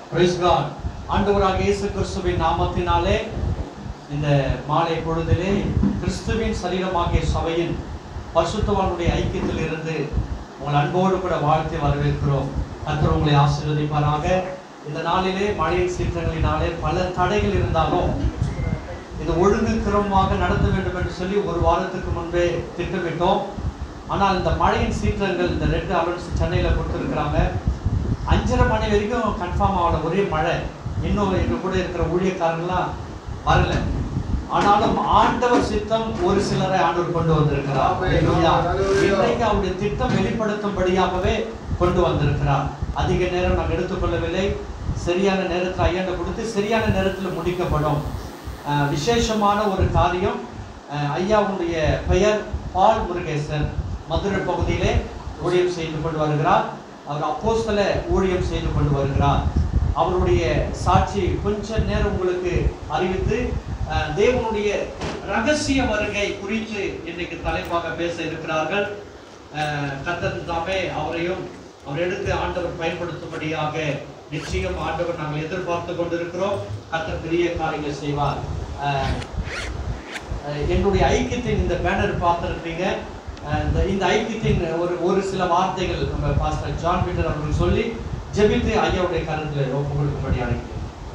Praise God. ஆண்டவராக இயேசு கிறிஸ்துவின் நாமத்தினாலே இந்த மாலை பொழுதிலே கிறிஸ்துவின் சரீரமாகிய சபையின் பரிசுத்தவானுடைய ஐக்கியத்தில் இருந்து உங்கள் அன்போடு கூட வாழ்த்தி வரவேற்கிறோம் கர்த்தர் உங்களை ஆசீர்வதிப்பாராக இந்த நாளிலே மழையின் சீற்றங்களினாலே பல தடைகள் இருந்தாலும் இது ஒழுங்கு கிரமமாக நடத்த வேண்டும் என்று சொல்லி ஒரு வாரத்துக்கு முன்பே திட்டமிட்டோம் ஆனால் இந்த மழையின் சீற்றங்கள் இந்த ரெட் அலர்ட்ஸ் சென்னையில் கொடுத்துருக்குறாங்க அஞ்சரை மணி வரைக்கும் கன்ஃபார்ம் ஆகல ஒரே மழை இன்னும் எங்க கூட இருக்கிற ஊழியக்காரங்களாம் வரல ஆனாலும் ஆண்டவர் சித்தம் ஒரு சிலரை ஆண்டவர் கொண்டு வந்திருக்கிறார் ஆமென். ஹalleluya. ஹalleluya. இன்றைக்கு அவருடைய திட்டம் வெளிப்படுத்தும்படியாகவே கொண்டு வந்திருக்கிறார் அதிக நேரம் நாம் எடுத்துக்கொள்ளவில்லை சரியான நேரத்தில் ஐயாண்ட கொடுத்து சரியான நேரத்தில் முடிக்கப்படும் அஹ், விசேஷமான ஒரு காரியம் அஹ், ஐயாவுடைய பெயர் பால் முருகேசன் மதுரை பகுதியிலே ஊழியம் செய்து கொண்டு வருகிறார் அவர் அப்போஸ்தல ஊழியம் செய்து கொண்டு வருகிறார் அவருடைய சாட்சி கொஞ்ச நேரம் உங்களுக்கு அறிவித்து அஹ், தேவனுடைய ரகசிய வருகை குறித்து இன்னைக்கு தலைப்பாக பேச இருக்கிறார்கள் அஹ், கர்த்தர் தாமே அவரையும் அவர் எடுத்து ஆண்டவர் பயன்படுத்தும்படியாக நிச்சயம் ஆண்டவர் நாங்கள் எதிர்பார்த்து கொண்டிருக்கிறோம் கர்த்தர் பெரிய காரியங்களை செய்வார் அஹ், அஹ், என்னுடைய ஐக்கியத்தின் இந்த பேனர் பார்த்துருப்பீங்க அஹ், இந்த இந்த ஐக்கியத்தின் ஒரு ஒரு சில வார்த்தைகள் நம்ம பாஸ்டர் ஜான் பீட்டர் அவர்கள் சொல்லி ஜெபித்து ஐயாவுடைய கருத்தில் ஒப்பு கொடுக்கும்படி அழைக்கிறேன்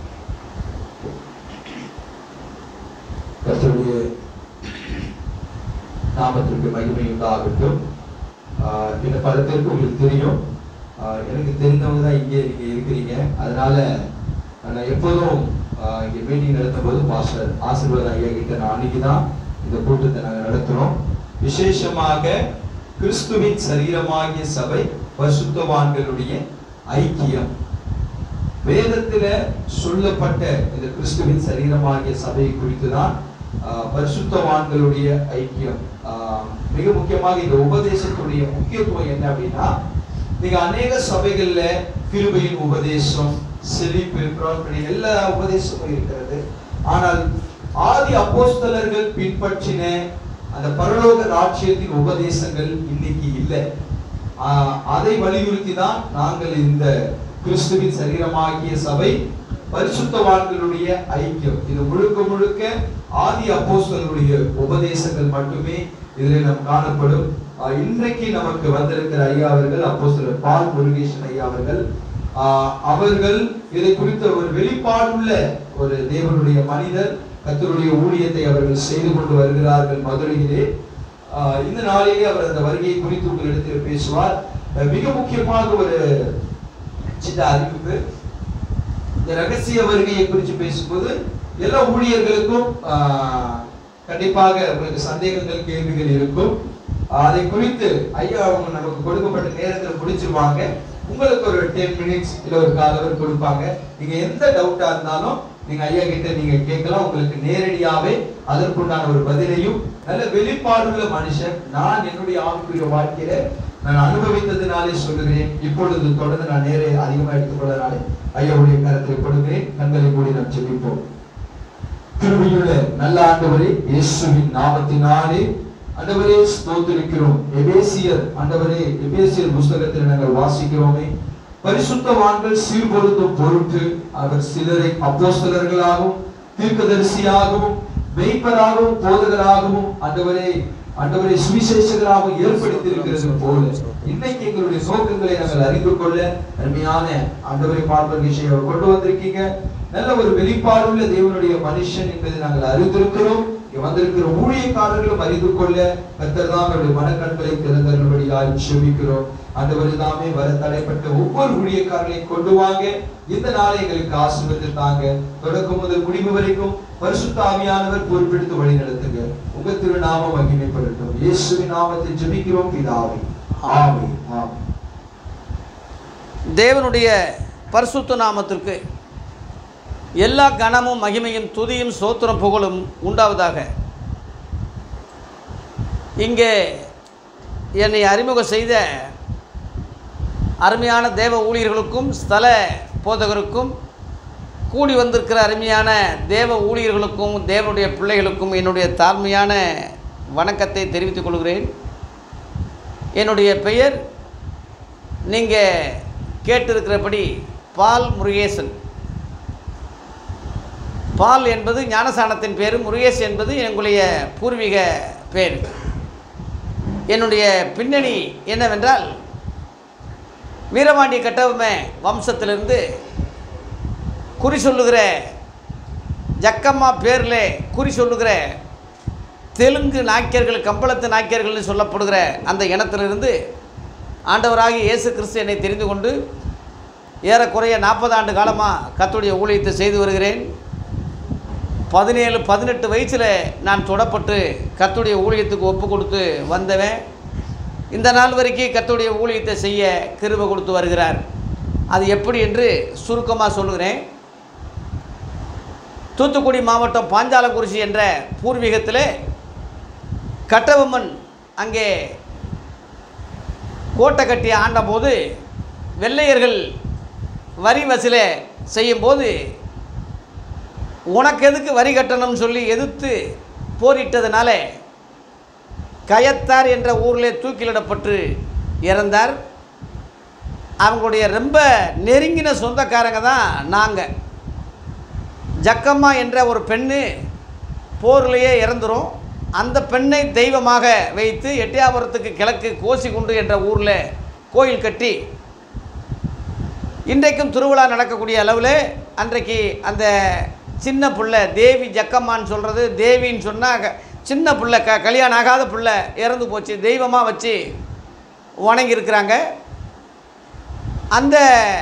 கர்த்தருடைய நாமத்திற்கு மகிமை உண்டாகட்டும் ஆஹ் இந்த பல பேருக்கு உங்களுக்கு தெரியும் ஆஹ் எனக்கு தெரிந்தவங்க தான் இங்கே நீங்க இருக்கிறீங்க அதனால நான் எப்போதும் ஆஹ் இங்கே மீட்டிங் நடத்தும் போது பாஸ்டர் ஆசீர்வாதம் ஐயா கிட்ட நான் அன்னைக்கு தான் இந்த கூட்டத்தை நாங்கள் நடத்துறோம் விசேஷமாக கிறிஸ்துவின் சரீரமாகிய சபை பரிசுத்தவான்களுடைய ஐக்கியம் வேதத்துல சொல்லப்பட்ட இந்த கிறிஸ்துவின் சரீரமாகிய சபையை குறித்து தான் ஆஹ், பரிசுத்தவான்களுடைய ஐக்கியம் ஆஹ், மிக முக்கியமாக இந்த உபதேசத்துடைய முக்கியத்துவம் என்ன அப்படின்னா நீங்க அநேக சபைகள்ல கிருபையின் உபதேசம் செழிப்பு புறப்படி எல்லா உபதேசமும் இருக்கிறது ஆனால் ஆதி அப்போஸ்தலர்கள் பின்பற்றின அந்த பரலோக ராஜ்யத்தின் உபதேசங்கள் இன்னைக்கு இல்லை ஆஹ் அதை வலியுறுத்தி தான் நாங்கள் இந்த கிறிஸ்துவின் சரீரமாகிய சபை பரிசுத்தவான்களுடைய ஐக்கியம் இது முழுக்க முழுக்க ஆதி அப்போஸ்தலருடைய உபதேசங்கள் மட்டுமே இதில் நாம் காணப்படும் ஆஹ் இன்றைக்கு நமக்கு வந்திருக்கிற ஐயா அவர்கள் அப்போஸ்தலர் பால் முருகேசன் ஐயா அவர்கள் ஆஹ் அவர்கள் இதை குறித்த ஒரு வெளிப்பாடுள்ள ஒரு தேவனுடைய மனிதர் கர்த்தருடைய ஊழியத்தை அவர்கள் செய்து கொண்டு வருகிறார்கள் மதுரையிலே ஆஹ் இந்த நாளிலே அவர் அந்த வருகையை குறித்து உங்களிடத்தில் பேசுவார் அஹ் மிக முக்கியமாக ஒரு சின்ன அறிவிப்பு இந்த ரகசிய வருகையை குறித்து பேசும்போது எல்லா ஊழியர்களுக்கும் ஆஹ், கண்டிப்பாக உங்களுக்கு சந்தேகங்கள் கேள்விகள் இருக்கும் ஆஹ், அதை குறித்து ஐயா அவங்க நமக்கு கொடுக்கப்பட்ட நேரத்தில் முடிச்சிருவாங்க உங்களுக்கு ஒரு டென் மினிட்ஸ் இல்ல ஒரு கால் அவர் கொடுப்பாங்க நீங்க எந்த டவுட்டா இருந்தாலும் நீங்க ஐயா கிட்ட நீங்க கேட்கலாம் உங்களுக்கு நேரடியாவே அதற்குண்டான ஒரு பதிலையும் நல்ல வெளிப்பாடுள்ள மனுஷன் நான் என்னுடைய ஆவிக்குரிய வாழ்க்கையில நான் அனுபவித்ததினாலே சொல்லுகிறேன் இப்பொழுது தொடர்ந்து நான் நேரே அதிகமாக எடுத்துக்கொள்ளனாலே ஐயாவுடைய கருத்தை கொடுக்கிறேன் கண்களை மூடி நாம் ஜெபிப்போம் கிருபையுள்ள நல்ல ஆண்டவரே இயேசுவின் நாமத்தினாலே ஆண்டவரே ஸ்தோத்திரிக்கிறோம் எபேசியர் ஆண்டவரே எபேசியர் புஸ்தகத்தில் நாங்கள் வாசிக்கிறோமே பரிசுத்தவான்கள் சீர்பொருத்தும் பொருட்டு அவர் சிலரை அப்போஸ்தலர்களாகவும் தீர்க்கதரிசியாகவும் மெய்ப்பராகவும் போதகராகவும் ஆண்டவரே ஆண்டவரை சுவிசேஷகராகவும் ஏற்படுத்தி இருக்கிறது போல இன்னைக்கு எங்களுடைய நோக்கங்களை நாங்கள் அறிந்து கொள்ள அருமையான ஆண்டவரை பார்ப்பர் விஷயம் கொண்டு வந்திருக்கீங்க நல்ல ஒரு வெளிப்பாடுள்ள தேவனுடைய மனுஷன் என்பதை நாங்கள் அறிந்திருக்கிறோம் இங்க வந்திருக்கிற ஊழியக்காரர்களும் அறிந்து கொள்ள கர்த்தர் தான் அவருடைய மனக்கண்களை திறந்தரும்படியாய் செபிக்கிறோம் ஆண்டவர் தாமே வர தடைப்பட்ட ஒவ்வொரு ஊழியக்காரர்களையும் கொண்டு வாங்க இந்த நாளை எங்களுக்கு ஆசீர்வதித்து தாங்க தொடக்கம் முதல் முடிவு வரைக்கும் பரிசுத்த ஆவியானவர் பொறுப்பெடுத்து வழி நடத்துங்க உங்க திருநாமம் மகிமைப்படட்டும் இயேசுவின் நாமத்தில் ஜெபிக்கிறோம் பிதாவே ஆமென் ஆமென் தேவனுடைய பரிசுத்த நாமத்திற்கு எல்லா கனமும் மகிமையும் துதியும் சோத்திரம் புகழும் உண்டாவதாக இங்கே என்னை அறிமுகம் செய்த அருமையான தேவ ஊழியர்களுக்கும் ஸ்தல போதகருக்கும் கூடி வந்திருக்கிற அருமையான தேவ ஊழியர்களுக்கும் தேவனுடைய பிள்ளைகளுக்கும் என்னுடைய தாழ்மையான வணக்கத்தை தெரிவித்துக் கொள்கிறேன் என்னுடைய பெயர் நீங்கள் கேட்டிருக்கிறபடி பால் முருகேசன் பால் என்பது ஞானசானத்தின் பேர் முருகேஷ் என்பது எங்களுடைய பூர்வீக பேர் என்னுடைய பின்னணி என்னவென்றால் வீரபாண்டிய கட்டபொம்மை வம்சத்திலிருந்து குறி சொல்லுகிற ஜக்கம்மா பேரில் குறி சொல்லுகிற தெலுங்கு நாய்க்கர்கள் கம்பளத்து நாய்க்கர்கள்னு சொல்லப்படுகிற அந்த இனத்திலிருந்து ஆண்டவராகிய இயேசு கிறிஸ்து என்னை தெரிந்து கொண்டு ஏறக்குறைய நாற்பது ஆண்டு காலமாக கத்துடைய ஊழியத்தை செய்து வருகிறேன் பதினேழு பதினெட்டு வயசில் நான் தொடப்பட்டு கத்துடைய ஊழியத்துக்கு ஒப்பு கொடுத்து வந்தவன் இந்த நாள் வரைக்கும் கத்துடைய ஊழியத்தை செய்ய கிருபை கொடுத்து வருகிறார் அது எப்படி என்று சுருக்கமாக சொல்லுகிறேன் தூத்துக்குடி மாவட்டம் பாஞ்சாலங்குறிச்சி என்ற பூர்வீகத்தில் கட்டபொம்மன் அங்கே கோட்டை கட்டி ஆண்டபோது வெள்ளையர்கள் வரி வசூல செய்யும்போது உனக்கு எதுக்கு வரி கட்டணும்னு சொல்லி எதிர்த்து போரிட்டதுனால கயத்தார் என்ற ஊரில் தூக்கிலிடப்பட்டு இறந்தார் அவங்களுடைய ரொம்ப நெருங்கின சொந்தக்காரங்க தான் நாங்கள் ஜக்கம்மா என்ற ஒரு பெண்ணு போர்லேயே இறந்துரும் அந்த பெண்ணை தெய்வமாக வைத்து எட்டியாபுரத்துக்கு கிழக்கு கோசிகுண்டு என்ற ஊரில் கோயில் கட்டி இன்றைக்கும் திருவிழா நடக்கக்கூடிய அளவில் அன்றைக்கு அந்த சின்ன புள்ள தேவி ஜக்கம்மான்னு சொல்கிறது தேவின்னு சொன்னால் சின்ன புள்ள க கல்யாணம் ஆகாத புள்ள இறந்து போச்சு தெய்வமாக வச்சு வணங்கியிருக்கிறாங்க அந்த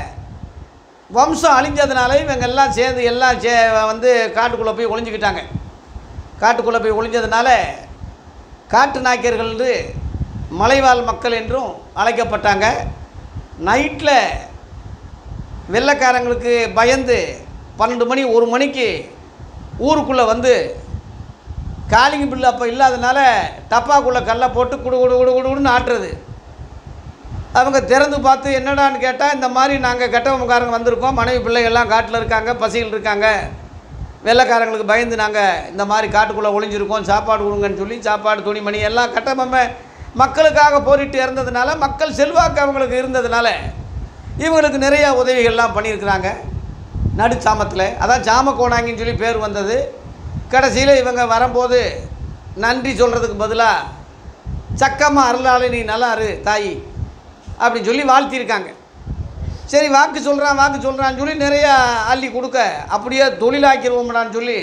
வம்சம் அழிஞ்சதுனால இவங்க எல்லாம் சேர்ந்து எல்லாம் சே வந்து காட்டுக்குள்ளே போய் ஒளிஞ்சுக்கிட்டாங்க காட்டுக்குள்ளே போய் ஒளிஞ்சதுனால காட்டு நாய்க்கர்கள் என்று மலைவாழ் மக்கள் என்றும் அழைக்கப்பட்டாங்க நைட்டில் வெள்ளைக்காரங்களுக்கு பயந்து பன்னெண்டு மணி ஒரு மணிக்கு ஊருக்குள்ளே வந்து காலிங் பில்லு அப்போ இல்லாதனால டப்பாக்குள்ளே கல்லை போட்டு குடு குடு குடு குடுன்னு ஆட்டுறது அவங்க திறந்து பார்த்து என்னடான்னு கேட்டால் இந்த மாதிரி நாங்கள் கெட்டவங்கக்காரங்க வந்திருக்கோம் மனைவி பிள்ளைகள்லாம் காட்டில் இருக்காங்க பசியில் இருக்காங்க வெள்ளைக்காரங்களுக்கு பயந்து நாங்கள் இந்த மாதிரி காட்டுக்குள்ளே ஒளிஞ்சிருக்கோம் சாப்பாடு கொடுங்கன்னு சொல்லி சாப்பாடு துணிமணி எல்லாம் கட்டபொம்மை மக்களுக்காக போரிட்டு இறந்ததுனால மக்கள் செல்வாக்கு அவங்களுக்கு இருந்ததுனால இவங்களுக்கு நிறைய உதவிகள்லாம் பண்ணியிருக்கிறாங்க நடுச்சாமத்தில் அதான் சாம கோணாங்கின்னு சொல்லி பேர் வந்தது கடைசியில் இவங்க வரும்போது நன்றி சொல்கிறதுக்கு பதிலாக சக்கம்மா அருளாளு நீ நல்லா இரு தாயி அப்படின்னு சொல்லி வாழ்த்தியிருக்காங்க சரி வாக்கு சொல்கிறான் வாக்கு சொல்கிறான்னு சொல்லி நிறையா அள்ளி கொடுக்க அப்படியே தொழிலாக்கிடுவோம்டான்னு சொல்லி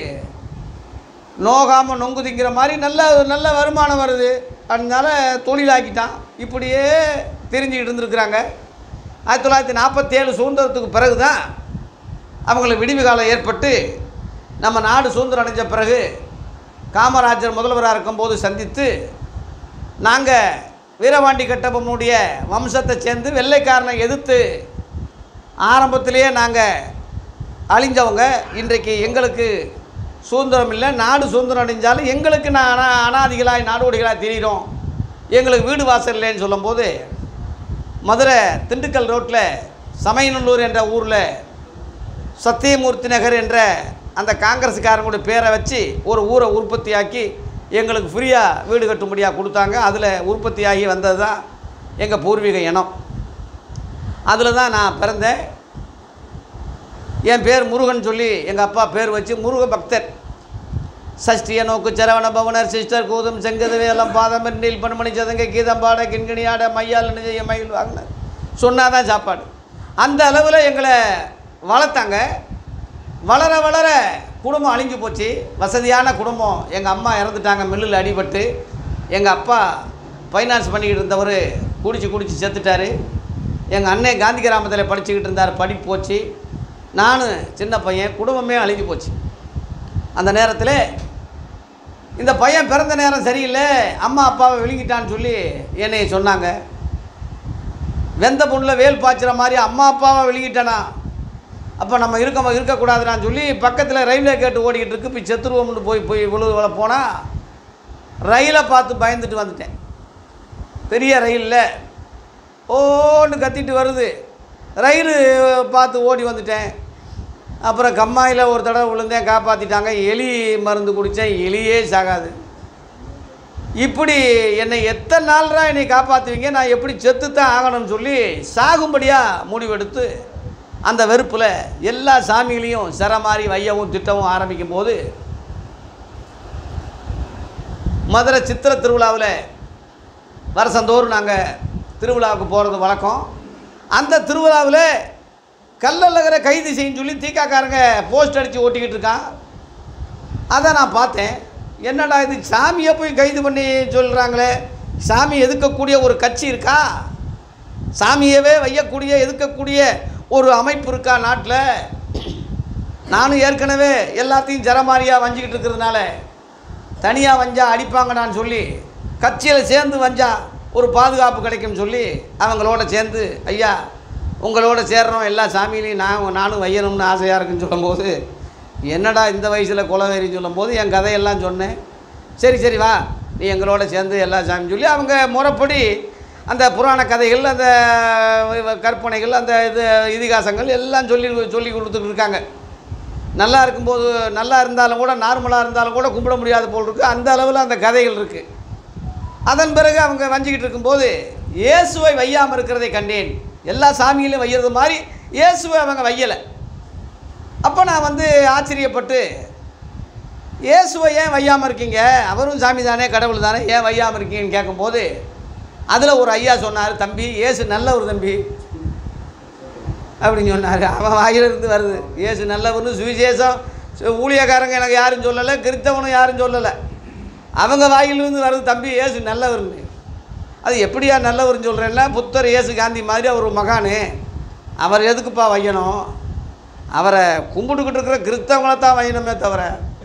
நோகாமல் நொங்கு திங்கிற மாதிரி நல்ல நல்ல வருமானம் வருது அதனால தொழிலாக்கிட்டான் இப்படியே தெரிஞ்சுக்கிட்டு இருந்திருக்கிறாங்க ஆயிரத்தி தொள்ளாயிரத்தி நாற்பத்தேழு சுதந்திரத்துக்கு பிறகு தான் அவங்களுக்கு விடிவு காலம் ஏற்பட்டு நம்ம நாடு சுதந்திரம் அடைஞ்ச பிறகு காமராஜர் முதல்வராக இருக்கும்போது சந்தித்து நாங்கள் வீரபாண்டி கட்டபொம்மனுடைய வம்சத்தை சேர்ந்து வெள்ளைக்காரனை எதிர்த்து ஆரம்பத்திலேயே நாங்கள் அழிஞ்சவங்க இன்றைக்கு எங்களுக்கு சுதந்திரம் இல்லை நாடு சுதந்திரம் அடைஞ்சாலும் எங்களுக்கு நான் அனா அனாதிகளாய் நாடோடிகளாக தெரிகிறோம் எங்களுக்கு வீடு வாசல் இல்லைன்னு சொல்லும்போது மதுரை திண்டுக்கல் ரோட்டில் சமயநல்லூர் என்ற ஊரில் சத்தியமூர்த்தி நகர் என்ற அந்த காங்கிரஸுக்காரங்களுடைய பேரை வச்சு ஒரு ஊரை உற்பத்தியாக்கி எங்களுக்கு ஃப்ரீயாக வீடு கட்டும்படியாக கொடுத்தாங்க அதில் உற்பத்தியாகி வந்தது தான் எங்கள் பூர்வீக இனம் அதில் தான் நான் பிறந்தேன் என் பேர் முருகன் சொல்லி எங்கள் அப்பா பேர் வச்சு முருக பக்தர் சஷ்டிய நோக்கு சரவண பவனர் சிஸ்டர் கூதும் செங்கதவே எல்லாம் பாதம் நீல் பன்மணி சதங்க கீதம்பாட கிண்கிணியாட மையால் நிஜய மயில் வாங்கினார் சொன்னாதான் சாப்பாடு அந்த அளவில் எங்களை வளர்த்தாங்க வளர வளர குடும்பம் அழிஞ்சு போச்சு வசதியான குடும்பம் எங்கள் அம்மா இறந்துட்டாங்க மில்லில் அடிபட்டு எங்கள் அப்பா ஃபைனான்ஸ் பண்ணிக்கிட்டு இருந்தவர் குடிச்சு குடிச்சு செத்துட்டார் எங்கள் அண்ணன் காந்தி கிராமத்தில் படிச்சுக்கிட்டு இருந்தார் படிப்பு போச்சு நானும் சின்ன பையன் குடும்பமே அழிஞ்சு போச்சு அந்த நேரத்தில் இந்த பையன் பிறந்த நேரம் சரியில்லை அம்மா அப்பாவை விழுங்கிட்டான்னு சொல்லி என்னை சொன்னாங்க வெந்த பொண்ணில் வேல் பாய்ச்சுற மாதிரி அம்மா அப்பாவை விழுங்கிட்டானா அப்போ நம்ம இருக்க இருக்கக்கூடாதுடான்னு சொல்லி பக்கத்தில் ரயில்வே கேட்டு ஓடிக்கிட்டு இருக்கு போய் செத்துருவோம்னு போய் போய் விழுவ போனால் ரயிலை பார்த்து பயந்துட்டு வந்துட்டேன் பெரிய ரயிலில் ஓன்னு கத்திட்டு வருது ரயில் பார்த்து ஓடி வந்துட்டேன் அப்புறம் கம்மாயில் ஒரு தடவை விழுந்தேன் காப்பாற்றிட்டாங்க எலி மருந்து குடித்தேன் எலியே சாகாது இப்படி என்னை எத்தனை நாள்ரா என்னை காப்பாற்றுவீங்க நான் எப்படி செத்து தான் ஆகணும்னு சொல்லி சாகும்படியாக முடிவெடுத்து அந்த வெறுப்பில் எல்லா சாமிகளையும் சிற மாதிரி வையவும் திட்டவும் ஆரம்பிக்கும் போது மதுரை சித்திர திருவிழாவில் வருஷந்தோறும் நாங்கள் திருவிழாவுக்கு போகிறது வழக்கம் அந்த திருவிழாவில் கல்லழகரை கைது செய்யன்னு சொல்லி தீக்காக்காரங்க போஸ்ட் அடித்து ஓட்டிக்கிட்டு இருக்கான் அதை நான் பார்த்தேன் என்னடா இது சாமியை போய் கைது பண்ணி சொல்கிறாங்களே சாமி எதுக்கக்கூடிய ஒரு கட்சி இருக்கா சாமியவே வையக்கூடிய எதுக்கக்கூடிய ஒரு அமைப்பு இருக்கா நாட்டில் நானும் ஏற்கனவே எல்லாத்தையும் ஜரமாரியாக வஞ்சிக்கிட்டு இருக்கிறதுனால தனியாக வஞ்சா அடிப்பாங்கடான்னு சொல்லி கட்சியில் சேர்ந்து வஞ்சா ஒரு பாதுகாப்பு கிடைக்கும்னு சொல்லி அவங்களோட சேர்ந்து ஐயா உங்களோட சேர்றோம் எல்லா சாமியிலையும் நான் நானும் வையணும்னு ஆசையாக இருக்குன்னு சொல்லும்போது என்னடா இந்த வயசில் குலவேறின்னு சொல்லும்போது என் கதையெல்லாம் சொன்னேன் சரி சரி வா நீ எங்களோட சேர்ந்து எல்லா சாமியும் சொல்லி அவங்க முறைப்படி அந்த புராண கதைகள் அந்த கற்பனைகள் அந்த இது இதிகாசங்கள் எல்லாம் சொல்லி சொல்லி கொடுத்துட்டு இருக்காங்க நல்லா இருக்கும்போது நல்லா இருந்தாலும் கூட நார்மலாக இருந்தாலும் கூட கும்பிட முடியாத போல் இருக்குது அந்த அளவில் அந்த கதைகள் இருக்குது அதன் பிறகு அவங்க வஞ்சிக்கிட்டு இருக்கும்போது இயேசுவை வையாமல் இருக்கிறதை கண்டேன் எல்லா சாமியிலையும் வையறது மாதிரி இயேசுவை அவங்க வையலை அப்போ நான் வந்து ஆச்சரியப்பட்டு இயேசுவை ஏன் வையாமல் இருக்கீங்க அவரும் சாமி தானே கடவுள் தானே ஏன் வையாமல் இருக்கீங்கன்னு கேட்கும்போது அதில் ஒரு ஐயா சொன்னார் தம்பி இயேசு நல்ல ஒரு தம்பி அப்படின்னு சொன்னார் அவன் வாயிலிருந்து வருது இயேசு நல்லவனு சுவிசேஷம் சு- ஊழியக்காரங்க எனக்கு யாரும் சொல்லலை கிறித்தவனும் யாரும் சொல்லலை அவங்க வாயிலிருந்து வருது தம்பி இயேசு நல்லவர்னு அது எப்படியா நல்லவர்னு சொல்கிறேன்னா புத்தர் இயேசு காந்தி மாதிரி அவர் ஒரு மகானு அவர் எதுக்குப்பா வையணும் அவரை கும்பிட்டுக்கிட்டு இருக்கிற கிறிஸ்தவங்களை தான் வையணுமே தவிர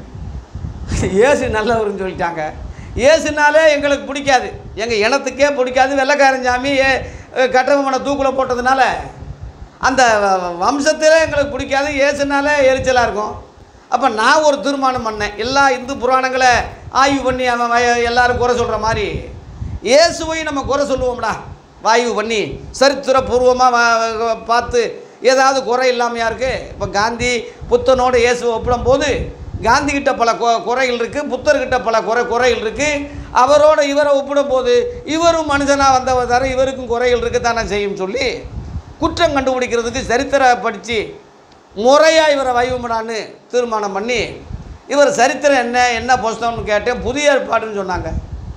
இயேசு நல்லவர்னு சொல்லிட்டாங்க இயேசுனாலே எங்களுக்கு பிடிக்காது எங்கள் இனத்துக்கே பிடிக்காது வெள்ளைக்காரன் சாமி ஏ- கட்டபொம்மனை தூக்கில் போட்டதுனால அந்த வ- வம்சத்திலே எங்களுக்கு பிடிக்காது இயேசுனாலே எரிச்சலாக இருக்கும் அப்போ நான் ஒரு தீர்மானம் பண்ணேன் எல்லா இந்து புராணங்களை ஆய்வு பண்ணி அவன் வய- எல்லாரும் குறை சொல்கிற மாதிரி இயேசுவையும் நம்ம குறை சொல்லுவோம்டா வாய்வு பண்ணி சரித்திரபூர்வமாக பார்த்து ஏதாவது குறை இல்லாமையா இருக்குது இப்போ காந்தி புத்தனோட இயேசுவை ஒப்பிடும்போது காந்திகிட்ட பல கொ- குறைகள் இருக்குது புத்தர்கிட்ட பல குறை குறைகள் இருக்குது அவரோட இவரை ஒப்பிடும்போது இவரும் மனுஷனாக வந்தவர் தர இவருக்கும் குறைகள் இருக்க தானே செய்யும் சொல்லி குற்றம் கண்டுபிடிக்கிறதுக்கு சரித்திர படித்து முறையாக இவரை வைவமிடான்னு தீர்மானம் பண்ணி இவர் சரித்திரம் என்ன என்ன புஸ்தகம்னு கேட்டேன் புதிய ஏற்பாடுன்னு சொன்னாங்க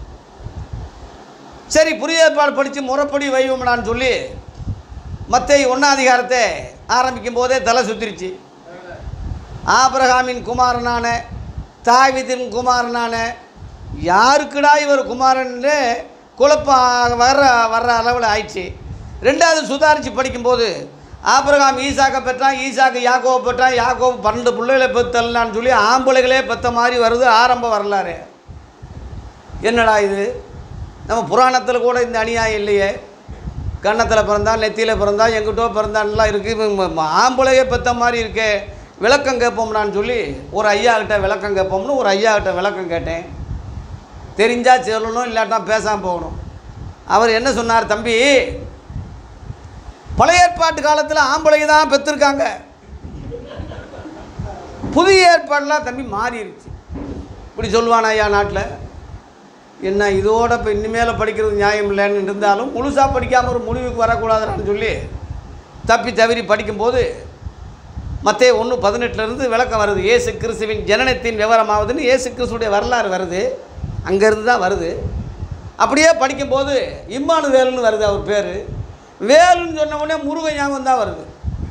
சரி புதிய ஏற்பாடு படித்து முறைப்படி வைவமிடான்னு சொல்லி மத்திய ஒன்றாம் அதிகாரத்தை ஆரம்பிக்கும் போதே தலை சுத்திருச்சு ஆபிரகாமின் குமாரனான தாவிதின் குமாரனான யாருக்குடா இவர் குமாரன்னு குழப்பம் வர்ற வர்ற அளவில் ஆயிடுச்சு ரெண்டாவது சுதாரித்து படிக்கும்போது ஆபிரகாம் ஈசாக்கை பெற்றான் ஈசாக்கு யாக்கோவை பெற்றான் யாக்கோவு பன்னெண்டு பிள்ளைகளை பெற்றலான்னு சொல்லி ஆம்பளைகளே பெற்ற மாதிரி வருது ஆரம்ப வரலாறு என்னடா இது நம்ம புராணத்தில் கூட இந்த அநியாயம் இல்லையே கன்னத்தில் பிறந்தான் நெத்தியில் பிறந்தான் எங்கிட்டோ பிறந்தான்லாம் இருக்குது ஆம்பளையே பெற்ற மாதிரி இருக்கே விளக்கம் கேட்போம்னான்னு சொல்லி ஒரு ஐயா கிட்ட விளக்கம் கேட்போம்னு ஒரு ஐயா கிட்ட விளக்கம் கேட்டேன் தெரிஞ்சா சொல்லணும் இல்லாட்டா பேசாமல் போகணும் அவர் என்ன சொன்னார் தம்பி பழைய ஏற்பாட்டு காலத்தில் ஆம்பளை தான் பெற்றிருக்காங்க புதிய ஏற்பாடுலாம் தம்பி மாறிடுச்சு இப்படி சொல்லுவானா ஐயா நாட்டில் என்ன இதோட இப்போ இனிமேல் படிக்கிறது நியாயம் இல்லைன்னு இருந்தாலும் முழுசாக படிக்காமல் ஒரு முடிவுக்கு வரக்கூடாதுன்னு சொல்லி தப்பி தவறி படிக்கும்போது மத்தே ஒன்று பதினெட்டுலேருந்து விளக்கம் வருது இயேசு கிறிஸ்துவின் ஜனனத்தின் விவரமாவதுன்னு இயேசு கிறிஸ்துடைய வரலாறு வருது அங்கேருந்து தான் வருது அப்படியே படிக்கும்போது இம்மானு வேலுன்னு வருது அவர் பேர் வேலுன்னு சொன்ன உடனே முருகன் ஞாபகம் தான் வருது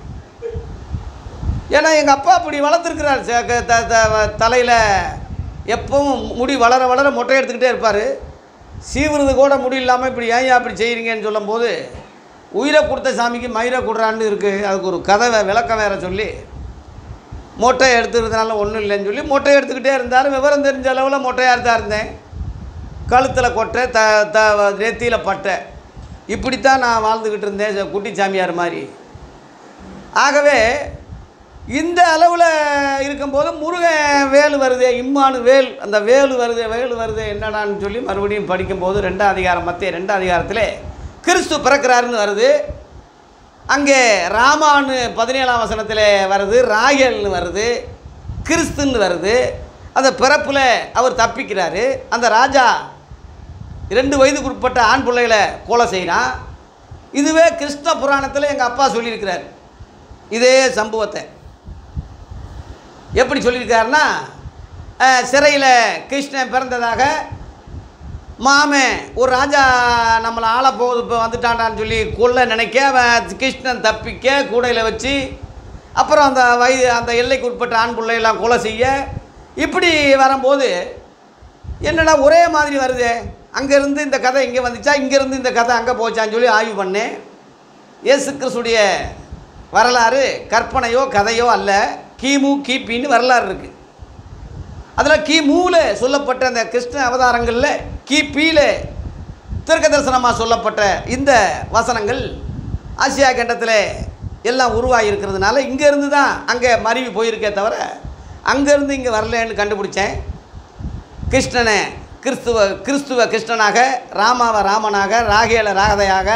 ஏன்னா எங்கள் அப்பா அப்படி வளர்த்துருக்கிறார் ச- க- த- த- தலையில் எப்பவும் முடி வளர வளர மொட்டை எடுத்துக்கிட்டே இருப்பார் சீவுறது கூட முடி இல்லாமல் இப்படி ஏன் அப்படி செய்கிறீங்கன்னு சொல்லும்போது உயிரை கொடுத்த சாமிக்கு மயிரை கொடுறான்னு இருக்குது அதுக்கு ஒரு கதை வே- விளக்கம் வேற சொல்லி மொட்டை எடுத்துக்கிறதுனால ஒன்றும் இல்லைன்னு சொல்லி மொட்டை எடுத்துக்கிட்டே இருந்தார் விவரம் தெரிஞ்ச அளவில் மொட்டையாக தான் இருந்தேன் கழுத்தில் கொட்டை த த நெத்தியில் பட்டை இப்படித்தான் நான் வாழ்ந்துக்கிட்டு இருந்தேன் ச- குட்டி சாமியார் மாதிரி ஆகவே இந்த அளவில் இருக்கும்போது முருகன் வேல் வருதே இம்மானு வேல் அந்த வேல் வருதே வேல் வருதே என்னடான்னு சொல்லி மறுபடியும் படிக்கும்போது ரெண்டாம் அதிகாரம் மத்திய ரெண்டாம் அதிகாரத்தில் கிறிஸ்து பிறக்கிறாருன்னு வருது அங்கே ராமான்னு பதினேழாம் வசனத்தில் வருது ராயல்னு வருது கிறிஸ்துன்னு வருது அந்த பிறப்பில் அவர் தப்பிக்கிறாரு அந்த ராஜா இரண்டு வயதுக்கு உட்பட்ட ஆண் பிள்ளைகளை கொலை செய்கிறான் இதுவே கிருஷ்ண புராணத்தில் எங்கள் அப்பா சொல்லியிருக்கிறார் இதே சம்பவத்தை எப்படி சொல்லியிருக்காருன்னா அஹ், சிறையில் கிருஷ்ணன் பிறந்ததாக மாமே ஒரு ராஜா நம்மளை ஆள போகுது இப்போ வந்துட்டான்டான்னு சொல்லி கொல்ல நினைக்க அவன் கிருஷ்ணன் தப்பிக்க கூடையில் வச்சு அப்புறம் அந்த வயது அந்த எல்லைக்கு உட்பட்ட ஆண் பிள்ளையெல்லாம் கொலை செய்ய இப்படி வரும்போது என்னடா ஒரே மாதிரி வருதே அங்கேருந்து இந்த கதை இங்கே வந்துச்சா இங்கேருந்து இந்த கதை அங்கே போச்சான்னு சொல்லி ஆய்வு பண்ணேன் இயேசு கிறிஸ்துடைய வரலாறு கற்பனையோ கதையோ அல்ல கிமு கிபின்னு வரலாறு இருக்குது அதில் கிமுவில் சொல்லப்பட்ட அந்த கிருஷ்ண அவதாரங்களில் கிபியில் தீர்க்க தரிசனமாக சொல்லப்பட்ட இந்த வசனங்கள் ஆசியா கண்டத்தில் எல்லாம் உருவாகி இருக்கிறதுனால இங்கேருந்து தான் அங்கே மருவி போயிருக்கே தவிர அங்கேருந்து இங்கே வரலன்னு கண்டுபிடிச்சேன் கிருஷ்ணனை கிறிஸ்துவ கிறிஸ்துவ கிருஷ்ணனாக ராமாவ ராமனாக ராகேல ராகதையாக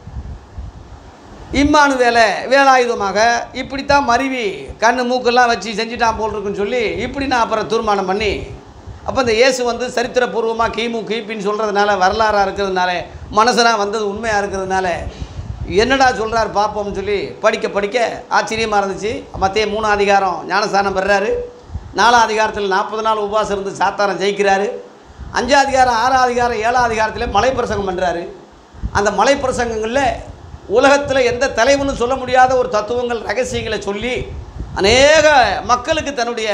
இம்மானு வேலை வேலாயுதமாக இப்படித்தான் மருவி கண்ணு மூக்கெல்லாம் வச்சு செஞ்சுட்டான் போல் இருக்குன்னு சொல்லி இப்படி நான் அப்புறம் தீர்மானம் பண்ணி அப்போ இந்த இயேசு வந்து சரித்திரபூர்வமாக கிமு கிபின்னு சொல்கிறதுனால வரலாறாக இருக்கிறதுனால மனசனாக வந்தது உண்மையாக இருக்கிறதுனால என்னடா சொல்கிறார் பார்ப்போம்னு சொல்லி படிக்க படிக்க ஆச்சரியமாக இருந்துச்சு மத்திய மூணாம் அதிகாரம் ஞானஸ்தானம் பெறாரு நாலாம் அதிகாரத்தில் நாற்பது நாள் உபவாசம் இருந்து சாத்தாரம் ஜெயிக்கிறாரு அஞ்சாம் அதிகாரம் ஆறாம் அதிகாரம் ஏழாம் அதிகாரத்தில் மலை பிரசங்கம் பண்ணுறாரு அந்த மலை பிரசங்கங்களில் உலகத்தில் எந்த தலைவனும் சொல்ல முடியாத ஒரு தத்துவங்கள் ரகசியங்களை சொல்லி அநேக மக்களுக்கு தன்னுடைய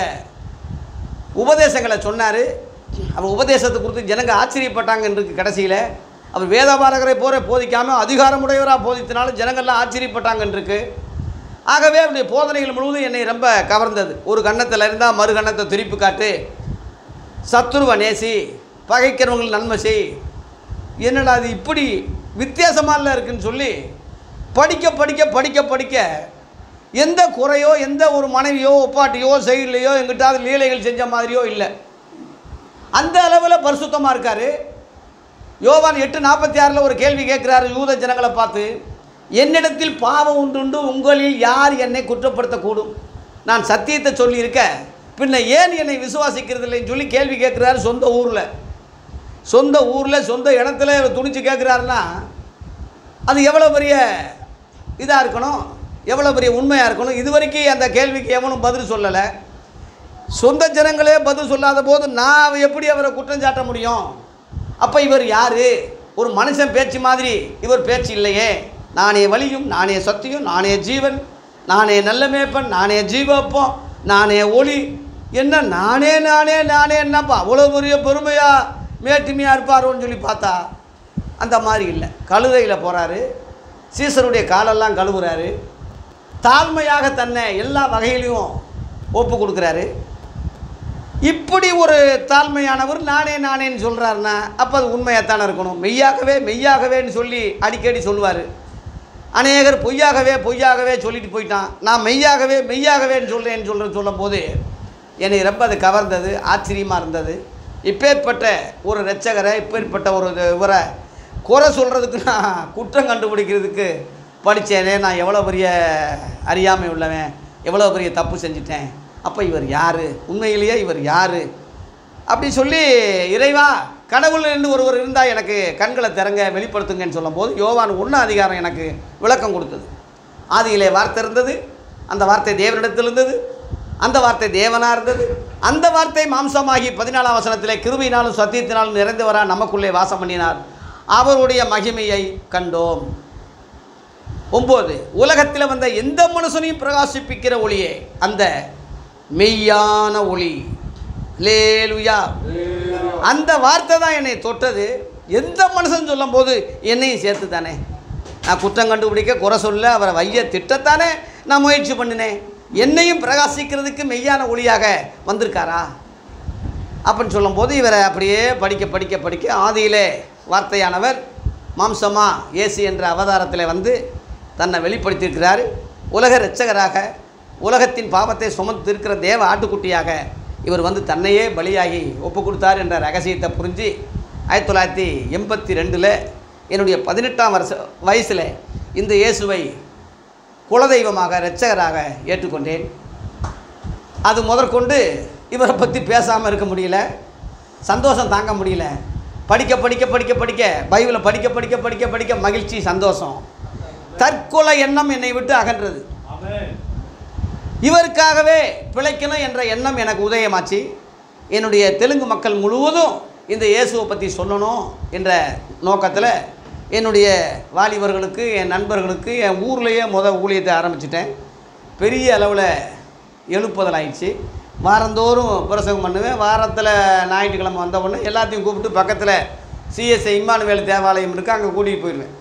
உபதேசங்களை சொன்னார் அவர் உபதேசத்தை குறித்து ஜனங்க ஆச்சரியப்பட்டாங்க இன்றைக்கு கடைசியில் அவர் வேதபாரகரை போற போதிக்காமல் அதிகாரமுடையவராக போதித்தனாலும் ஜனங்கள்லாம் ஆச்சரியப்பட்டாங்க இருக்கு ஆகவே அவருடைய போதனைகள் முழுவதும் என்னை ரொம்ப கவர்ந்தது ஒரு கன்னத்தில் இருந்தால் மறு கன்னத்தை திருப்பி காட்டு சத்துருவ நேசி பகைக்கிறவங்களுக்கு நன்மை செய் என்னடா அது இப்படி வித்தியாசமால இருக்குன்னு சொல்லி படிக்க படிக்க படிக்க படிக்க எந்த குறையோ எந்த ஒரு மனைவியோ ஒப்பாட்டியோ செயலையோ எங்கிட்டாவது லீலைகள் செஞ்ச மாதிரியோ இல்லை அந்த அளவில் பரிசுத்தமாக இருக்கார் யோவான் எட்டு நாற்பத்தி ஆறில் ஒரு கேள்வி கேட்குறாரு யூத ஜனங்களை பார்த்து என்னிடத்தில் பாவம் உண்டுண்டு உங்களில் யார் என்னை குற்றப்படுத்தக்கூடும் நான் சத்தியத்தை சொல்லியிருக்க பின்ன ஏன் என்னை விசுவாசிக்கிறது இல்லைன்னு சொல்லி கேள்வி கேட்குறாரு சொந்த ஊரில் சொந்த ஊரில் சொந்த இடத்துல இவர் துணிச்சு கேட்குறாருன்னா அது எவ்வளோ பெரிய இதாக இருக்கணும் எவ்வளோ பெரிய உண்மையாக இருக்கணும் இது வரைக்கும் அந்த கேள்விக்கு எவனும் பதில் சொல்லலை சொந்த ஜனங்களே பதில் சொல்லாத போது நான் எப்படி அவரை குற்றம் சாட்ட முடியும் அப்போ இவர் யார் ஒரு மனுஷன் பேச்சு மாதிரி இவர் பேச்சு இல்லையே நானே வழியும் நானே சத்தியம் நானே ஜீவன் நானே நல்ல மேப்பன் நானே ஜீவப்பம் நானே ஒளி என்ன நானே நானே நானே என்னப்பா அவ்வளோ பெரிய பெருமையாக மேட்டுமையாக இருப்பாரோன்னு சொல்லி பார்த்தா அந்த மாதிரி இல்லை கழுதையில் போகிறாரு சீசருடைய காலெல்லாம் கழுவுறாரு தாழ்மையாக தன்னை எல்லா வகையிலையும் ஒப்பு கொடுக்குறாரு இப்படி ஒரு தாழ்மையானவர் நானே நானேன்னு சொல்கிறாருன்னா அப்போ அது உண்மையாகத்தானே இருக்கணும் மெய்யாகவே மெய்யாகவேன்னு சொல்லி அடிக்கடி சொல்லுவார் அநேகர் பொய்யாகவே பொய்யாகவே சொல்லிட்டு போயிட்டான் நான் மெய்யாகவே மெய்யாகவேன்னு சொல்கிறேன்னு சொல்கிற சொல்லும்போது என்னை ரொம்ப அது கவர்ந்தது ஆச்சரியமாக இருந்தது இப்பேற்பட்ட ஒரு ரட்சகரை இப்பேற்பட்ட ஒரு இது- இவரை குறை சொல்கிறதுக்கு நான் குற்றம் கண்டுபிடிக்கிறதுக்கு படித்தேனே நான் எவ்வளோ பெரிய அறியாமை உள்ளவன் எவ்வளோ பெரிய தப்பு செஞ்சிட்டேன் அப்போ இவர் யார் உண்மையிலேயே இவர் யார் அப்படி சொல்லி இறைவா கடவுள் என்று ஒருவர் இருந்தால் எனக்கு கண்களை திறங்க வெளிப்படுத்துங்கன்னு சொல்லும்போது யோவான் ஒன்றாம் அதிகாரம் எனக்கு விளக்கம் கொடுத்தது ஆதியிலே வார்த்தை இருந்தது அந்த வார்த்தை தேவனிடத்தில் இருந்தது அந்த வார்த்தை தேவனாக இருந்தது அந்த வார்த்தை மாம்சமாகி பதினாலாம் வசனத்திலே கிருபையினாலும் சத்தியத்தினாலும் நிறைந்தவரா நமக்குள்ளே வாசம் பண்ணினார் அவருடைய மகிமையை கண்டோம் ஒம்பது உலகத்தில் வந்த எந்த மனுஷனையும் பிரகாசிப்பிக்கிற ஒளியே அந்த மெய்யான ஒளி லேலுயா அந்த வார்த்தை தான் என்னை தொட்டது எந்த மனுஷன் சொல்லும்போது என்னையும் சேர்த்து தானே நான் குற்றம் கண்டுபிடிக்க குறை சொல்ல அவரை வைய திட்டத்தானே நான் முயற்சி பண்ணினேன் என்னையும் பிரகாசிக்கிறதுக்கு மெய்யான ஒளியாக வந்திருக்காரா அப்படின்னு சொல்லும்போது இவரை அப்படியே படிக்க படிக்க படிக்க ஆதியிலே வார்த்தையானவர் மாம்சமா இயேசு என்ற அவதாரத்தில் வந்து தன்னை வெளிப்படுத்தியிருக்கிறார் உலக இரட்சகராக உலகத்தின் பாவத்தை சுமந்து இருக்கிற தேவ ஆட்டுக்குட்டியாக இவர் வந்து தன்னையே பலியாகி ஒப்பு கொடுத்தார் என்ற ரகசியத்தை புரிஞ்சு ஆயிரத்தி தொள்ளாயிரத்தி எண்பத்தி ரெண்டில் என்னுடைய பதினெட்டாம் வருஷ வயசில் இந்த இயேசுவை குலதெய்வமாக இரட்சகராக ஏற்றுக்கொண்டேன் அது முதற்கொண்டு இவரை பற்றி பேசாமல் இருக்க முடியல சந்தோஷம் தாங்க முடியல படிக்க படிக்க படிக்க படிக்க பைபிளை படிக்க படிக்க படிக்க படிக்க மகிழ்ச்சி சந்தோஷம் தற்கொலை எண்ணம் என்னை விட்டு அகன்றது இவருக்காகவே பிழைக்கணும் என்ற எண்ணம் எனக்கு உதயமாச்சு என்னுடைய தெலுங்கு மக்கள் முழுவதும் இந்த இயேசுவை பற்றி சொல்லணும் என்ற நோக்கத்தில் என்னுடைய வாலிபர்களுக்கு என் நண்பர்களுக்கு என் ஊர்லேயே முத ஊழியத்தை ஆரம்பிச்சிட்டேன் பெரிய அளவில் எழுப்புதல் ஆயிடுச்சு வாரந்தோறும் பிரசங்கம் பண்ணுவேன் வாரத்தில் ஞாயிற்றுக்கிழமை வந்த உடனே எல்லாத்தையும் கூப்பிட்டு பக்கத்தில் சிஎஸ்ஐ இம்மானுவேல் தேவாலயம் இருக்குது அங்கே கூட்டிகிட்டு போயிடுவேன்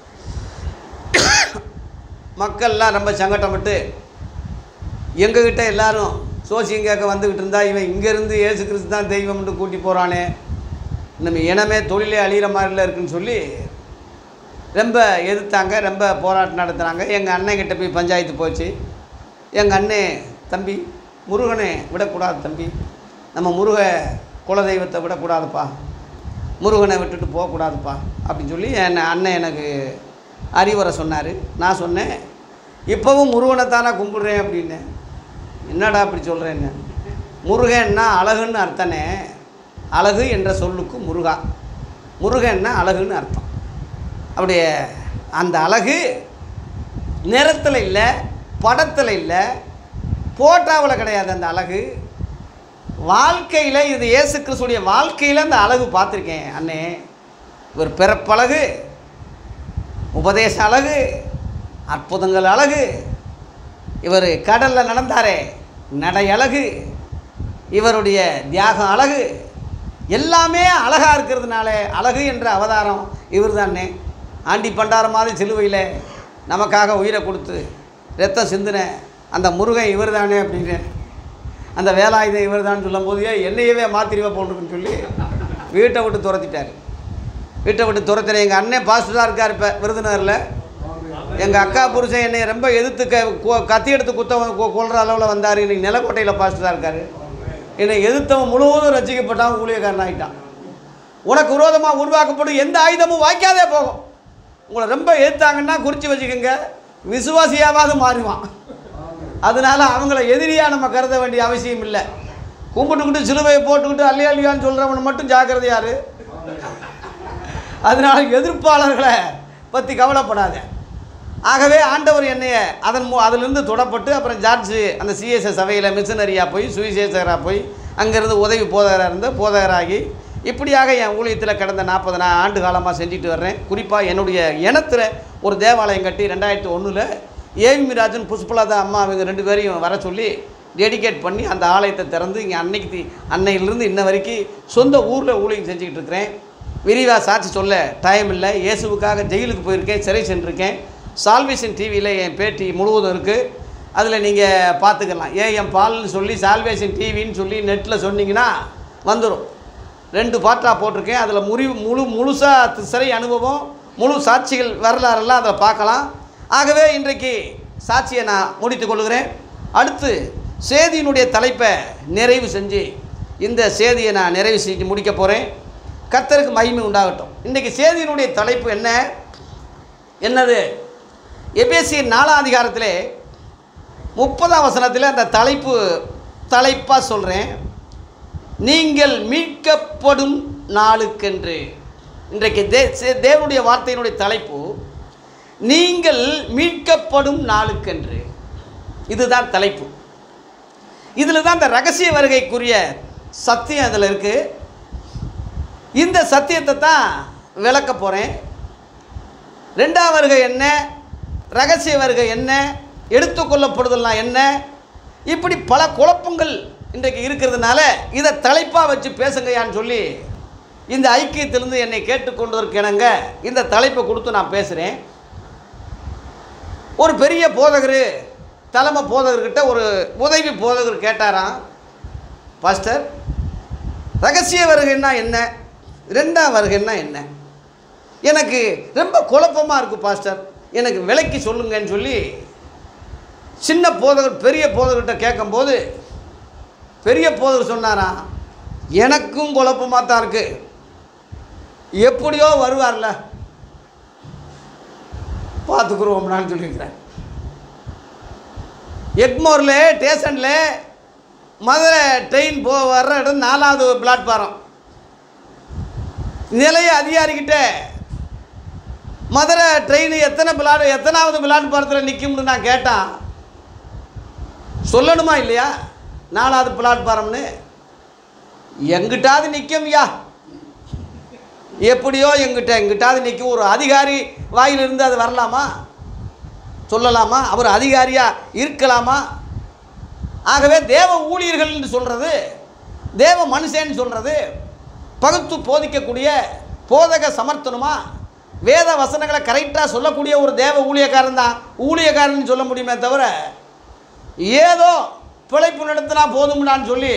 மக்கள்லாம் ரொம்ப சங்கட்டப்பட்டு எங்ககிட்ட எல்லாரும் சோசியம் கேட்க வந்துக்கிட்டு இருந்தா இவன் இங்கேருந்து ஏசு கிறிஸ்து தான் தெய்வம்னு கூட்டி போகிறானே நம்ம இனமே தொழிலே அழிகிற மாதிரில இருக்குன்னு சொல்லி ரொம்ப எதிர்த்தாங்க ரொம்ப போராட்டம் நடத்துனாங்க எங்கள் அண்ணன்கிட்ட போய் பஞ்சாயத்து போச்சு எங்கள் அண்ணே தம்பி முருகனை விடக்கூடாது தம்பி நம்ம முருக குலதெய்வத்தை விடக்கூடாதுப்பா முருகனை விட்டுட்டு போகக்கூடாதுப்பா அப்படின்னு சொல்லி என் அண்ணன் எனக்கு அறிவுரை சொன்னார் நான் சொன்னேன் இப்போவும் முருகனை தானே கும்பிடுறேன் அப்படின்னேன் என்னடா அப்படி சொல்கிறேன்னு முருகன்னா அழகுன்னு அர்த்தனே அழகு என்ற சொல்லுக்கு முருகா முருகன்னா அழகுன்னு அர்த்தம் அப்படியே அந்த அழகு நிறத்தில் இல்லை படத்தில் இல்லை போட்டாவில் கிடையாது அந்த அழகு வாழ்க்கையில் இது இயேசு கிறிஸ்துடைய வாழ்க்கையில் அந்த அழகு பார்த்துருக்கேன் அண்ணே இவர் பிறப்பழகு உபதேச அழகு அற்புதங்கள் அழகு இவர் கடலில் நடந்தாரே நடை அழகு இவருடைய தியாகம் அழகு எல்லாமே அழகாக இருக்கிறதுனால அழகு என்ற அவதாரம் இவர் தானே ஆண்டி பண்டார மாதிரி சிலுவையில் நமக்காக உயிரை கொடுத்து ரத்தம் சிந்தின அந்த முருகன் இவர் தானே அப்படின்னு அந்த வேலாயுதம் இவர் தான் சொல்லும்போது "ஏய், என்னையவே மாத்திரிவா போட்டுருக்குன்னு சொல்லி வீட்டை விட்டு துரத்திட்டார் வீட்டை விட்டு துரத்துற எங்கள் அண்ணன் பாஸ்டராக இருக்கார் இப்போ விருதுநகரில் எங்கள் அக்கா புருஷன் என்னை ரொம்ப எதிர்த்து க கொ- கத்தி எடுத்து குத்த கொ- கொல்ற அளவில் வந்தார் இன்னைக்கு நிலக்கோட்டையில் பாஸ்டராக இருக்கார் என்னை எதிர்த்தவன் முழுவதும் ரசிக்கப்பட்டான் ஊழியக்காரன் ஆகிட்டான் உனக்கு விரோதமாக உருவாக்கப்படும் எந்த ஆயுதமும் வாய்க்காதே போகும் உங்களை ரொம்ப எதிர்த்தாங்கன்னா குறித்து வச்சுக்கோங்க விசுவாசியாவது மாறுவான் அதனால அவங்கள எதிரியாக நம்ம கருத வேண்டிய அவசியம் இல்லை கும்பிட்டுக்கிட்டு சிலுவையை போட்டுக்கிட்டு அல்லி அல்லியான்னு சொல்கிறவன் மட்டும் ஜாக்கிரதை யாரு அதனால எதிர்ப்பாளர்களை பற்றி கவலைப்படாத ஆகவே ஆண்டவர் என்னைய அதன் மூ அதிலிருந்து தொடப்பட்டு அப்புறம் ஜார்ஜ் அந்த சிஎஸ்எஸ் சபையில் மிஷனரியாக போய் சுவிசேஷகராக போய் அங்கேருந்து உதவி போதகராக இருந்து போதகராகி இப்படியாக என் ஊழியத்தில் கடந்த நாற்பது நா ஆண்டு காலமாக செஞ்சுட்டு வர்றேன் குறிப்பாக என்னுடைய இனத்தில் ஒரு தேவாலயம் கட்டி ரெண்டாயிரத்தி ஒன்றில் ஏவி ராஜன் புஷ்பலதா அம்மா அவங்க ரெண்டு பேரையும் வர சொல்லி டெடிகேட் பண்ணி அந்த ஆலயத்தை திறந்து இங்கே அன்னைக்கு தி- அன்னையிலிருந்து இன்ன வரைக்கும் சொந்த ஊரில் ஊழியம் செஞ்சுக்கிட்டு இருக்கிறேன் விரிவாக சாட்சி சொல்ல டைம் இல்லை இயேசுவுக்காக ஜெயிலுக்கு போயிருக்கேன் சிறை சென்றிருக்கேன் சால்வேஷன் டிவியில் என் பேட்டி முழுவதும் இருக்குது அதில் நீங்கள் பார்த்துக்கலாம் ஏஎம் பால்னு சொல்லி சால்வேஷன் டிவின்னு சொல்லி நெட்டில் சொன்னீங்கன்னா வந்துடும் ரெண்டு பாட்டாக போட்டிருக்கேன் அதில் முறி முழு முழுசாக சிறை அனுபவம் முழு சாட்சிகள் வரலாறெல்லாம் அதில் பார்க்கலாம் ஆகவே இன்றைக்கு சாட்சியை நான் முடித்துக் கொள்கிறேன் அடுத்து சேதியினுடைய தலைப்பை நிறைவு செஞ்சு இந்த சேதியை நான் நிறைவு செஞ்சு முடிக்க போகிறேன் கர்த்தருக்கு மகிமை உண்டாகட்டும் இன்றைக்கி சேதியினுடைய தலைப்பு என்ன என்னது எபேசி நாலாம் அதிகாரத்திலே முப்பதாம் வசனத்தில் அந்த தலைப்பு தலைப்பாக சொல்கிறேன் நீங்கள் மீட்கப்படும் நாளுக்கென்று இன்றைக்கு தே சே- தேவனுடைய வார்த்தையினுடைய தலைப்பு நீங்கள் மீட்கப்படும் நாளுக்கென்று இதுதான் தலைப்பு இதில் தான் இந்த ரகசிய வருகைக்குரிய சத்தியம் அதில் இருக்குது இந்த சத்தியத்தை தான் விளக்க போகிறேன் ரெண்டாம் வருகை என்ன ரகசிய வருகை என்ன எடுத்துக்கொள்ளப்படுதல்லாம் என்ன இப்படி பல குழப்பங்கள் இன்றைக்கு இருக்கிறதுனால இதை தலைப்பாக வச்சு பேசுங்கயான்னு சொல்லி இந்த ஐக்கியத்திலிருந்து என்னை கேட்டுக்கொண்டதற்கு இணங்க இந்த தலைப்பை கொடுத்து நான் பேசுகிறேன் ஒரு பெரிய போதகர் தலைமை போதகர்கிட்ட ஒரு உதவி போதகர் கேட்டாராம் பாஸ்டர் ரகசிய வருகைன்னா என்ன ரெண்டாம் வருகைன்னா என்ன எனக்கு ரொம்ப குழப்பமாக இருக்குது பாஸ்டர் எனக்கு விலைக்கு சொல்லுங்கன்னு சொல்லி சின்ன போதகர் பெரிய போதகர்கிட்ட கேட்கும்போது பெரிய போதகர் சொன்னாராம் எனக்கும் குழப்பமாக தான் இருக்குது எப்படியோ வருவார்ல பார்த்துக்குருவோம்னான்னு சொல்லியிருக்கிறேன் எக்மோரில் ஸ்டேஷனில் மதுரை ட்ரெயின் போ வர்ற இடம் நாலாவது பிளாட்பாரம் நிலைய அதிகாரிக்கிட்ட மதுரை ட்ரெயின் எத்தனை பிளாட் எத்தனாவது பிளாட்பாரத்தில் நிற்கும்னு நான் கேட்டான் சொல்லணுமா இல்லையா நாலாவது பிளாட்பாரம்னு எங்கிட்டாவது நிற்கும்யா எப்படியோ எங்கிட்ட எங்கிட்டாவது நிற்கும் ஒரு அதிகாரி வாயிலிருந்து அது வரலாமா சொல்லலாமா அவர் அதிகாரியாக இருக்கலாமா ஆகவே தேவ ஊழியர்கள் என்று சொல்கிறது தேவ மனுஷன்னு சொல்கிறது பகுத்து போதிக்கக்கூடிய போதக சமர்த்தனுமா வேத வசனங்களை கரெக்டாக சொல்லக்கூடிய ஒரு தேவ ஊழியக்காரன் தான் ஊழியக்காரன் சொல்ல முடியுமே தவிர ஏதோ பிழைப்பு நடத்தினா போதும்டான்னு சொல்லி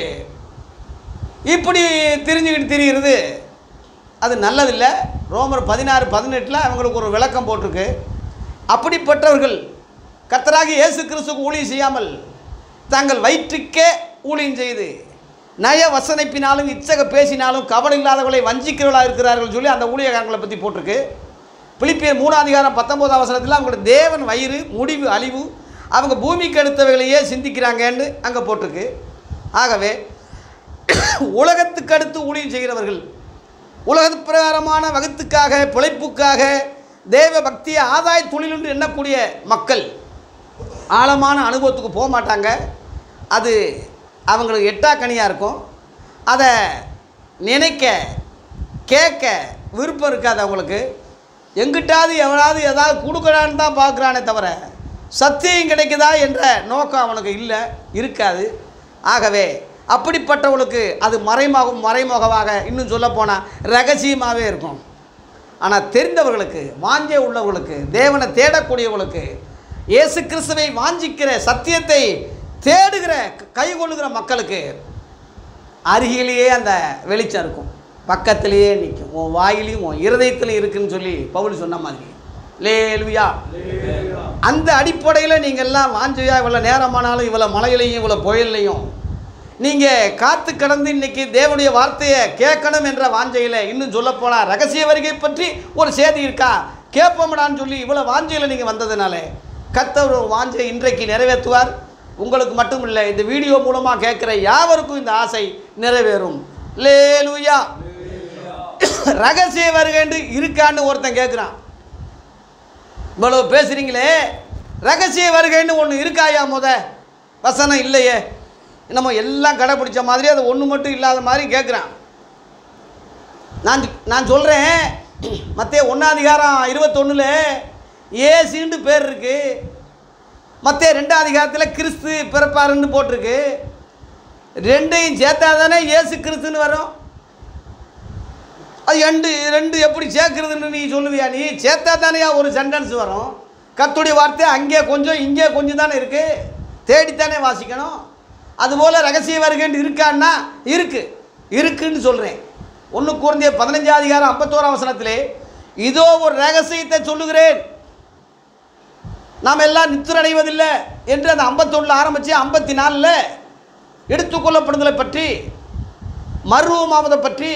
இப்படி திரிஞ்சுக்கிட்டு திரிகிறது அது நல்லதில்லை ரோமர் பதினாறு பதினெட்டில் அவங்களுக்கு ஒரு விளக்கம் போட்டிருக்கு அப்படிப்பட்டவர்கள் கர்த்தராகி இயேசு கிறிஸ்துக்கு ஊழியம் செய்யாமல் தாங்கள் வயிற்றுக்கே ஊழியம் செய்து நய வசனைப்பினாலும் இச்சக பேசினாலும் கவலை இல்லாதவர்களை வஞ்சிக்கிறவர்களாக இருக்கிறார்கள் சொல்லி அந்த ஊழியக்காரங்களை பற்றி போட்டிருக்கு பிலிப்பியர் மூணாம் அதிகாரம் பத்தொம்போதாம் வசனத்தில் அவங்களோட தேவன் வயிறு முடிவு அழிவு அவங்க பூமிக்கு அடுத்தவைகளையே சிந்திக்கிறாங்கன்னு அங்கே போட்டிருக்கு ஆகவே உலகத்துக்கு அடுத்து ஊழியம் செய்கிறவர்கள் உலகத்து பிரகாரமான வகுத்துக்காக பிழைப்புக்காக தேவ பக்தியை ஆதாய தொழிலுண்டு எண்ணக்கூடிய மக்கள் ஆழமான அனுபவத்துக்கு போக மாட்டாங்க அது அவங்களுக்கு எட்டா கனியாக இருக்கும் அதை நினைக்க கேட்க விருப்பம் இருக்காது அவங்களுக்கு எங்கிட்டாவது எவனாவது ஏதாவது கொடுக்கலான்னு தான் பார்க்குறானே தவிர சத்தியம் கிடைக்குதா என்ற நோக்கம் அவனுக்கு இல்லை இருக்காது ஆகவே அப்படிப்பட்டவளுக்கு அது மறைமுகம் மறைமுகமாக இன்னும் சொல்லப்போனால் ரகசியமாகவே இருக்கும் ஆனால் தெரிந்தவர்களுக்கு வாஞ்சை உள்ளவர்களுக்கு தேவனை தேடக்கூடியவர்களுக்கு இயேசு கிறிஸ்துவை வாஞ்சிக்கிற சத்தியத்தை தேடுகிற கை கொள்ளுகிற மக்களுக்கு அருகிலேயே அந்த வெளிச்சம் இருக்கும் பக்கத்திலேயே நிற்கும் உன் வாயிலையும் உன் இருதயத்திலையும் இருக்குன்னு சொல்லி பவுல் சொன்ன மாதிரி லேலுயா அந்த அடிப்படையில் நீங்கள்லாம் வாஞ்சையா இவ்வளோ நேரமானாலும் இவ்வளோ மழையிலையும் இவ்வளோ புயல்லையும் நீங்கள் காத்து கடந்து இன்னைக்கு தேவனுடைய வார்த்தையை கேட்கணும் என்ற வாஞ்சையில் இன்னும் சொல்லப்போனால் ரகசிய வருகை பற்றி ஒரு செய்தி இருக்கா கேட்போம்டான்னு சொல்லி இவ்வளோ வாஞ்சையில் நீங்கள் வந்ததுனால கர்த்தர் ஒரு வாஞ்சை இன்றைக்கு நிறைவேற்றுவார் உங்களுக்கு மட்டும் இல்லை இந்த வீடியோ மூலமாக கேட்குற யாவருக்கும் இந்த ஆசை நிறைவேறும் லேலுயா ரகசிய வருகைன்னு இருக்கான்னு ஒருத்தன் கேட்குறான் இவ்வளோ பேசுகிறீங்களே ரகசிய வருகைன்னு ஒன்று இருக்காயா முத வசனம் இல்லையே நம்ம எல்லாம் கடைப்பிடிச்ச மாதிரி அது ஒன்று மட்டும் இல்லாத மாதிரி கேட்குறான் நான் நான் சொல்கிறேன் மத்திய ஒன்றாதிகாரம் இருபத்தொன்னில் ஏசின்னு பேர் இருக்குது மத்திய ரெண்டாம் அதிகாரத்தில் கிறிஸ்து பிறப்பாருன்னு போட்டிருக்கு ரெண்டையும் சேர்த்தா தானே ஏசு கிறிஸ்துன்னு வரும் அது ரெண்டு ரெண்டு எப்படி சேர்க்கறதுன்னு நீ சொல்லுவியா நீ சேர்த்தா தானேயா ஒரு சென்டென்ஸ் வரும் கத்துடைய வார்த்தை அங்கே கொஞ்சம் இங்கே கொஞ்சம் தானே இருக்குது தேடித்தானே வாசிக்கணும் அதுபோல் ரகசிய வருகைன்னு இருக்கான்னா இருக்கு இருக்குன்னு சொல்கிறேன் ஒன்று கூர்ந்திய பதினஞ்சாம் அதிகாரம் ஐம்பத்தோராம் வசனத்திலே இதோ ஒரு ரகசியத்தை சொல்லுகிறேன் நாம் எல்லாம் நித்திரடைவதில்லை என்று அந்த ஐம்பத்தொன்னில் ஆரம்பித்து ஐம்பத்தி நாலில் எடுத்துக்கொள்ளப்படுதலை பற்றி மருவமாவதை பற்றி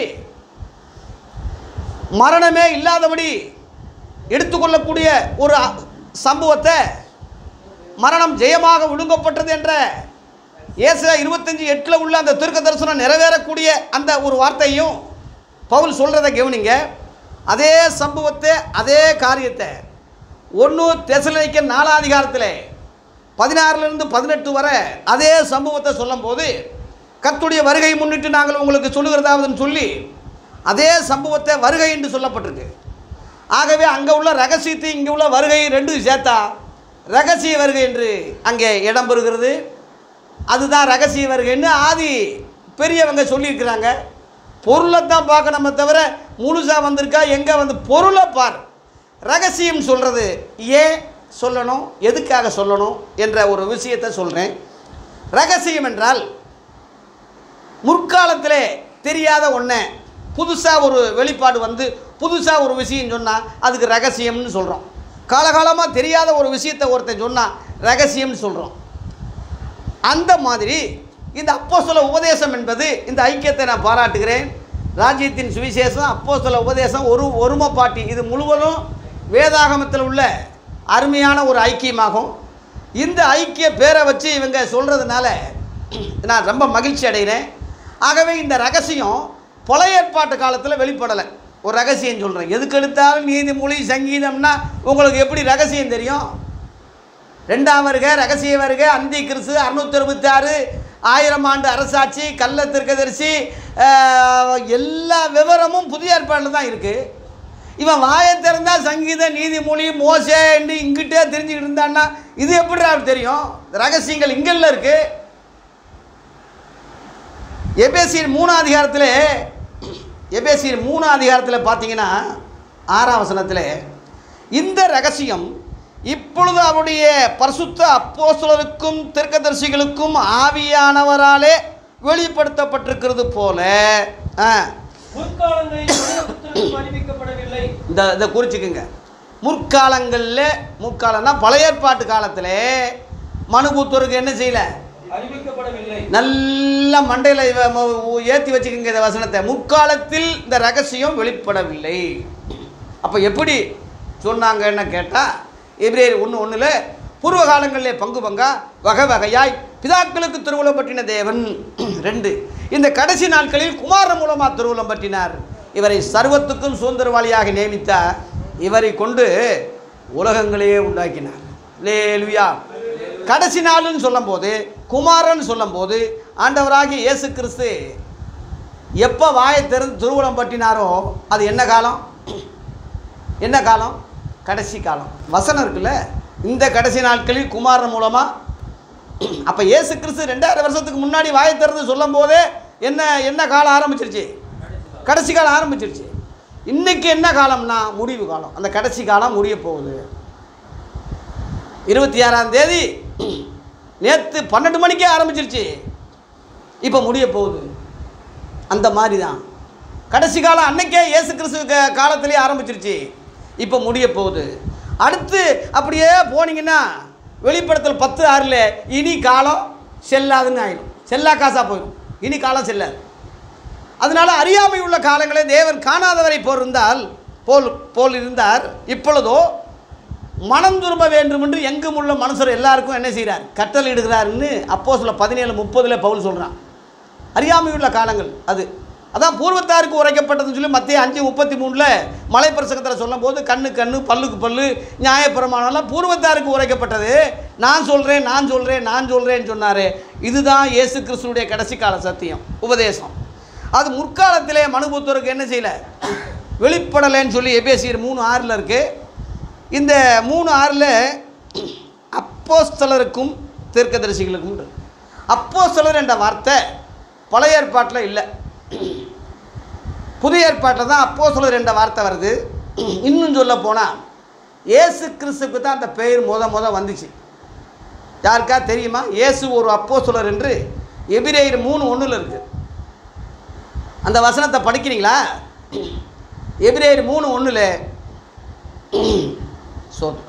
மரணமே இல்லாதபடி எடுத்துக்கொள்ளக்கூடிய ஒரு அ- சம்பவத்தை மரணம் ஜெயமாக ஒழுங்கப்பட்டது என்ற ஏசா இருபத்தஞ்சி எட்டில் உள்ள அந்த திருக்க தரிசனம் நிறைவேறக்கூடிய அந்த ஒரு வார்த்தையும் பவுல் சொல்கிறத கவனிங்க அதே சம்பவத்தை அதே காரியத்தை ஒன்று தெசலனிக்க நாலாதிகாரத்தில் பதினாறுலேருந்து பதினெட்டு வரை அதே சம்பவத்தை சொல்லும்போது கர்த்தருடைய வருகை முன்னிட்டு நாங்கள் உங்களுக்கு சொல்லுகிறதாவதுன்னு சொல்லி அதே சம்பவத்தை வருகை என்று சொல்லப்பட்டிருக்கு ஆகவே அங்கே உள்ள ரகசியத்தை இங்கே உள்ள வருகை ரெண்டும் சேர்த்தா ரகசிய வருகை என்று அங்கே இடம் பெறுகிறது அதுதான் ரகசிய வருகைன்னு ஆதி பெரியவங்க சொல்லியிருக்கிறாங்க பொருளை தான் பார்க்கணுமே தவிர முழுசாக வந்திருக்கா எங்கே வந்து பொருளை பார் ரகசியம் சொல்கிறது ஏன் சொல்லணும் எதுக்காக சொல்லணும் என்ற ஒரு விஷயத்தை சொல்கிறேன் ரகசியம் என்றால் முற்காலத்தில் தெரியாத ஒன்றை புதுசாக ஒரு வெளிப்பாடு வந்து புதுசாக ஒரு விஷயம் சொன்னால் அதுக்கு ரகசியம்னு சொல்கிறோம் காலகாலமாக தெரியாத ஒரு விஷயத்தை ஒருத்தன் சொன்னால் ரகசியம்னு சொல்கிறோம் அந்த மாதிரி இந்த அப்போஸ்தல உபதேசம் என்பது இந்த ஐக்கியத்தை நான் பாராட்டுகிறேன் ராஜ்யத்தின் சுவிசேஷம் அப்போஸ்தல உபதேசம் ஒரு ஒருமைப்பாட்டி இது முழுவதும் வேதாகமத்தில் உள்ள அருமையான ஒரு ஐக்கியமாகும் இந்த ஐக்கிய பேரை வச்சு இவங்க சொல்கிறதுனால நான் ரொம்ப மகிழ்ச்சி அடைகிறேன் ஆகவே இந்த ரகசியம் பழைய ஏற்பாட்டு காலத்தில் வெளிப்படலை ஒரு ரகசியம் சொல்கிறேன் எதுக்கு எடுத்தாலும் நீதிமொழி சங்கீதம்னா உங்களுக்கு எப்படி ரகசியம் தெரியும் ரெண்டாம் வருக ரகசிய வருக அந்தி கிறிஸ்து அறுநூத்தி அறுபத்தி ஆறு ஆயிரம் ஆண்டு அரசாட்சி கள்ள திருக்கதரிசி ஆஹ், எல்லா விவரமும் புதிய ஏற்பாடில் தான் இருக்குது இவன் வாயை திறந்தா சங்கீத நீதிமொழி மோசேன்னு இங்கிட்டே தெரிஞ்சுக்கிட்டு இருந்தான்னா இது எப்படி அவருக்கு தெரியும் ரகசியங்கள் இங்கல்ல இருக்கு எபேசியர் மூணாம் அதிகாரத்தில் எபேசியர் மூணாம் அதிகாரத்தில் பார்த்தீங்கன்னா ஆறாம் வசனத்தில் இந்த ரகசியம் இப்பொழுது அவருடைய பரிசுத்த அப்போஸ்தலருக்கும் தீர்க்கதரிசிகளுக்கும் ஆவியானவராலே வெளிப்படுத்தப்பட்டிருக்கிறது போல ஆ, முற்காலங்களில் மனிதபுத்திரனுக்கு அறிவிக்கப்படவில்லை இந்த இதை குறிச்சுக்குங்க முற்காலங்களில் முற்காலம்னா பழைய ஏற்பாட்டு காலத்தில் மனுபுத்தருக்கு என்ன செய்யலை அறிவிக்கப்படவில்லை நல்ல மண்டையில் ஏற்றி வச்சுக்கோங்க இந்த வசனத்தை முற்காலத்தில் இந்த ரகசியம் வெளிப்படவில்லை அப்போ எப்படி சொன்னாங்கன்னு கேட்டால் எபிரேயர் ஒன்று ஒன்றில் பூர்வ காலங்களிலே பங்கு பங்கா வகை வகையாய் பிதாக்களுக்கு திருவுளம் பற்றின தேவன் ரெண்டு இந்த கடைசி நாட்களில் குமாரன் மூலமாக திருவுளம் பற்றினார் இவரை சர்வத்துக்கும் சுதந்திரவாளியாக நியமித்தார் இவரை கொண்டு உலகங்களையே உண்டாக்கினார் லேலுயா கடைசி நாள்னு சொல்லும்போது குமாரன் சொல்லும்போது ஆண்டவராகிய இயேசு கிறிஸ்து எப்போ வாயை திறந்து திருவுளம் பற்றினாரோ அது என்ன காலம் என்ன காலம் கடைசி காலம் வசனம் இருக்குல்ல இந்த கடைசி நாட்களில் குமாரன் மூலமாக அப்போ இயேசு கிறிஸ்து ரெண்டாயிரம் வருஷத்துக்கு முன்னாடி வாயை திறந்து சொல்லும் போதே என்ன என்ன காலம் ஆரம்பிச்சிருச்சு கடைசி காலம் ஆரம்பிச்சிருச்சு இன்னைக்கு என்ன காலம்னா முடிவு காலம் அந்த கடைசி காலம் முடிய போகுது இருபத்தி ஆறாம் தேதி நேற்று பன்னெண்டு மணிக்கே ஆரம்பிச்சிருச்சு இப்போ முடிய போகுது அந்த மாதிரி தான் கடைசி காலம் அன்னைக்கே இயேசு கிறிஸ்து க- காலத்திலே ஆரம்பிச்சிருச்சு இப்போ முடிய போகுது அடுத்து அப்படியே போனீங்கன்னா வெளிப்படுத்தல் பத்து ஆறில் இனி காலம் செல்லாதுன்னு ஆயிடும் செல்லா காசாக போயிடும் இனி காலம் செல்லாது அதனால அறியாமை உள்ள காலங்களே தேவன் காணாதவரை போல் இருந்தால் போல் போல் இருந்தார் இப்பொழுதோ மனம் திரும்ப வேண்டும் என்று எங்கும் உள்ள மனுஷர் எல்லாருக்கும் என்ன செய்கிறார் கட்டளையிடுகிறார்னு அப்போ சொல்ல பதினேழு முப்பதில் பவுல் சொல்கிறான் அறியாமை உள்ள காலங்கள் அது அதான் பூர்வத்தாருக்கு உரைக்கப்பட்டதுன்னு சொல்லி மத்திய அஞ்சு முப்பத்தி மூணில் மலைப்பிரசங்கத்தில் சொல்லும்போது கண்ணு கண்ணு பல்லுக்கு பல்லு நியாயப்பிரமாணம்லாம் பூர்வத்தாருக்கு உரைக்கப்பட்டது நான் சொல்கிறேன் நான் சொல்கிறேன் நான் சொல்கிறேன்னு சொன்னார் இதுதான் இயேசு கிறிஸ்துனுடைய கடைசி கால சத்தியம் உபதேசம் அது முற்காலத்திலே மனுபுத்தருக்கு என்ன செய்யலை வெளிப்படலைன்னு சொல்லி எபேசியர் மூணு ஆறில் இருக்குது இந்த மூணு ஆறில் அப்போஸ்தலருக்கும் தீர்க்கதரிசிகளுக்கும் இருக்கு. அப்போஸ்தலர் என்ற வார்த்தை பழைய ஏற்பாட்டில் இல்லை புதிய ஏற்பாட்டில் தான் அப்போஸ்தலர் என்ற வார்த்தை வருது இன்னும் சொல்ல போனால் இயேசு கிறிஸ்துக்கு தான் அந்த பெயர் முத முத வந்துச்சு யாருக்கா தெரியுமா இயேசு ஒரு அப்போஸ்தலர் என்று எபிரேயர் மூணு ஒன்றில் இருக்குது அந்த வசனத்தை படிக்கிறீங்களா எபிரேயர் மூணு ஒன்றில் சோத்து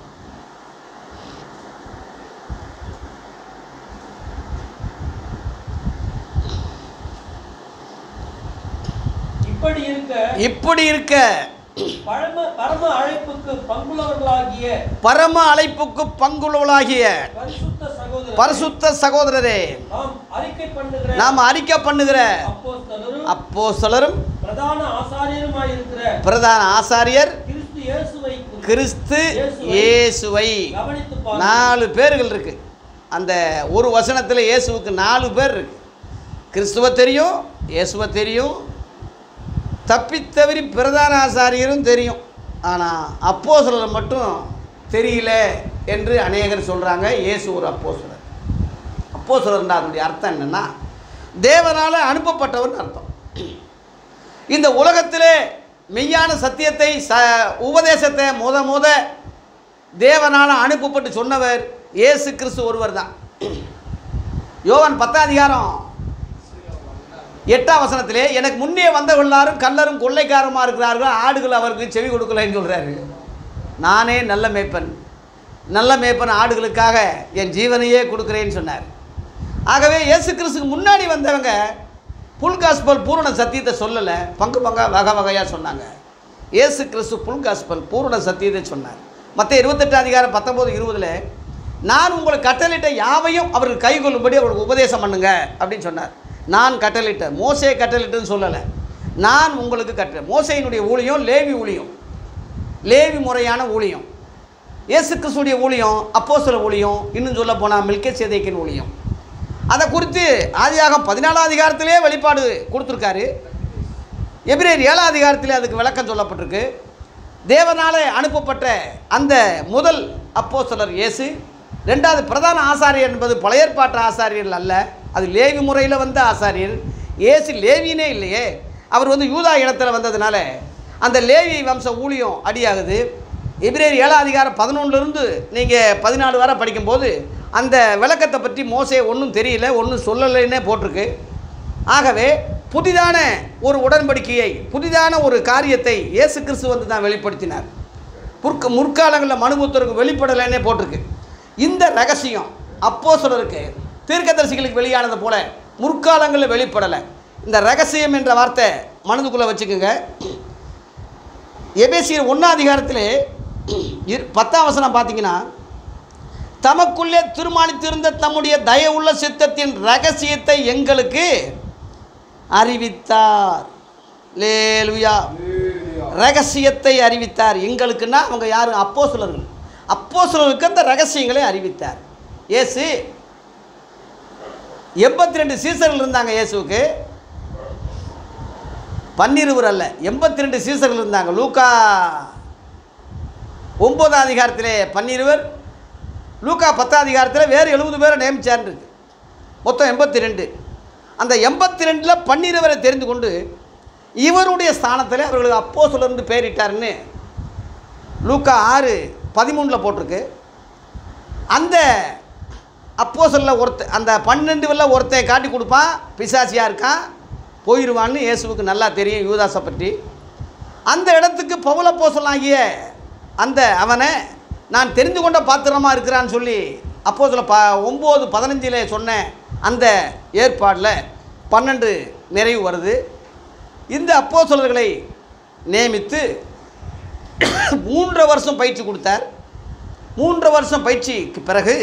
இப்படி இருக்க இப்படி இருக்க பரம பரம அழைப்புக்கு பங்குள்ளவர்களாகிய பரம அழைப்புக்கு பங்குள்ளவளாகிய பரிசுத்த சகோதரர் பரிசுத்த சகோதரரே நாம் அறிக்கை பண்ணுகிற நாம் அறிக்கை பண்ணுகிற அப்போஸ்தலரும் அப்போஸ்தலரும் பிரதான ஆசாரியருமாயிருக்கிற பிரதான ஆசாரியர் கிறிஸ்து இயேசுவை கிறிஸ்து இயேசுவை கவனித்து பாருங்கள் நாலு பேர்கள் இருக்கு அந்த ஒரு வசனத்தில் இயேசுவுக்கு நாலு பேர் இருக்கு கிறிஸ்துவ தெரியும் இயேசுவை தெரியும் தப்பித்தவரி பிரதான ஆசாரியரும் தெரியும் ஆனால் அப்போ மட்டும் தெரியல என்று அநேகர் சொல்கிறாங்க இயேசு ஒரு அப்போ சிலர் அப்போ அதனுடைய அர்த்தம் என்னென்னா தேவனால் அனுப்பப்பட்டவர்னு அர்த்தம் இந்த உலகத்திலே மெய்யான சத்தியத்தை ச உபதேசத்தை முத முத தேவனால் அனுப்பப்பட்டு சொன்னவர் இயேசு கிறிஸ்து ஒருவர் தான் யோவான் பத்தாம் அதிகாரம் எட்டாம் வசனத்திலே எனக்கு முன்னே வந்தவர்கள் எல்லாரும் கல்லரும் கொள்ளைக்காரமா இருக்கிறார்கள் ஆடுகள் அவருக்கு செவி கொடுக்கலைன்னு சொல்கிறாரு நானே நல்ல மேய்ப்பன் நல்ல மேய்ப்பன் ஆடுகளுக்காக என் ஜீவனையே கொடுக்குறேன்னு சொன்னார் ஆகவே இயேசு கிறிஸ்துக்கு முன்னாடி வந்தவங்க புல்காஸ்பல் பூரண சத்தியத்தை சொல்லலை பங்கு பங்கா வகை வகையாக சொன்னாங்க இயேசு கிறிஸ்து புல்காஸ்பல் பூரண சத்தியத்தை சொன்னார் மற்ற இருபத்தெட்டு அதிகாரம் பத்தொம்போது இருபதில் நான் உங்களுக்கு கட்டளிட்ட யாவையும் அவர்கள் கைகொள்ளும்படி அவருக்கு உபதேசம் பண்ணுங்க அப்படின்னு சொன்னார் நான் கட்டளிட்ட மோசே கட்டளிட்டுன்னு சொல்லலை நான் உங்களுக்கு கட்ட மோசையினுடைய ஊழியம் லேவி ஊழியம் லேவி முறையான ஊழியம் இயேசு கிறிஸ்துடைய ஊழியம் அப்போஸ்தல ஊழியம் இன்னும் சொல்ல ஊழியம் இன்னும் சொல்ல போனால் மில்கே சேதைக்கின் ஊழியம் அதை குறித்து ஆதியாகம் பதினாலாம் அதிகாரத்திலே வெளிப்பாடு கொடுத்துருக்காரு எபிரேர் ஏழாம் அதிகாரத்திலே அதுக்கு விளக்கம் சொல்லப்பட்டிருக்கு தேவனாலே அனுப்பப்பட்ட அந்த முதல் அப்போஸ்தலர் இயேசு ரெண்டாவது பிரதான ஆசாரியர் என்பது பழைய ஏற்பாட்டு ஆசாரியர்கள் அல்ல அது லேவி முறையில் வந்த ஆசாரியர் இயேசு லேவினே இல்லையே அவர் வந்து யூதா இடத்துல வந்ததுனால அந்த லேவி வம்ச ஊழியம் அடியாகுது எபிரேர் ஏழாம் அதிகாரம் பதினொன்றுலேருந்து நீங்கள் பதினாலு வரை படிக்கும்போது அந்த விளக்கத்தை பற்றி மோசே ஒன்றும் தெரியல ஒன்றும் சொல்லலைன்னே போட்டிருக்கு ஆகவே புதிதான ஒரு உடன்படிக்கையை புதிதான ஒரு காரியத்தை இயேசு கிறிஸ்து வந்து தான் வெளிப்படுத்தினார் முற்க முற்காலங்களில் மனுபுத்தருக்கு வெளிப்படலைன்னே போட்டிருக்கு இந்த ரகசியம் அப்போ சொல்றதுக்கு தீர்க்கதரிசிகளுக்கு வெளியானது போல முற்காலங்களில் வெளிப்படலை இந்த ரகசியம் என்ற வார்த்தை மனதுக்குள்ளே வச்சுக்கோங்க எபேசியர் ஒன்றாம் அதிகாரத்தில் இரு பத்தாம் வசனம் பார்த்தீங்கன்னா தமக்குள்ளே தீர்மானித்திருந்த தம்முடைய தயவுள்ள சித்தத்தின் ரகசியத்தை எங்களுக்கு அறிவித்தார் லேலுயா ரகசியத்தை அறிவித்தார் எங்களுக்குன்னா அவங்க யாரும் அப்போ சிலர்கள் அப்போ சிலருக்கு அந்த ரகசியங்களை அறிவித்தார் இயேசு எண்பத்தி ரெண்டு சீசர்கள் இருந்தாங்க இயேசுவுக்கு பன்னிருவர் அல்ல எண்பத்தி ரெண்டு சீசர்கள் இருந்தாங்க லூக்கா ஒன்பதாம் அதிகாரத்திலே பன்னிருவர் லூக்கா பத்தாம் அதிகாரத்தில் வேறு எழுபது பேரை நியமிச்சார்னு இருக்கு மொத்தம் எண்பத்தி ரெண்டு அந்த எண்பத்தி ரெண்டில் பன்னிருவரை தெரிந்து கொண்டு இவருடைய ஸ்தானத்தில் அவர்களுக்கு அப்போ சொல்லருந்து பேரிட்டாருன்னு லூக்கா ஆறு பதிமூணில் போட்டிருக்கு அந்த அப்போ சொல்ல ஒருத்த அந்த பன்னெண்டு வல்ல ஒருத்தன் காட்டி கொடுப்பான் பிசாசியாக இருக்கான் போயிடுவான்னு இயேசுவுக்கு நல்லா தெரியும் யூதாஸை பற்றி அந்த இடத்துக்கு பவுலப்போ சொல்லாகிய அந்த அவனை நான் தெரிந்து கொண்ட பாத்திரமாக இருக்கிறான்னு சொல்லி அப்போ சொல்ல ப ஒம்பது பதினஞ்சில் சொன்ன அந்த ஏற்பாடில் பன்னெண்டு நிறைவு வருது இந்த அப்போஸ்தலர்களை நியமித்து மூன்று வருஷம் பயிற்சி கொடுத்தார் மூன்று வருஷம் பயிற்சிக்கு பிறகு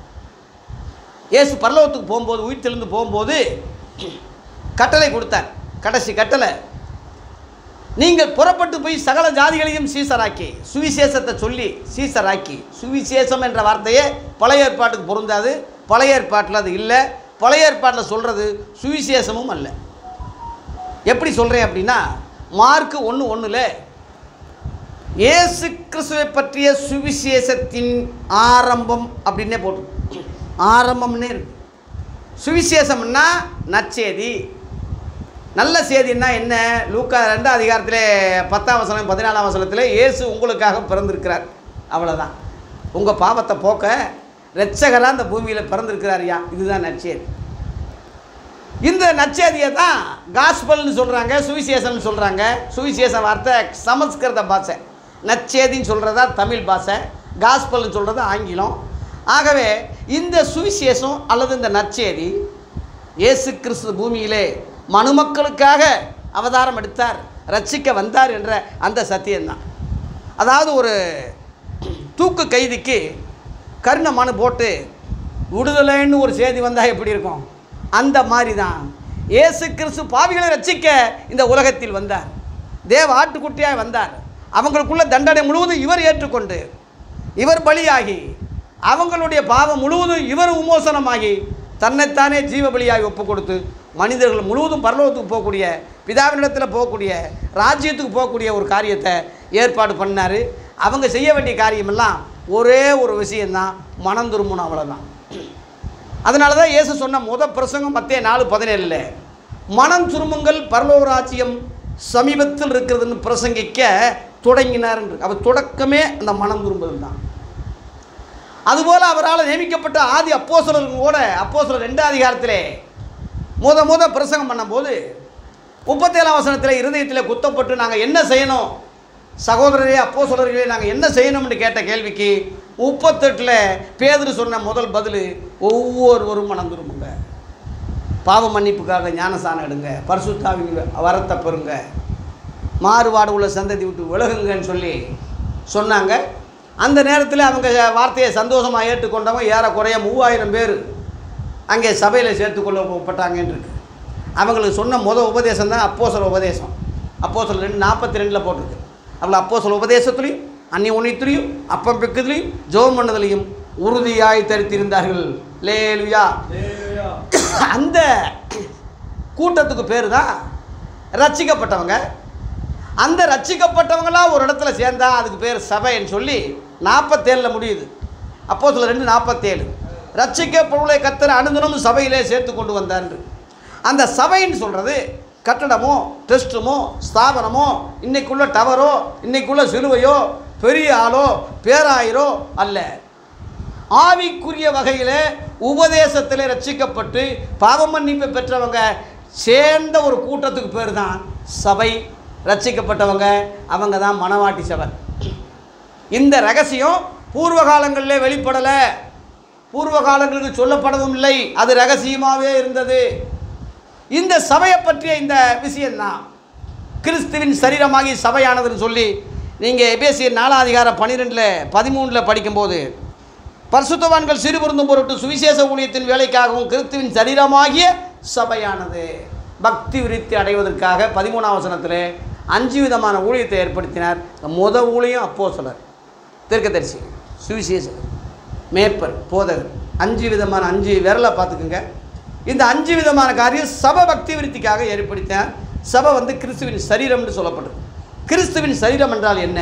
இயேசு பரலோகத்துக்கு போகும்போது உயிர்த்தெழுந்து போகும்போது கட்டளை கொடுத்தார் கடைசி கட்டளை நீங்கள் புறப்பட்டு போய் சகல ஜாதிகளையும் சீசராக்கி சுவிசேஷத்தை சொல்லி சீசராக்கி சுவிசேஷம் என்ற வார்த்தையே பழைய ஏற்பாட்டுக்கு பொருந்தாது பழைய ஏற்பாட்டில் அது இல்லை பழைய ஏற்பாட்டில் சொல்கிறது சுவிசேஷமும் அல்ல எப்படி சொல்கிறேன் அப்படின்னா மார்க்கு ஒன்று ஒன்றில் இயேசு கிறிஸ்துவை பற்றிய சுவிசேஷத்தின் ஆரம்பம் அப்படின்னே போட்டு ஆரம்பம்னே இருக்கு சுவிசேஷம்னா நற்செய்தி நல்ல செய்தின்னா என்ன லூக்கா ரெண்டாம் அதிகாரத்திலே பத்தாம் வசனம் பதினாலாம் வசனத்தில் இயேசு உங்களுக்காக பிறந்திருக்கிறார் அவ்வளோதான் உங்கள் பாவத்தை போக்க இரட்சகராக அந்த பூமியில் பிறந்திருக்கிறாரியா இதுதான் நற்செய்தி இந்த நற்செய்தியை தான் காஸ்பல்னு சொல்கிறாங்க சுவிசேஷம்னு சொல்கிறாங்க சுவிசேஷ வார்த்தை சமஸ்கிருத பாஷை நற்செய்தின்னு சொல்கிறதா தமிழ் பாஷை காஸ்பல்னு சொல்கிறது ஆங்கிலம் ஆகவே இந்த சுவிசேஷம் அல்லது இந்த நற்செய்தி இயேசு கிறிஸ்து பூமியிலே மனுமக்களுக்காக அவதாரம் எடுத்தார் ரட்சிக்க வந்தார் என்ற அந்த சத்தியம்தான் அதாவது ஒரு தூக்கு கைதிக்கு கருண மனு போட்டு விடுதலைன்னு ஒரு செய்தி வந்தால் எப்படி இருக்கும் அந்த மாதிரி தான் இயேசு கிறிஸ்து பாவிகளை ரட்சிக்க இந்த உலகத்தில் வந்தார் தேவ ஆட்டுக்குட்டியாய் வந்தார் அவங்களுக்குள்ள தண்டனை முழுவதும் இவர் ஏற்றுக்கொண்டு இவர் பலியாகி அவங்களுடைய பாவம் முழுவதும் இவர் விமோசனமாகி தன்னைத்தானே ஜீவ பலியாகி ஒப்பு கொடுத்து மனிதர்கள் முழுவதும் பரலோகத்துக்கு போகக்கூடிய பிதாவினிடத்தில் போகக்கூடிய ராஜ்யத்துக்கு போகக்கூடிய ஒரு காரியத்தை ஏற்பாடு பண்ணார் அவங்க செய்ய வேண்டிய காரியமெல்லாம் ஒரே ஒரு விஷயந்தான் மனம் திரும்பணும் அவ்வளோதான் அதனால தான் இயேசு சொன்ன முத பிரசங்கம் மத்திய நாலு பதினேழில் மனம் திரும்புங்கள் பரலோக ராஜ்யம் சமீபத்தில் இருக்கிறதுன்னு பிரசங்கிக்க தொடங்கினார் என்று அவர் தொடக்கமே அந்த மனம் திரும்புதல் தான் அதுபோல் அவரால் நியமிக்கப்பட்ட ஆதி அப்போஸ்தலர்கள் கூட அப்போஸ்தலர் ரெண்டாம் அதிகாரத்திலே முத முத பிரசங்கம் பண்ணும்போது முப்பத்தேழாம் வசனத்தில் இருதயத்தில் குத்தப்பட்டு நாங்கள் என்ன செய்யணும் சகோதரரே அப்போ சொல்கிறீங்களே நாங்கள் என்ன செய்யணும்னு கேட்ட கேள்விக்கு முப்பத்தெட்டில் பேதுரு சொன்ன முதல் பதில் ஒவ்வொருவரும் மனம் திரும்புங்க பாவ மன்னிப்புக்காக ஞானசானம் எடுங்க பரிசுத்தாவின் வரத்தை பெறுங்க மாறுபாடு உள்ள சந்ததி விட்டு விலகுங்கன்னு சொல்லி சொன்னாங்க அந்த நேரத்தில் அவங்க வார்த்தையை சந்தோஷமாக ஏற்றுக்கொண்டவங்க ஏறக்குறைய மூவாயிரம் பேர் அங்கே சபையில் சேர்த்துக்கொள்ளப்பட்டாங்கன்னு இருக்கு அவங்களுக்கு சொன்ன முத உபதேசம் தான் அப்போ உபதேசம் அப்போ ரெண்டு நாற்பத்தி ரெண்டில் போட்டிருக்கு அவங்கள அப்போ உபதேசத்துலையும் அன்னி உன்னித்திலையும் அப்பம் பெக்குதலையும் ஜோம் பண்ணதுலையும் உறுதியாய் தரித்திருந்தார்கள் லேலுயா அல்லேலூயா. அந்த கூட்டத்துக்கு பேர் தான் ரட்சிக்கப்பட்டவங்க அந்த ரட்சிக்கப்பட்டவங்களாம் ஒரு இடத்துல சேர்ந்தா அதுக்கு பேர் சபைன்னு சொல்லி நாற்பத்தேழில் முடியுது அப்போ சில ரெண்டு நாற்பத்தேழு ரட்சிக்கப்பொருளை கத்தர் அனுதினமும் சபையிலே சேர்த்து கொண்டு வந்தார் அந்த சபைன்னு சொல்கிறது கட்டடமோ டெஸ்ட்டுமோ ஸ்தாபனமோ இன்னைக்குள்ள டவரோ இன்னைக்குள்ள சிலுவையோ பெரிய ஆளோ பேராயிரோ அல்ல ஆவிக்குரிய வகையில் உபதேசத்தில் ரட்சிக்கப்பட்டு பாவ மன்னிப்பு பெற்றவங்க சேர்ந்த ஒரு கூட்டத்துக்கு பேர் தான் சபை ரட்சிக்கப்பட்டவங்க அவங்க தான் மணவாட்டி சபை இந்த ரகசியம் பூர்வ காலங்களிலே வெளிப்படலை பூர்வ காலங்களுக்கு சொல்லப்படவும் இல்லை அது ரகசியமாகவே இருந்தது இந்த சபையை பற்றிய இந்த விஷயம்தான் கிறிஸ்துவின் சரீரமாகி சபையானதுன்னு சொல்லி நீங்கள் எபேசியர் நாலாம் அதிகாரம் பன்னிரெண்டில் பதிமூணில் படிக்கும்போது பரிசுத்தவான்கள் சிறுபொருந்தும் பொருட்டு சுவிசேஷ ஊழியத்தின் வேலைக்காகவும் கிறிஸ்துவின் சரீரமாகிய சபையானது பக்தி விருத்தி அடைவதற்காக பதிமூணாம் வசனத்தில் அஞ்சு விதமான ஊழியத்தை ஏற்படுத்தினார் முத ஊழியம் அப்போ சிலர் தீர்க்கதரிசி சுவிசேஷகர் மேப்பர் போதகர் அஞ்சு விதமான அஞ்சு விரலை பார்த்துக்குங்க இந்த அஞ்சு விதமான காரியம் சபை பக்தி விருத்திக்காக ஏற்படுத்தினார் சபை வந்து கிறிஸ்துவின் சரீரம்னு சொல்லப்படுது கிறிஸ்துவின் சரீரம் என்றால் என்ன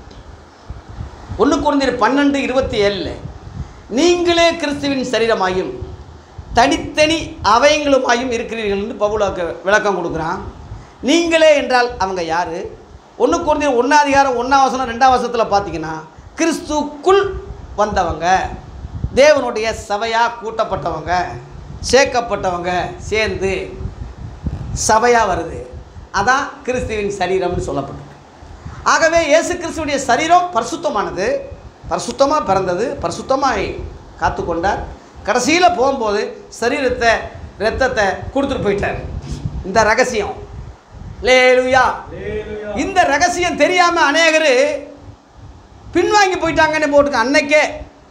ஒன்று குறைந்தர் பன்னெண்டு இருபத்தி ஏழில் நீங்களே கிறிஸ்துவின் சரீரமாயும் தனித்தனி அவயங்களுமாயும் இருக்கிறீர்கள் என்று பவுலாக்கு விளக்கம் கொடுக்குறான் நீங்களே என்றால் அவங்க யார் ஒன்று குறைந்தர் ஒன்றாதிகாரம் ஒன்றாம் வசனம் ரெண்டாம் வசனத்தில் பார்த்தீங்கன்னா கிறிஸ்துக்குள் வந்தவங்க தேவனுடைய சபையாக கூட்டப்பட்டவங்க சேர்க்கப்பட்டவங்க சேர்ந்து சபையாக வருது அதான் கிறிஸ்துவின் சரீரம்னு சொல்லப்பட்டது ஆகவே இயேசு கிறிஸ்துவுடைய சரீரம் பரிசுத்தமானது பரிசுத்தமாக பிறந்தது பரிசுத்தமாக காத்துக்கொண்டார் கடைசியில் போகும்போது சரீரத்தை இரத்தத்தை கொடுத்துட்டு போயிட்டார் இந்த ரகசியம் லேலுயா அல்லேலூயா. இந்த ரகசியம் தெரியாமல் அநேகர் பின்வாங்கி போயிட்டாங்கன்னு போட்டுக்க அன்னைக்கே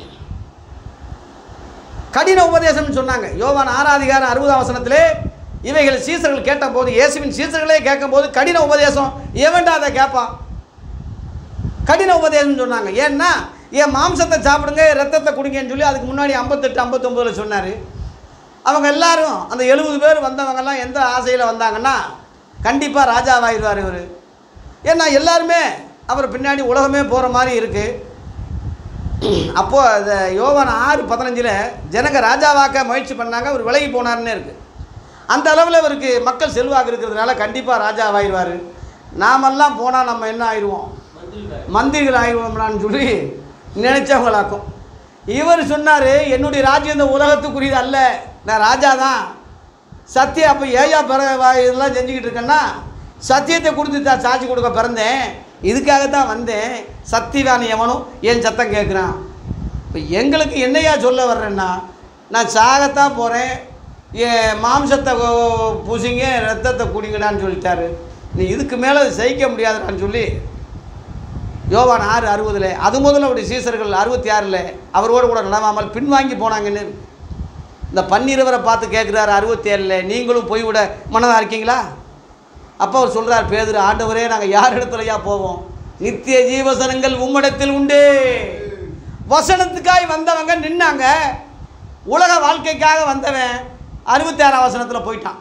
கடின உபதேசம்னு சொன்னாங்க யோவான் ஆறாதிகாரம் அறுபதாம் வசனத்திலே இவைகள் சீசர்கள் கேட்டபோது இயேசுவின் சீசர்களே கேட்கும்போது கடின உபதேசம் எவன்டா அதை கேட்பான் கடின உபதேசம் சொன்னாங்க ஏன்னா என் மாம்சத்தை சாப்பிடுங்க ரத்தத்தை குடிங்கன்னு சொல்லி அதுக்கு முன்னாடி ஐம்பத்தெட்டு ஐம்பத்தொம்போதில் சொன்னார் அவங்க எல்லாரும் அந்த எழுபது பேர் வந்தவங்கெல்லாம் எந்த ஆசையில் வந்தாங்கன்னா கண்டிப்பாக ராஜாவாகிடுவார் இவர் ஏன்னா எல்லாருமே அவர் பின்னாடி உலகமே போகிற மாதிரி இருக்குது அப்போது அந்த யோவான் ஆறு பதினஞ்சில் ஜனங்க ராஜாவாக்க முயற்சி பண்ணாங்க அவர் விலகி போனார்னே இருக்குது அந்த அளவில் இவருக்கு மக்கள் செல்வாக்கு இருக்கிறதுனால கண்டிப்பாக ராஜாவாகிடுவார் நாமெல்லாம் போனால் நம்ம என்ன ஆயிடுவோம் மந்திரிகள். மந்திரிகள் ஆயிடுவோம்லான்னு சொல்லி நினைச்சவங்களாக்கும் இவர் சொன்னார் என்னுடைய ராஜ்யம் இந்த உலகத்துக்குரியது அல்ல நான் ராஜா தான் சத்தியம் அப்போ ஏயா பிற வா- இதெல்லாம் செஞ்சுக்கிட்டு இருக்கேன்னா சத்தியத்தை கொடுத்து தான் சாட்சி கொடுக்க பிறந்தேன் இதுக்காக தான் வந்தேன் சத்தியவான் எவனும் என் சத்தம் கேட்குறான் இப்போ எங்களுக்கு என்னையா சொல்ல வர்றேன்னா நான் சாகத்தான் போகிறேன் என் மாம்சத்தை கொ- பூசிங்க ரத்தத்தை குடிங்கடான்னு சொல்லிட்டாரு நீ இதுக்கு மேலே சகிக்க முடியாதுடான்னு சொல்லி யோவான் ஆறு அறுபதில் அது முதல்ல அவருடைய சீசர்கள் அறுபத்தி ஆறில் அவரோடு கூட நடவாமல் பின்வாங்கி போனாங்கன்னு இருக்கு. இந்த பன்னிருவரை பார்த்து கேட்குறாரு அறுபத்தி ஏழில் நீங்களும் போய் விட மனதாக இருக்கீங்களா அப்போ அவர் சொல்கிறார் பேதுரு ஆண்டவரே நாங்கள் யார் இடத்துலையா போவோம் நித்திய ஜீவசனங்கள் உம்மிடத்தில் உண்டு வசனத்துக்காய் வந்தவங்க நின்னாங்க உலக வாழ்க்கைக்காக வந்தவன் அறுபத்தி ஆறாம் வசனத்தில் போயிட்டான்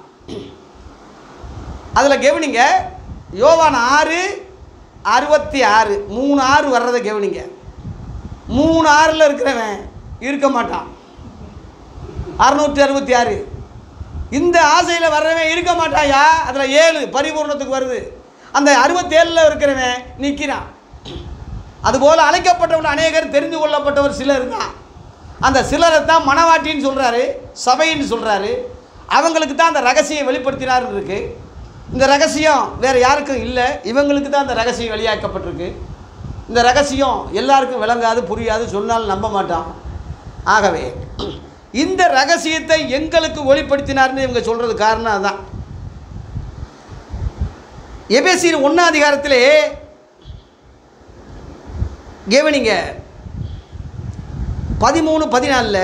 அதில் கவனிங்க யோவான் ஆறு அறுபத்தி ஆறு மூணு ஆறு வர்றதை கவனிங்க மூணு ஆறில் இருக்கிறவன் இருக்க மாட்டான் அறுநூற்றி அறுபத்தி ஆறு இந்த ஆசையில் வர்றவன் இருக்க மாட்டாயா அதில் ஏழு பரிபூர்ணத்துக்கு வருது அந்த அறுபத்தேழில் இருக்கிறவன் நிற்கிறான் அதுபோல் அழைக்கப்பட்டவர்கள் அநேகர் தெரிந்து கொள்ளப்பட்டவர் சிலர் தான் அந்த சிலரை தான் மனவாட்டின்னு சொல்கிறாரு சபைன்னு சொல்கிறாரு அவங்களுக்கு தான் அந்த ரகசியம் வெளிப்படுத்தினார்னு இருக்கு இந்த ரகசியம் வேறு யாருக்கும் இல்லை இவங்களுக்கு தான் அந்த ரகசியம் வெளியாக்கப்பட்டிருக்கு இந்த ரகசியம் எல்லாருக்கும் விளங்காது புரியாது சொன்னாலும் நம்ப மாட்டான் ஆகவே இந்த ரகசியத்தை எங்களுக்கு வெளிப்படுத்தினார்னு இவங்க சொல்கிறது காரணம் அதுதான் எபேசியர் ஒன்றாம் அதிகாரத்திலே கவனிங்க பதிமூணு பதினாலில்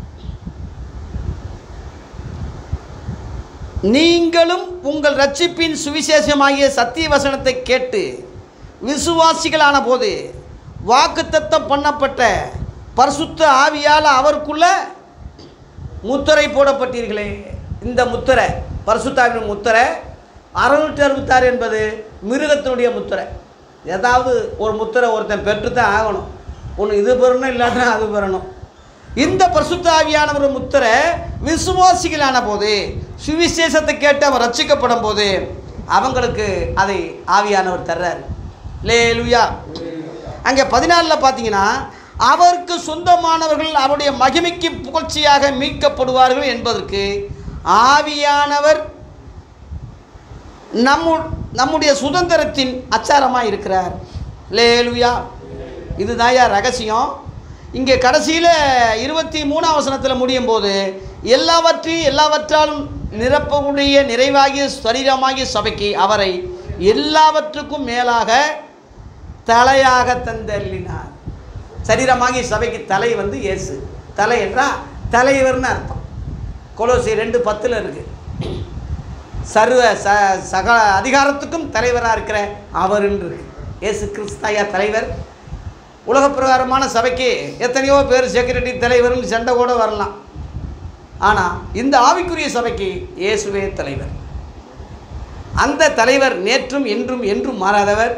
நீங்களும் உங்கள் ரட்சிப்பின் சுவிசேஷமாகிய சத்திய வசனத்தை கேட்டு விசுவாசிகளான போது வாக்குத்தத்தம் பண்ணப்பட்ட பரிசுத்த ஆவியால் அவருக்குள்ள முத்திரை போடப்பட்டீர்களே இந்த முத்திரை பரிசுத்தாவின் முத்திரை அறுநூற்றி அறுபத்தாறு என்பது மிருகத்தினுடைய முத்திரை ஏதாவது ஒரு முத்திரை ஒருத்தன் பெற்று தான் ஆகணும் ஒன்று இது பெறணும் இல்லாட்டா அது பெறணும் இந்த பரிசுத்த ஆவியானவர் முத்திரை விசுவாசிகளான போது சுவிசேஷத்தை கேட்டு அவன் ரட்சிக்கப்படும் போது அவங்களுக்கு அதை ஆவியானவர் தர்றார் லேலுயா அங்கே பதினாலில் பார்த்தீங்கன்னா அவருக்கு சொந்தமானவர்கள் அவருடைய மகிமைக்கு புகழ்ச்சியாக மீட்கப்படுவார்கள் என்பதற்கு ஆவியானவர் நம்மு நம்முடைய சுதந்திரத்தின் அச்சாரமாக இருக்கிறார் லேலுயா இதுதான்யா ரகசியம் இங்கே கடைசியில் இருபத்தி மூணாம் வசனத்தில் முடியும் போது எல்லாவற்றையும் எல்லாவற்றாலும் நிரப்பக்கூடிய நிறைவாகிய சரீரமாகிய சபைக்கு அவரை எல்லாவற்றுக்கும் மேலாக தலையாக தந்தள்ளினார் சரீரமாகிய சபைக்கு தலை வந்து இயேசு தலை என்றால் தலைவர்னு அர்த்தம் கொலோசி ரெண்டு பத்தில் இருக்குது சர்வ ச சக அதிகாரத்துக்கும் தலைவராக இருக்கிற அவருன்னு இருக்கு இயேசு கிறிஸ்தாயா தலைவர் உலக பிரகாரமான சபைக்கு எத்தனையோ பேர் செக்யூரிட்டி தலைவர்னு சண்டை கூட வரலாம் ஆனால் இந்த ஆவிக்குரிய சபைக்கு இயேசுவே தலைவர் அந்த தலைவர் நேற்றும் என்றும் என்றும் மாறாதவர்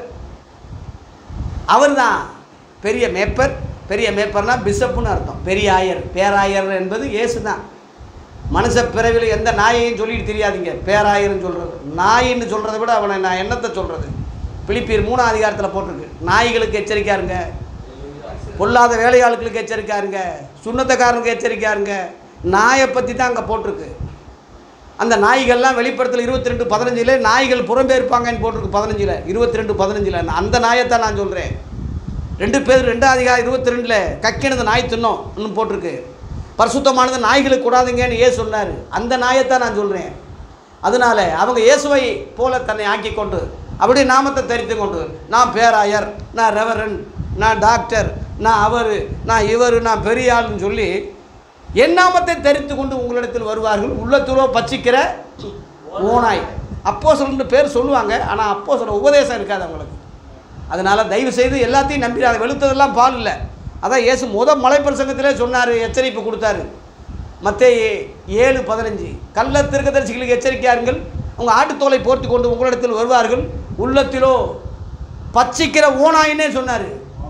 அவர்தான் பெரிய மேப்பர் பெரிய மேப்பர்னா பிஷப்புன்னு அர்த்தம் பெரிய ஆயர் பேராயர் என்பது இயேசு தான் மனுஷ பிறவியில் எந்த நாயையும் சொல்லிட்டு தெரியாதீங்க பேராயர்னு சொல்கிறது நாயின்னு சொல்கிறத விட அவனை நான் என்னத்தை சொல்கிறது பிலிப்பியர் மூணாம் அதிகாரத்தில் போட்டிருக்கு நாய்களுக்கு எச்சரிக்கையா இருங்க பொல்லாத வேலையாளுகளுக்கு எச்சரிக்கையா இருங்க சுண்ணத்தக்காரனுக்கு எச்சரிக்கையா இருங்க நாயை பற்றி தான் அங்கே போட்டிருக்கு அந்த நாய்கள்லாம் வெளிப்படத்தில் இருபத்தி ரெண்டு பதினஞ்சில் நாய்கள் புறம்பேற்பாங்கன்னு போட்டிருக்கு பதினஞ்சில் இருபத்தி ரெண்டு பதினஞ்சில் அந்த நாயைத்தான் நான் சொல்கிறேன் ரெண்டு பேர் ரெண்டாம் அதிகாரம் இருபத்தி ரெண்டில் கக்கினது நாய் தின்னோம் இன்னும் போட்டிருக்கு பரிசுத்தமானது நாய்களுக்கு கூடாதுங்கன்னு ஏன் சொன்னார் அந்த நாயைத்தான் நான் சொல்கிறேன் அதனால அவங்க இயேசுவை போல தன்னை ஆக்கி கொண்டு அப்படியே நாமத்தை தரித்து கொண்டு நான் பேராயர் நான் ரெவரன் நான் டாக்டர் நான் அவர் நான் இவர் நான் பெரிய ஆள்னு சொல்லி என் நாமத்தை தரித்து கொண்டு உங்களிடத்தில் வருவார்கள் உள்ளத்திலோ பச்சிக்கிற ஓனாய் அப்போ பேர் சொல்லுவாங்க ஆனால் அப்போ சொல்ல உபதேசம் இருக்காது அவங்களுக்கு அதனால் தயவு செய்து எல்லாத்தையும் நம்பிடாத வெளுத்ததெல்லாம் பால் இல்லை அதான் இயேசு முத மலை பிரசங்கத்திலே சொன்னார் எச்சரிப்பு கொடுத்தாரு மத்தேயு ஏழு பதினஞ்சு கள்ள தீர்க்கதரிசிகளுக்கு எச்சரிக்கையாருங்கள் உங்கள் ஆட்டுத்தோலை போர்த்தி கொண்டு உங்களிடத்தில் வருவார்கள் உள்ளத்திலோ பச்சிக்கிற ஓனாயின்னே சொன்னார்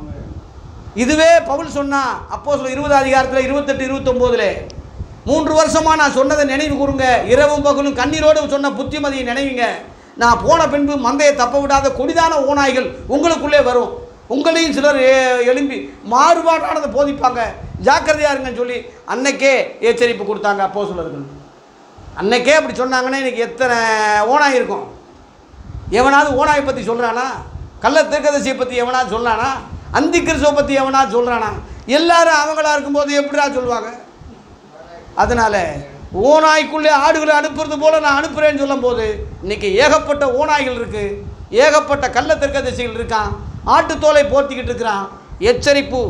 இதுவே பவுல் சொன்னா அப்போ சொல்ல இருபது அதிகாரத்தில் இருபத்தெட்டு இருபத்தொம்போதுல மூன்று வருஷமா நான் சொன்னதை நினைவு கூறுங்க இரவும் பகலும் கண்ணீரோடு சொன்ன புத்திமதியை நினைவுங்க நான் போன பின்பு மந்தையை தப்ப விடாத கொடிதான ஓநாய்கள் உங்களுக்குள்ளே வரும் உங்களையும் சிலர் எ- எழும்பி மாறுபாடானதை போதிப்பாங்க ஜாக்கிரதையா இருங்கன்னு சொல்லி அன்னைக்கே எச்சரிப்பு கொடுத்தாங்க அப்போ அன்னைக்கே அப்படி சொன்னாங்கன்னா இன்னைக்கு எத்தனை ஓனாய் இருக்கும் எவனாவது ஓனாயை பற்றி சொல்கிறானா கள்ள தீர்க்கதரிசியை பற்றி எவனாவது சொல்கிறானா அந்தி கிறிஸ்துவை பற்றி எவனாவது சொல்கிறானா எல்லாரும் அவங்களா இருக்கும்போது எப்படிடா சொல்லுவாங்க அதனால் ஓநாய்க்குள்ளே ஆடுகளை அனுப்புறது போல நான் அனுப்புகிறேன்னு சொல்லும்போது இன்னைக்கு ஏகப்பட்ட ஓநாய்கள் இருக்குது ஏகப்பட்ட கள்ள தீர்க்கதரிசிகள் இருக்கான் ஆட்டுத்தோலை போர்த்திக்கிட்டு இருக்கிறான் எச்சரிப்பு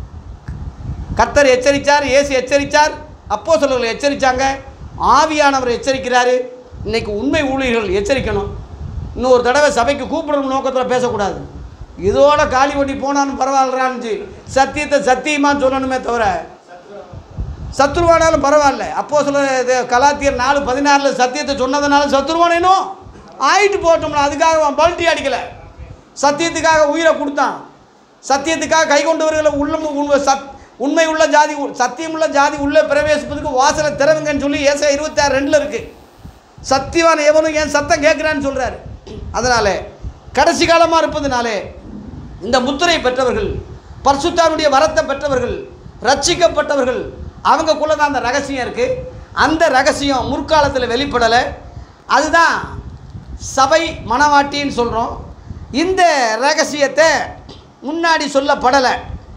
கர்த்தர் எச்சரித்தார் இயேசு எச்சரித்தார் அப்போ சொல்லர்கள் எச்சரித்தாங்க ஆவியானவர் எச்சரிக்கிறாரு இன்னைக்கு உண்மை ஊழியர்கள் எச்சரிக்கணும் இன்னொரு தடவை சபைக்கு கூப்பிடணும் நோக்கத்தில் பேசக்கூடாது இதோட காலி வண்டி போனாலும் பரவாயில்லறான்னு சத்தியத்தை சத்தியமான்னு சொல்லணுமே தவிர சத்துருவானாலும் பரவாயில்ல அப்போ சில கலாத்தியர் நாலு பதினாறில் சத்தியத்தை சொன்னதுனால சத்துருவானேனோ ஆயிட்டு போட்டோம்னா அதுக்காக அவன் பல்ட்டி அடிக்கலை சத்தியத்துக்காக உயிரை கொடுத்தான் சத்தியத்துக்காக கை கொண்டவர்களை உள்ள உண்மை சத் உண்மை உள்ள ஜாதி சத்தியமுள்ள ஜாதி உள்ளே பிரவேசிப்பதுக்கு வாசலை திறவுங்கன்னு சொல்லி ஏசா இருபத்தாறு ரெண்டில் இருக்குது சத்தியவான் எவனும் ஏன் சத்தம் கேட்குறான்னு சொல்கிறாரு அதனால் கடைசி காலமாக இருப்பதுனாலே இந்த முத்திரை பெற்றவர்கள் பரிசுத்தாவுடைய வரத்தை பெற்றவர்கள் ரட்சிக்கப்பட்டவர்கள் அவங்கக்குள்ளே தான் அந்த ரகசியம் இருக்குது அந்த ரகசியம் முற்காலத்தில் வெளிப்படலை அதுதான் சபை மணவாட்டின்னு சொல்கிறோம் இந்த ரகசியத்தை முன்னாடி சொல்லப்படலை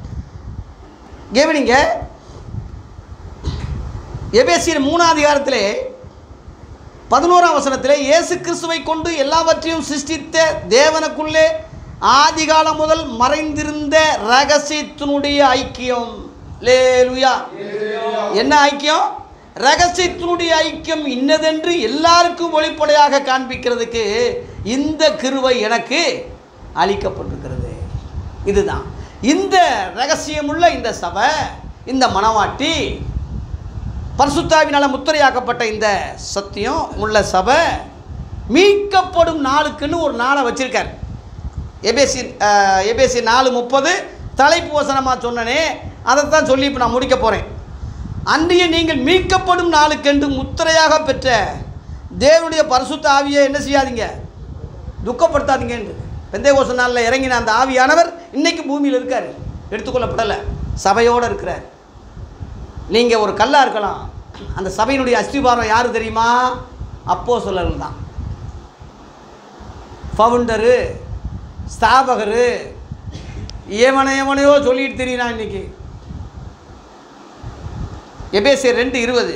கவனிங்க எபேசியர் மூணாம் அதிகாரத்திலே பதினோராம் வசனத்திலே இயேசு கிறிஸ்துவை கொண்டு எல்லாவற்றையும் சிருஷ்டித்த தேவனுக்குள்ளே ஆதிகாலம் முதல் மறைந்திருந்த ரகசியத்தினுடைய ஐக்கியம் லேலுயா என்ன ஐக்கியம் ரகசியத்தினுடைய ஐக்கியம் இன்னதென்று எல்லாருக்கும் வெளிப்படையாக காண்பிக்கிறதுக்கு இந்த கிருவை எனக்கு அளிக்கப்பட்டிருக்கிறது இதுதான் இந்த ரகசியமுள்ள இந்த சபை இந்த மணவாட்டி பரிசுத்தாவினால் முத்திரையாக்கப்பட்ட இந்த சத்தியம் உள்ள சபை மீட்கப்படும் நாளுக்குன்னு ஒரு நாளை வச்சிருக்கார் எபேசி அஹ், எபேசி நாலு முப்பது தலைப்பு வசனமாக சொன்னனே அதைத்தான் சொல்லி இப்போ நான் முடிக்க போகிறேன் அன்றைய நீங்கள் மீட்கப்படும் நாளுக்கென்று முத்திரையாக பெற்ற தேவனுடைய பரிசுத்த ஆவியை என்ன செய்யாதீங்க துக்கப்படுத்தாதீங்க என்று பெந்தேகோச நாளில் இறங்கின அந்த ஆவியானவர் இன்னைக்கு பூமியில் இருக்கார் எடுத்துக்கொள்ளப்படலை சபையோடு இருக்கிறார் நீங்கள் ஒரு கல்லாக இருக்கலாம் அந்த சபையினுடைய அஸ்திபாரம் யார் தெரியுமா அப்போ தான் ஃபவுண்டரு ஸ்தாபகரு எவனை எவனையோ சொல்லிட்டு தெரியுறான் இன்னைக்கு எபேசியர் ரெண்டு இருபது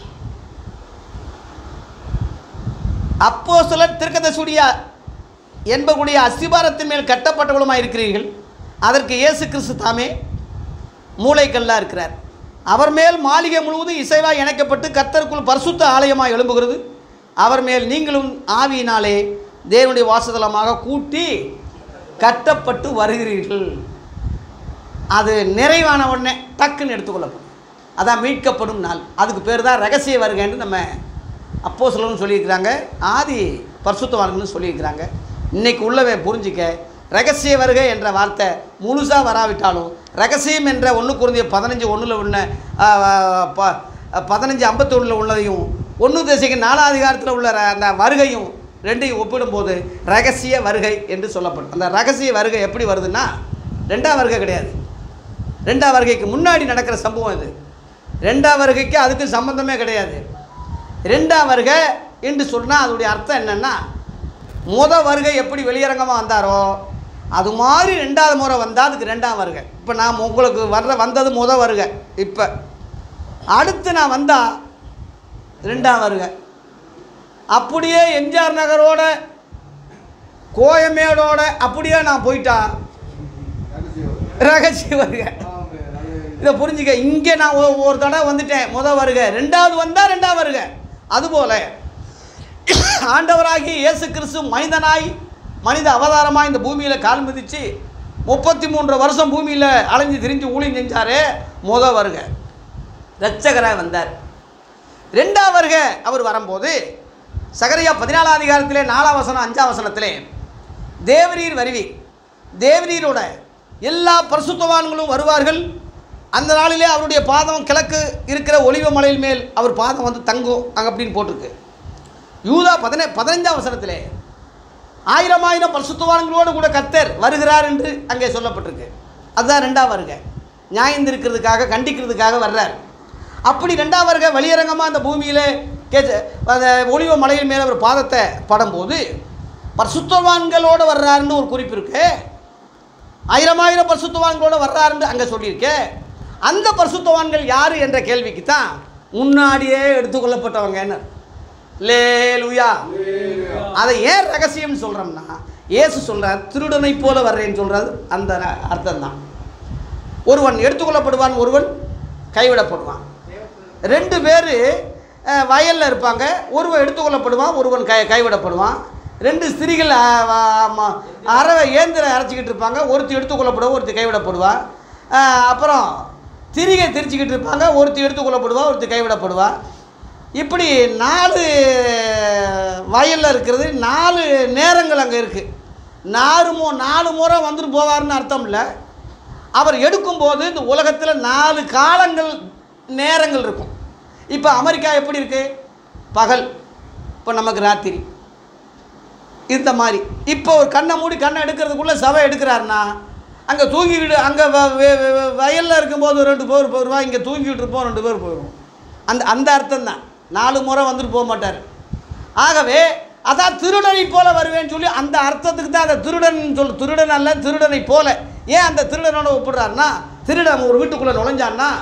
அப்போ சிலர் திருக்கதசுடைய என்பவர்களுடைய அஸ்திபாரத்தின் மேல் கட்டப்பட்டவளுமாக இருக்கிறீர்கள் அதற்கு இயேசு கிறிஸ்து தாமே மூளைக்கல்லாக இருக்கிறார் அவர் மேல் மாளிகை முழுவதும் இசைவாய் இணைக்கப்பட்டு கர்த்தருக்குள் பரிசுத்த ஆலயமாக எழும்புகிறது அவர் மேல் நீங்களும் ஆவியினாலே தேவனுடைய வாசதலமாக கூட்டி கட்டப்பட்டு வருகிறீர்கள் அது நிறைவான உடனே டக்குன்னு எடுத்துக்கொள்ளப்படும் அதான் மீட்கப்படும் நாள் அதுக்கு பேர் தான் ரகசிய வருகைன்னு நம்ம அப்போ சொல்லியிருக்கிறாங்க ஆதி பரிசுத்தவான்கள்னு சொல்லியிருக்கிறாங்க இன்னைக்கு உள்ளவன் புரிஞ்சிக்க ரகசிய வருகை என்ற வார்த்தை முழுசாக வராவிட்டாலும் ரகசியம் என்ற ஒன்று குறைந்த பதினஞ்சு ஒன்றில் உள்ள ஆ, ப பதினஞ்சு ஐம்பத்தொன்னில் உள்ளதையும் ஒன்று தேசிக்கு நாலாம் அதிகாரத்தில் உள்ள ர- அந்த வருகையும் ரெண்டையும் ஒப்பிடும்போது ரகசிய வருகை என்று சொல்லப்படும் அந்த ரகசிய வருகை எப்படி வருதுன்னா ரெண்டாம் வருகை கிடையாது ரெண்டாம் வருகைக்கு முன்னாடி நடக்கிற சம்பவம் இது ரெண்டாம் வருகைக்கு அதுக்கு சம்பந்தமே கிடையாது ரெண்டாம் வருகை என்று சொன்னால் அதோடைய அர்த்தம் என்னென்னா முத வருகை எப்படி வெளியரங்கமாக வந்தாரோ அது மாதிரி ரெண்டாவது முறை வந்தால் அதுக்கு ரெண்டாம் வருகை இப்போ நான் உங்களுக்கு வர்ற வந்தது முத வருகை இப்போ அடுத்து நான் வந்தால் ரெண்டாம் வருகை அப்படியே எம்ஜிஆர் நகரோட கோயமேடோட அப்படியே நான் போயிட்டா ரகசிய வருகை இதை புரிஞ்சுக்க இங்கே நான் ஒ- ஒரு தடவை வந்துட்டேன் முத வருக ரெண்டாவது வந்தால் ரெண்டாவது வருக அதுபோல ஆண்டவராகி இயேசு கிறிஸ்து மனிதனாய் மனித அவதாரமாக இந்த பூமியில் கால் மிதித்து முப்பத்தி மூன்று வருஷம் பூமியில் அலைஞ்சு திரிஞ்சு ஊழியம் செஞ்சாரே முத வருக ரட்சகராக வந்தார் ரெண்டாம் வருக அவர் வரும்போது சகரியா பதினாலாம் அதிகாரத்திலே நாலாம் வசனம் அஞ்சாம் வசனத்திலே தேவரீர் வருவீர் தேவரீரோட எல்லா பரிசுத்தவான்களும் வருவார்கள் அந்த நாளிலே அவருடைய பாதம் கிழக்கு இருக்கிற ஒளிவ மலையில் மேல் அவர் பாதம் வந்து தங்கும் அங்கே அப்படின்னு போட்டிருக்கு யூதா பதின பதினஞ்சாம் வசனத்திலே ஆயிரம் ஆயிரம் பரிசுத்தவான்களோடு கூட கத்தர் வருகிறார் என்று அங்கே சொல்லப்பட்டிருக்கு அதுதான் ரெண்டாம் வருகை நியாயந்திருக்கிறதுக்காக கண்டிக்கிறதுக்காக வர்றார் அப்படி ரெண்டாம் வருகை வெளியரங்கமாக அந்த பூமியில் கே அந்த ஒளிவ மலையின் மேலே ஒரு பாதத்தை படும்போது பரிசுத்தவான்களோடு வர்றாருன்னு ஒரு குறிப்பு இருக்கு ஆயிரம் ஆயிரம் பரிசுத்தவான்களோட வர்றாருன்னு அங்கே சொல்லியிருக்கே அந்த பரிசுத்தவான்கள் யார் என்ற கேள்விக்கு தான் முன்னாடியே எடுத்துக்கொள்ளப்பட்டவங்கன்னு லே லுயா அதை ஏன் ரகசியம்னு சொல்கிறோம்னா இயேசு சொல்கிறார் திருடனை போல வர்றேன்னு சொல்கிறது அந்த அர்த்தம் தான் ஒருவன் எடுத்துக்கொள்ளப்படுவான் ஒருவன் கைவிடப்படுவான் ரெண்டு பேர் வயலில் இருப்பாங்க ஒருவன் எடுத்துக்கொள்ளப்படுவான் ஒருவன் கை கைவிடப்படுவான் ரெண்டு ஸ்திரீகள் அஹ், வ- ம- அறவை இயந்திரம் அரைச்சிக்கிட்டு இருப்பாங்க ஒருத்தி எடுத்துக்கொள்ளப்படுவா ஒருத்தி கைவிடப்படுவா அஹ், அப்புறம் திரிகை திரிச்சிக்கிட்டு இருப்பாங்க ஒருத்தி எடுத்துக்கொள்ளப்படுவா ஒருத்தி கைவிடப்படுவா இப்படி நாலு வயலில் இருக்கிறது நாலு நேரங்கள் அங்கே இருக்குது நாலு மு நாலு முறை வந்துட்டு போவார்னு அர்த்தம் இல்லை அவர் எடுக்கும்போது இந்த உலகத்தில் நாலு காலங்கள் நேரங்கள் இருக்கும் இப்போ அமெரிக்கா எப்படி இருக்கு பகல் இப்போ நமக்கு ராத்திரி இந்த மாதிரி இப்போ ஒரு கண்ணை மூடி கண்ணை எடுக்கிறதுக்குள்ளே சபை எடுக்கிறாருன்னா அங்கே தூங்கிக்கிட்டு அங்கே வயலில் இருக்கும்போது ரெண்டு பேர் போயிடுவா இங்கே தூங்கிட்டு இருப்போம் ரெண்டு பேர் போயிடுவோம் அந்த அந்த அர்த்தம் தான் நாலு முறை வந்துட்டு போக மாட்டார் ஆகவே அதான் திருடனை போல வருவேன்னு சொல்லி அந்த அர்த்தத்துக்கு தான் அந்த திருடன் சொல் திருடன் அல்ல திருடனை போல ஏன் அந்த திருடனோட ஒப்பிடுறாருன்னா திருடன் ஒரு வீட்டுக்குள்ளே நுழைஞ்சான்னா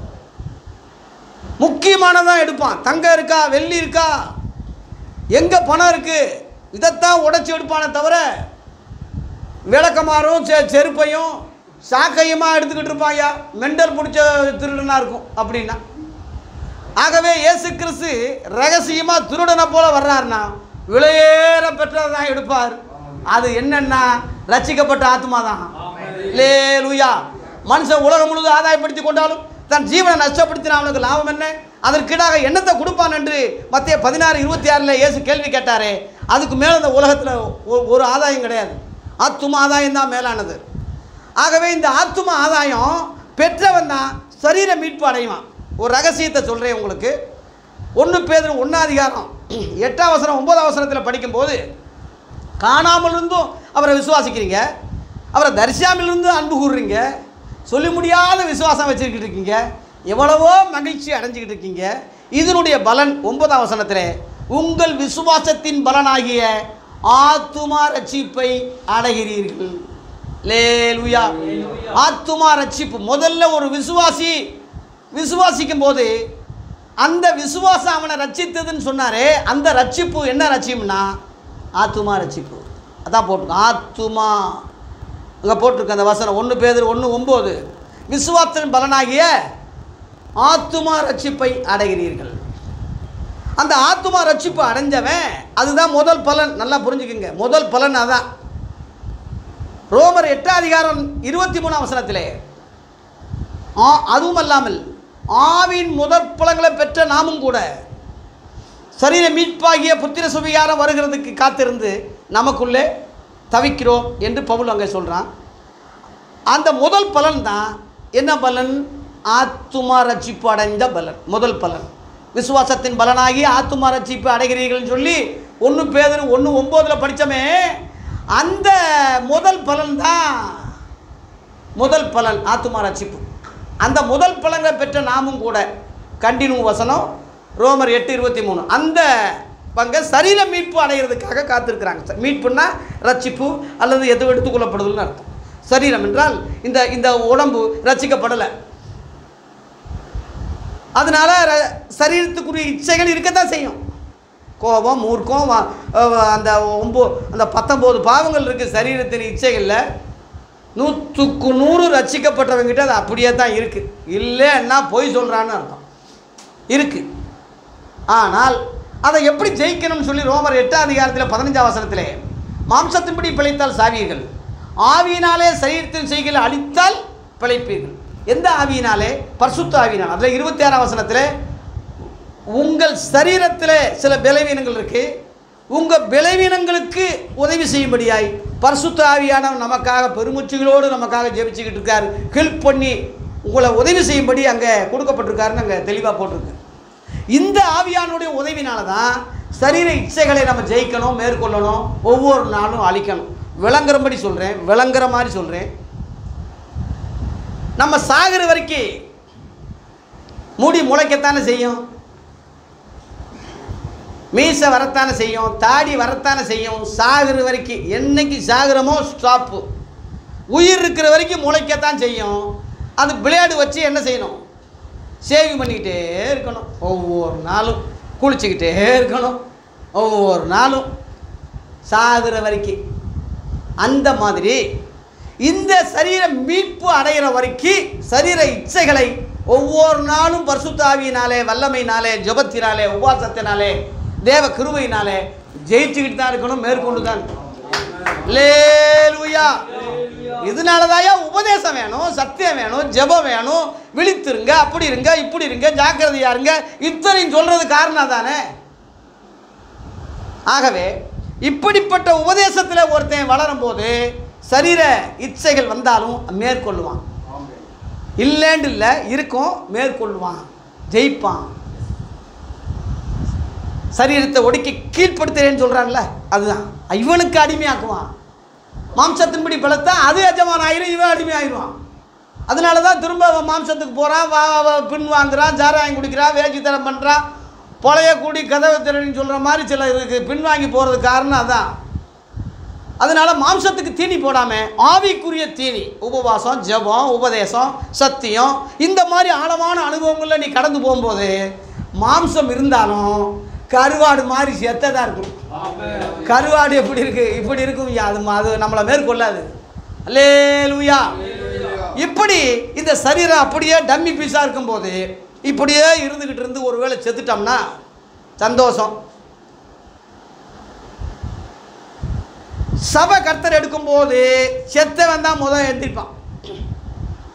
முக்கியமானதான் எடுப்பான் தங்கம் இருக்கா வெள்ளி இருக்கா எங்கே பணம் இருக்கு இதைத்தான் உடைச்சி எடுப்பானே தவிர விளக்கமாறும் செ செருப்பையும் சாக்கையுமா எடுத்துக்கிட்டு இருப்பாயா மெண்டல் பிடிச்ச திருடனாக இருக்கும் அப்படின்னா ஆகவே இயேசு கிறிஸ்து ரகசியமாக திருடனை போல வர்றாருன்னா விலையேற பெற்றதான் எடுப்பார் அது என்னன்னா ரட்சிக்கப்பட்ட ஆத்மா தான் லேலுயா மனுஷன் உலகம் முழுவதும் ஆதாயப்படுத்தி கொண்டாலும் தன் ஜீவனை நஷ்டப்படுத்தின அவனுக்கு லாபம் என்ன அதற்கிடாக என்னத்தை கொடுப்பான் என்று மத்திய பதினாறு இருபத்தி ஆறில் இயேசு கேள்வி கேட்டாரே அதுக்கு மேலே இந்த உலகத்தில் ஒரு ஆதாயம் கிடையாது ஆத்தும ஆதாயம் தான் மேலானது ஆகவே இந்த ஆத்தும ஆதாயம் பெற்றவன் தான் சரீர மீட்பு அடைவான் ஒரு ரகசியத்தை சொல்கிறேன் உங்களுக்கு ஒன்று பேர் ஒன்றாதிகாரம் எட்டாம் வசனம் ஒன்பதாம் வசனத்தில் படிக்கும்போது காணாமல் இருந்தும் அவரை விசுவாசிக்கிறீங்க அவரை தரிசியாமல் இருந்தும் அன்பு கூறுறீங்க சொல்ல முடியாத விசுவாசம் வச்சுக்கிட்டு இருக்கீங்க எவ்வளவோ மகிழ்ச்சி அடைஞ்சிக்கிட்டு இருக்கீங்க இதனுடைய பலன் ஒன்பதாம் வசனத்தில் உங்கள் விசுவாசத்தின் பலனாகிய ஆத்துமா ரட்சிப்பை அடைகிறீர்கள் லேலுயா ஆத்துமா ரட்சிப்பு முதல்ல ஒரு விசுவாசி விசுவாசிக்கும் போது அந்த விசுவாசம் அவனை ரட்சித்ததுன்னு சொன்னாரே அந்த ரட்சிப்பு என்ன ரட்சியம்னா ஆத்துமா ரட்சிப்பு அதான் போட்டிருக்கோம் ஆத்துமா அங்கே போட்டிருக்கு அந்த வசனம் ஒன்று பேர் ஒன்று ஒம்பது விசுவாசத்தின் பலனாகிய ஆத்துமா ரட்சிப்பை அடைகிறீர்கள் அந்த ஆத்துமா ரட்சிப்பு அடைஞ்சவன் அதுதான் முதல் பலன் நல்லா புரிஞ்சுக்குங்க முதல் பலன் அதான் ரோமர் எட்டாம் அதிகாரம் இருபத்தி மூணாம் வசனத்திலே ஆ அதுவும் அல்லாமல் ஆவின் முதற் பலங்களை பெற்ற நாமும் கூட சரீர மீட்பாகிய புத்திர சுவிகாரம் வருகிறதுக்கு காத்திருந்து நமக்குள்ளே தவிக்கிறோம் என்று பவுல் அங்கே சொல்கிறான் அந்த முதல் பலன் தான் என்ன பலன் ஆத்துமா ரட்சிப்பு அடைந்த பலன் முதல் பலன் விசுவாசத்தின் பலனாகி ஆத்துமா ரட்சிப்பு அடைகிறீர்கள்னு சொல்லி ஒன்று பேதர் ஒன்று ஒம்போதில் படித்தோமே அந்த முதல் பலன் தான் முதல் பலன் ஆத்துமா ரட்சிப்பு அந்த முதல் பலனை பெற்ற நாமும் கூட கண்டினு வசனம் ரோமர் எட்டு இருபத்தி மூணு அந்த பங்கை சரீர மீட்பு அடைகிறதுக்காக காத்திருக்கிறாங்க மீட்புன்னா ரட்சிப்பு அல்லது எது எடுத்துக்கொள்ளப்படுதல்னு அர்த்தம் சரீரம் என்றால் இந்த இந்த உடம்பு ரட்சிக்கப்படலை அதனால ர- சரீரத்துக்குரிய இச்சைகள் இருக்கத்தான் செய்யும் கோபம் மூர்க்கம் வ- அஹ் அந்த ஒம்போ அந்த பத்தொம்போது பாவங்கள் இருக்குது சரீரத்தின் இச்சைகளில் நூற்றுக்கு நூறு ரட்சிக்கப்பட்டவங்கிட்ட அது அப்படியே தான் இருக்குது இல்லைன்னா பொய் சொல்கிறான்னு அர்த்தம் இருக்குது ஆனால் அதை எப்படி ஜெயிக்கணும்னு சொல்லி ரோமர் எட்டாம் அதிகாரத்தில் பதினஞ்சாம் வசனத்திலே மாம்சத்தின்படி பிழைத்தால் சாவீர்கள் ஆவியினாலே சரீரத்தின் செய்கைகளை அழித்தால் பிழைப்பீர்கள் எந்த ஆவியினாலே பரிசுத்த ஆவியினால் அதில் இருபத்தி ஆறாம் வசனத்தில் உங்கள் சரீரத்தில் சில பலவீனங்கள் இருக்குது உங்கள் பலவீனங்களுக்கு உதவி செய்யும்படியாய் பரிசுத்த ஆவியானவர் நமக்காக பெருமூச்சுகளோடு நமக்காக ஜெபிச்சுக்கிட்டு இருக்கார் ஹெல்ப் பண்ணி உங்களை உதவி செய்யும்படி அங்கே கொடுக்கப்பட்டிருக்காருன்னு அங்கே தெளிவாக போட்டிருக்கு இந்த ஆவியானுடைய உதவினால தான் சரீர இச்சைகளை நம்ம ஜெயிக்கணும் மேற்கொள்ளணும் ஒவ்வொரு நாளும் அழிக்கணும் விளங்குறபடி சொல்கிறேன் விளங்குற மாதிரி சொல்கிறேன் நம்ம சாகிற வரைக்கும் முடி முளைக்கத்தானே செய்யும் மீசை வரத்தானே செய்யும் தாடி வரத்தானே செய்யும் சாகுற வரைக்கும் என்னைக்கு சாகுறமோ ஸ்டாப்பு உயிர் இருக்கிற வரைக்கும் முளைக்கத்தான் செய்யும் அந்த பிளேடு வச்சு என்ன செய்யணும் சேவிங் பண்ணிக்கிட்டே இருக்கணும் ஒவ்வொரு நாளும் குளிச்சுக்கிட்டே இருக்கணும் ஒவ்வொரு நாளும் சாகுற வரைக்கும் அந்த மாதிரி இந்த சரீர மீட்பு அடைகிற வரைக்கும் சரீர இச்சைகளை ஒவ்வொரு நாளும் பரிசுத்தாவியினாலே வல்லமையினாலே ஜெபத்தினாலே உபாசத்தினாலே தேவ கிருபையினாலே ஜெயிச்சுக்கிட்டு தான் இருக்கணும் மேற்கொண்டு தான் இருக்கணும் லேலுயா இதனாலதாயா உபதேசம் வேணும் சத்தியம் வேணும் ஜெபம் வேணும் விழித்திருங்க அப்படி இருங்க இப்படி இருங்க ஜாக்கிரதையா இருங்க இத்தனையும் சொல்றது காரணம் தானே ஆகவே இப்படிப்பட்ட உபதேசத்தில் ஒருத்தன் வளரும் போது சரீர இச்சைகள் வந்தாலும் மேற்கொள்ளுவான் இல்லைன்னு இல்லை இருக்கும் மேற்கொள்வான் ஜெயிப்பான் சரீரத்தை ஒடுக்கி கீழ்ப்படுத்துறேன்னு சொல்கிறான்ல அதுதான் இவனுக்கு அடிமையாக்குவான் மாம்சத்தின்படி பலத்தா அது எஜமான் ஆயிரும் இவன் அடிமையாயிருவான் அதனால தான் திரும்ப அவன் மாம்சத்துக்கு போகிறான் வா வா- பின் வாங்குறான் சாராயம் குடிக்கிறான் வேச்சித்தனம் பண்ணுறான் பொழைய கூடி கதவை திறனின்னு சொல்கிற மாதிரி சில இதுக்கு பின்வாங்கி போகிறதுக்கு காரணம் அதான் அதனால மாம்சத்துக்கு தீனி போடாமல் ஆவிக்குரிய தீனி உபவாசம் ஜெபம் உபதேசம் சத்தியம் இந்த மாதிரி ஆழமான அனுபவங்களில் நீ கடந்து போகும்போது மாம்சம் இருந்தாலும் கருவாடு மாதிரி செத்ததாக இருக்கும் கருவாடு எப்படி இருக்கு இப்படி இருக்கும் ஐயா அது ம- அது நம்மளை மேற்கொள்ளாது அல்லே லூயா இப்படி இந்த சரீரம் அப்படியே டம்மி பீஸாக இருக்கும்போது இப்படியே இருந்துக்கிட்டு இருந்து ஒருவேளை செத்துட்டோம்னா சந்தோஷம் சபை கர்த்தர் எடுக்கும்போது செத்தவன் தான் முதல் எந்திரிப்பான்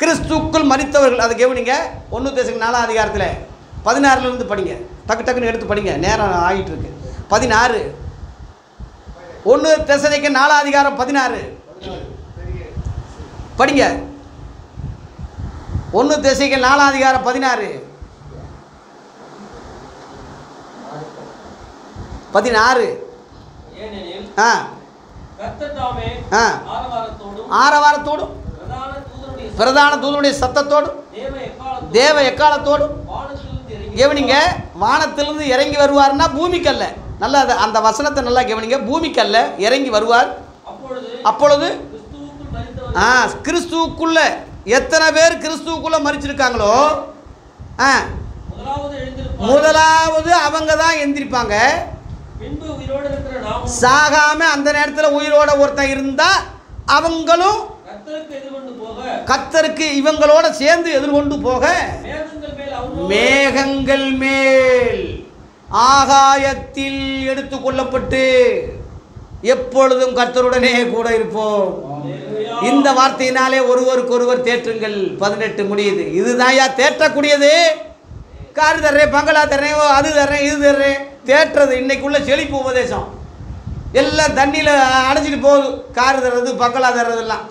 கிறிஸ்துக்குள் மரித்தவர்கள் அதை கவனிங்க ஒன்று தேசம் நாலாம் அதிகாரத்தில் பதினாறுலேருந்து படிங்க டக்கு டக்குன்னு எடுத்து படிங்க நேரம் ஆகிட்டு இருக்கு பதினாறு ஒன்று தெசனைக்கு நாலாம் அதிகாரம் பதினாறு படிங்க ஒன்று திசைக்கு நாலாம் அதிகாரம் பதினாறு பதினாறு ஏனெனில் ஆ கர்த்தர் தாமே ஆ ஆரவாரத்தோடும் ஆரவாரத்தோடும் பிரதான தூதனுடைய பிரதான தூதனுடைய சத்தத்தோடும் தேவ எக்காலத்தோடும் தேவ எக்காலத்தோடும் வானத்திலிருந்து இறங்கி கவனிங்க வானத்திலிருந்து இறங்கி வருவார்னா பூமிக்கல்ல நல்லா அதை அந்த வசனத்தை நல்லா கவனிங்க பூமிக்கல்ல இறங்கி வருவார் அப்பொழுது அப்பொழுது கிறிஸ்துவுக்குள் மரித்தவர் ஆ கிறிஸ்துவுக்குள்ள எத்தனை பேர் கிறிஸ்துவுக்குள்ள மறிச்சிருக்காங்களோ ஆ முதலாவது எழுந்திருப்பார் முதலாவது அவங்க தான் எந்திரிப்பாங்க பின்பு உயிரோடு இருக்கிற நாமும் சாகாம அந்த நேரத்தில் உயிரோட ஒருத்தன் இருந்தா அவங்களும் கர்த்தருக்கு எதிர்கொண்டு போக கத்தருக்கு இவங்களோட சேர்ந்து எதிர்கொண்டு போக மேகங்கள் மேல் அவரோடு மேகங்கள் மேல் ஆகாயத்தில் எடுத்துக்கொள்ளப்பட்டு எப்பொழுதும் கர்த்தருடனே கூட இருப்போம் அல்லேலூயா. இந்த வார்த்தையினாலே ஒருவருக்கொருவர் தேற்றுங்கள் பதினெட்டு முடியுது இதுதான்யா தேற்றக்கூடியது காரு தர்றேன் பங்களா தர்றேன் ஓ, அது தர்றேன் இது தர்றேன் தேற்றுறது இன்னைக்குள்ள செழிப்பு உபதேசம் எல்லாம் தண்ணியில் அடைச்சிட்டு போகுது காரு தர்றது பங்களா தர்றதெல்லாம்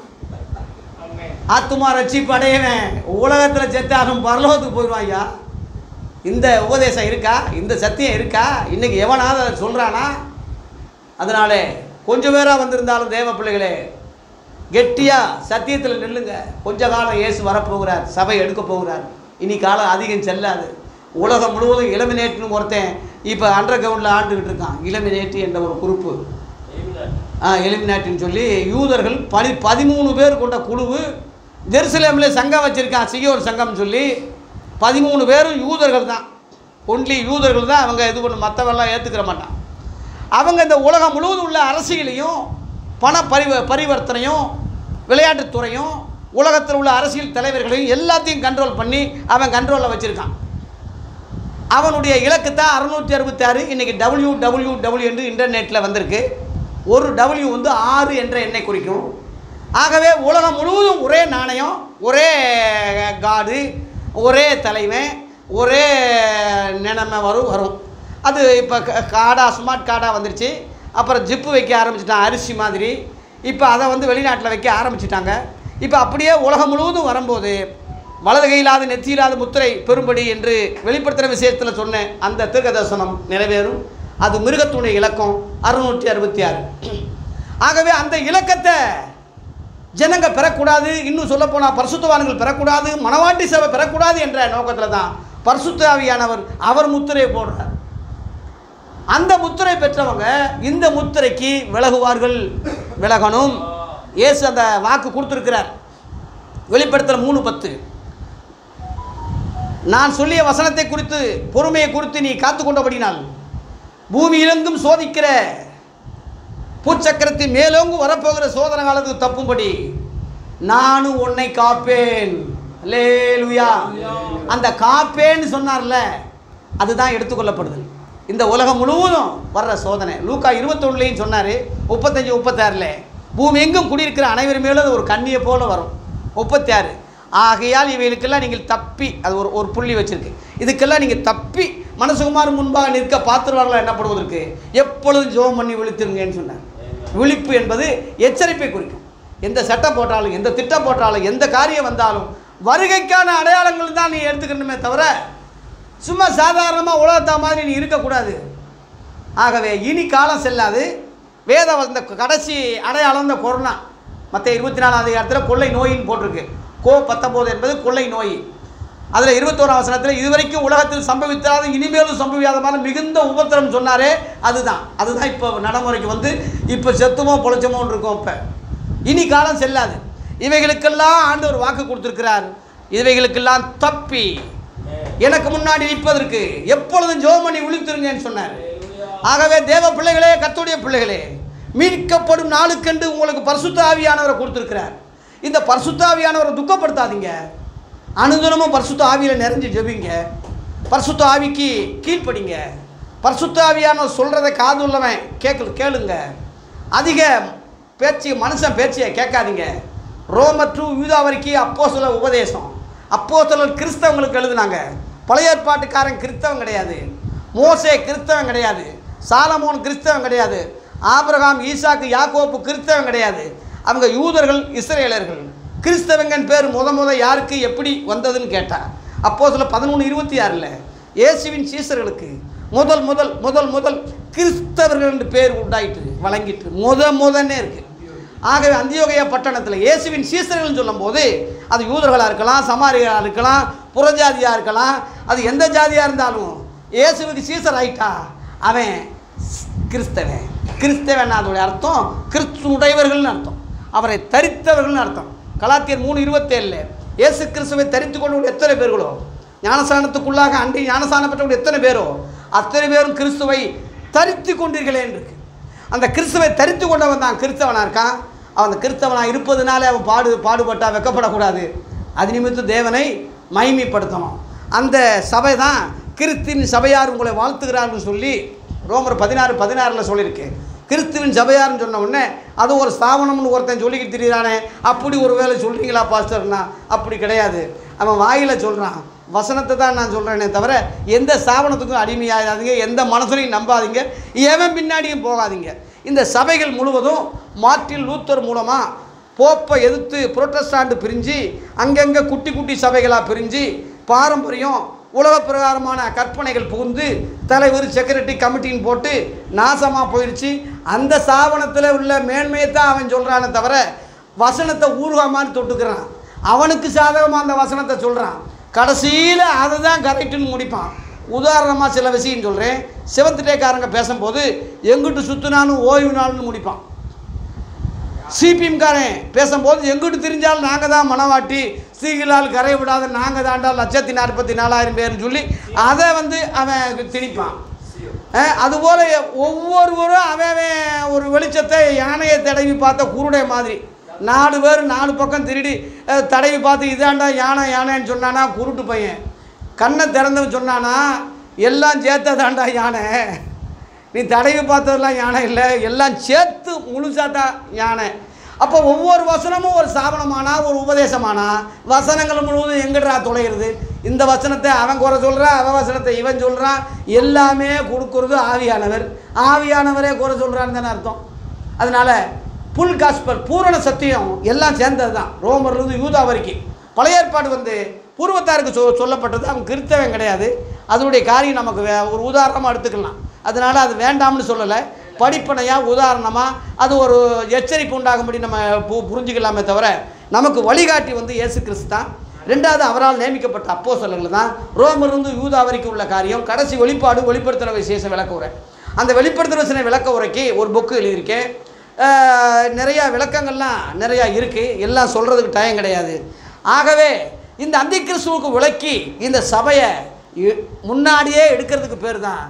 ஆத்துமா ரட்சிப்பு அடையவன் உலகத்தில் செத்தாலும் பரலோகத்துக்கு போயிடுவான் ஐயா இந்த உபதேசம் இருக்கா இந்த சத்தியம் இருக்கா இன்னைக்கு எவனாவது அதை சொல்கிறானா அதனால கொஞ்சம் பேராக வந்திருந்தாலும் தேவ பிள்ளைகளே கெட்டியாக சத்தியத்தில் நில்லுங்க கொஞ்ச காலம் இயேசு வரப்போகிறார் சபை எடுக்க போகிறார் இனி காலம் அதிகம் செல்லாது உலகம் முழுவதும் இளமினேட்டுன்னு ஒருத்தன் இப்போ அண்டர் கிரவுண்டில் ஆண்டுகிட்டு இருக்கான் இளமினேட்டு என்ற ஒரு குரூப்பு ஆமென். எலிமினாட்டின்னு சொல்லி யூதர்கள் பனி பதிமூணு பேர் கொண்ட குழுவு ஜெருசலேமில் சங்கம் வச்சுருக்கான் சியோர் சங்கம்னு சொல்லி பதிமூணு பேரும் யூதர்கள் தான் ஒன்லி யூதர்கள் தான் அவங்க இது பண்ண மற்றவெல்லாம் ஏற்றுக்கிற மாட்டான் அவங்க இந்த உலகம் முழுவதும் உள்ள அரசியலையும் பண பரிவ பரிவர்த்தனையும் விளையாட்டுத்துறையும் உலகத்தில் உள்ள அரசியல் தலைவர்களையும் எல்லாத்தையும் கண்ட்ரோல் பண்ணி அவன் கண்ட்ரோலில் வச்சுருக்கான் அவனுடைய இலக்கு தான் அறுநூற்றி அறுபத்தாறு இன்றைக்கி டபிள்யூ டபிள்யூ டபிள்யூ என்று இன்டர்நெட்டில் வந்திருக்கு ஒரு டபிள்யூ வந்து ஆறு என்ற எண்ணை குறிக்கும் ஆகவே உலகம் முழுவதும் ஒரே நாணயம் ஒரே காடு ஒரே தலைவன் ஒரே நிலைமை வரும் வரும் அது இப்போ காடா ஸ்மார்ட் கார்டாக வந்துருச்சு அப்புறம் ஜிப்பு வைக்க ஆரம்பிச்சிட்டான் அரிசி மாதிரி இப்போ அதை வந்து வெளிநாட்டில் வைக்க ஆரம்பிச்சிட்டாங்க இப்போ அப்படியே உலகம் முழுவதும் வரும்போது வலது கையிலாத நெற்றியிலாத முத்திரை பெரும்படி என்று வெளிப்படுத்துகிற விஷயத்தில் சொன்ன அந்த தீர்க்க தரிசனம் நிறைவேறும் அது மிருகத்துடைய இலக்கம் அறுநூற்றி அறுபத்தி ஆறு ஆகவே அந்த இலக்கத்தை ஜனங்க பெறக்கூடாது இன்னும் சொல்லப்போனால் பரிசுத்தவான்கள் பெறக்கூடாது மனவாட்டி சேவை பெறக்கூடாது என்ற நோக்கத்தில் தான் பரிசுத்த ஆவியானவர் அவர் முத்திரையை போடுறார் அந்த முத்திரை பெற்றவங்க இந்த முத்திரைக்கு விலகுவார்கள் விலகணும் இயேசு அந்த வாக்கு கொடுத்துருக்கிறார் வெளிப்படுத்தல் மூணு பத்து நான் சொல்லிய வசனத்தை குறித்து பொறுமையை குறித்து நீ காத்து கொண்டபடினால் பூமியிலெங்கும் சோதிக்கிற பூச்சக்கரத்தின் மேலோங்கு வரப்போகிற சோதனை காலத்துக்கு தப்பும்படி நானும் உன்னை காப்பேன் லேலுயா அந்த காப்பேன்னு சொன்னார்ல அதுதான் எடுத்துக்கொள்ளப்படுது இந்த உலகம் முழுவதும் வர்ற சோதனை லூக்கா இருபத்தொன்னுலையும் சொன்னார் முப்பத்தஞ்சு முப்பத்தாறில் பூமி எங்கும் குடியிருக்கிற அனைவர் மேலும் அது ஒரு கண்ணியை போல வரும் முப்பத்தி ஆறு ஆகையால் இவைகளுக்கெல்லாம் நீங்கள் தப்பி அது ஒரு ஒரு புள்ளி வச்சிருக்கு இதுக்கெல்லாம் நீங்கள் தப்பி மனசுகுமார் முன்பாக நிற்க பாத்திரவார்களாக என்னப்படுவதற்கு எப்பொழுதும் ஜோம் பண்ணி விழித்திருங்கன்னு சொன்னார் விழிப்பு என்பது எச்சரிப்பை குறிக்கும் எந்த சட்டை போட்டாலும் எந்த திட்டம் போட்டாலும் எந்த காரியம் வந்தாலும் வருகைக்கான அடையாளங்கள் தான் நீ எடுத்துக்கணுமே தவிர சும்மா சாதாரணமாக உலகத்தா மாதிரி நீ இருக்கக்கூடாது ஆகவே இனி காலம் செல்லாது வேத இந்த கடைசி அடையாளம் இந்த கொரோனா மற்ற இருபத்தி நாலாம் அதிகாரத்தில் கொள்ளை நோயின்னு போட்டிருக்கு கோ பத்தொம்போது என்பது கொள்ளை நோய் அதில் இருபத்தோராம் வசனத்தில் இதுவரைக்கும் உலகத்தில் சம்பவித்தாத இனிமேலும் சம்பவியாதமான மிகுந்த உபத்திரம் சொன்னாரே அதுதான் அதுதான் இப்போ நடைமுறைக்கு வந்து இப்போ செத்துமோ பொழைச்சமோன்னு இருக்கும் இப்போ இனி காலம் செல்லாது இவைகளுக்கெல்லாம் ஆண்டவர் வாக்கு கொடுத்துருக்கிறார் இவைகளுக்கெல்லாம் தப்பி எனக்கு முன்னாடி நிற்பதற்கு எப்பொழுதும் ஜோம் பண்ணி விழித்திருங்கன்னு சொன்னார் ஆகவே தேவ பிள்ளைகளே கர்த்தருடைய பிள்ளைகளே மீட்கப்படும் நாளுக்கென்று உங்களுக்கு பரிசுத்த ஆவியானவரை கொடுத்துருக்கிறார் இந்த பரிசுத்த ஆவியானவரை துக்கப்படுத்தாதீங்க அனுதினமும் பரிசுத்த ஆவியில் நிறைஞ்சு ஜெபிங்க பரிசுத்த ஆவிக்கு கீழ்ப்படிங்க பரிசுத்த ஆவியானவர் சொல்கிறத காது உள்ளவன் கேட்க கேளுங்க அதிக பேச்சு மனுஷன் பேச்சையை கேட்காதீங்க ரோமர் டு யூதா வரைக்கும் அப்போ உபதேசம் அப்போ கிறிஸ்தவங்களுக்கு எழுதுனாங்க பழைய ஏற்பாட்டுக்காரன் கிறிஸ்தவன் கிடையாது மோசே கிறிஸ்தவன் கிடையாது சாலமோன் கிறிஸ்தவன் கிடையாது ஆபிரகாம் ஈசாக்கு யாக்கோப்பு கிறிஸ்தவன் கிடையாது அவங்க யூதர்கள் இஸ்ரேலர்கள் கிறிஸ்தவங்கன் பேர் முத முத யாருக்கு எப்படி வந்ததுன்னு கேட்டா அப்போ சில பதினொன்று இருபத்தி ஆறில் இயேசுவின் சீசர்களுக்கு முதல் முதல் முதல் முதல் கிறிஸ்தவர்கள் என்று பேர் உண்டாயிட்டு வழங்கிட்டு முத முதன்னே இருக்கு ஆகவே அந்தியோகய பட்டணத்தில் இயேசுவின் சீசர்கள்னு சொல்லும்போது அது யூதர்களாக இருக்கலாம் சமாரிகளாக இருக்கலாம் புறஜாதியாக இருக்கலாம் அது எந்த ஜாதியாக இருந்தாலும் இயேசுவுக்கு சீசர் ஆயிட்டா அவன் கிறிஸ்தவன் கிறிஸ்தவன் அதோடைய அர்த்தம் கிறிஸ்துடையவர்கள்னு அர்த்தம் அவரை தரித்தவர்கள்னு அர்த்தம் கலாத்தியர் மூணு இருபத்தேழில் இயேசு கிறிஸ்துவை தரித்து கொண்டவங்க எத்தனை பேர்களோ ஞானசானத்துக்குள்ளாக அண்டி ஞானசானம் பெற்றவங்க எத்தனை பேரோ அத்தனை பேரும் கிறிஸ்துவை தரித்து கொண்டீர்களே இருக்கு அந்த கிறிஸ்துவை தரித்து கொண்டவன் தான் கிறிஸ்தவனாக இருக்கான் அவன் அந்த கிறிஸ்தவனாக இருப்பதனாலே அவன் பாடு பாடுபட்டா வெக்கப்படக்கூடாது அது நிமித்தம் தேவனை மைமைப்படுத்தணும் அந்த சபை தான் கிறிஸ்தின் சபையார் உங்களை வாழ்த்துகிறார்கள் சொல்லி ரோமர் பதினாறு பதினாறில் சொல்லியிருக்கு கிறிஸ்துவின் சபையார்னு சொன்ன உடனே அது ஒரு ஸ்தாபனம்னு ஒருத்தன் சொல்லிக்கிட்டு திரியிறானே அப்படி ஒரு வேலை சொல்கிறீங்களா பாஸ்டர்னா அப்படி கிடையாது அவன் வாயில் சொல்கிறான் வசனத்தை தான் நான் சொல்கிறேனே தவிர எந்த ஸ்தாபனத்துக்கும் அடிமையாகாதீங்க எந்த மனசுலையும் நம்பாதீங்க எவன் பின்னாடியும் போகாதீங்க இந்த சபைகள் முழுவதும் மார்ட்டின் லூத்தர் மூலமாக போப்பை எதிர்த்து புரோட்டஸ்டாண்டு பிரிஞ்சு அங்கங்கே குட்டி குட்டி சபைகளாக பிரிஞ்சு பாரம்பரியம் உலக பிரகாரமான கற்பனைகள் புகுந்து தலைவர் செக்ரட்டரி கமிட்டின்னு போட்டு நாசமாக போயிடுச்சு அந்த ஸ்தாபனத்தில் உள்ள மேன்மையை தான் அவன் சொல்கிறானே தவிர வசனத்தை ஊர்வமான்னு தொட்டுக்கிறான் அவனுக்கு சாதகமாக அந்த வசனத்தை சொல்கிறான் கடைசியில் அதை தான் கரெக்டுன்னு முடிப்பான் உதாரணமாக சில விஷயம் சொல்கிறேன் செவன்த் டேக்காரங்க பேசும்போது எங்கிட்டு சுற்றுனாலும் ஓய்வு நாள்னு முடிப்பான் சிபிஎம்காரன் பேசும்போது எங்கிட்டு தெரிஞ்சாலும் நாங்கள் தான் மனவாட்டி சீகிலால் கரை விடாத நாங்கள் தாண்டா லட்சத்தி நாற்பத்தி நாலாயிரம் பேர்னு சொல்லி அதை வந்து அவன் திணிப்பான் அஹ், அதுபோல் ஒவ்வொருவரும் அவன் அவன் ஒரு வெளிச்சத்தை யானையை தடவி பார்த்த குருடை மாதிரி நாலு பேர் நாலு பக்கம் திருடி அஹ், தடவி பார்த்து இதாண்டா யானை யானைன்னு சொன்னானா குருட்டு பையன் கண்ணை திறந்தவன் சொன்னானா எல்லாம் சேர்த்ததாண்டா யானை நீ தடவி பார்த்ததெல்லாம் யானை இல்லை எல்லாம் சேர்த்து முழுசா தான் யானை அப்போ ஒவ்வொரு வசனமும் ஒரு சாபனமானா ஒரு உபதேசமானா வசனங்கள் முழுவதும் எங்கடா தொலைகிறது இந்த வசனத்தை அவன் குறை சொல்கிறான் அவன் வசனத்தை இவன் சொல்கிறான் எல்லாமே கொடுக்கறது ஆவியானவர் ஆவியானவரே குறை சொல்கிறான்னு தானே அர்த்தம் அதனால் புல் காஸ்பல் பூரண சத்தியம் எல்லாம் சேர்ந்தது தான் ரோமர்லேருந்து யூதா வரைக்கும் பழைய ஏற்பாடு வந்து பூர்வத்தாருக்கு சொ சொல்லப்பட்டது அவன் கிறிஸ்தவன் கிடையாது அதனுடைய காரியம் நமக்கு வே ஒரு உதாரணமாக எடுத்துக்கலாம் அதனால் அது வேண்டாம்னு சொல்லலை படிப்பனையாக உதாரணமாக அது ஒரு எச்சரிப்பு உண்டாகும்படி நம்ம பு புரிஞ்சுக்கலாமே தவிர நமக்கு வழிகாட்டி வந்து இயேசு கிறிஸ்து தான் ரெண்டாவது அவரால் நியமிக்கப்பட்ட அப்போ தான் ரோமிலிருந்து யூதா வரைக்கும் உள்ள காரியம் கடைசி வெளிப்பாடு வெளிப்படுத்தின விசேஷ விளக்க உரை அந்த வெளிப்படுத்தின விசேஷ விளக்க உரைக்கு ஒரு புக்கு எழுதியிருக்கேன் அஹ், நிறையா விளக்கங்கள்லாம் நிறையா இருக்குது எல்லாம் சொல்கிறதுக்கு டைம் கிடையாது ஆகவே இந்த அந்தி கிறிஸ்துவுக்கு விளக்கி இந்த சபையை இ- முன்னாடியே எடுக்கிறதுக்கு பேர் தான்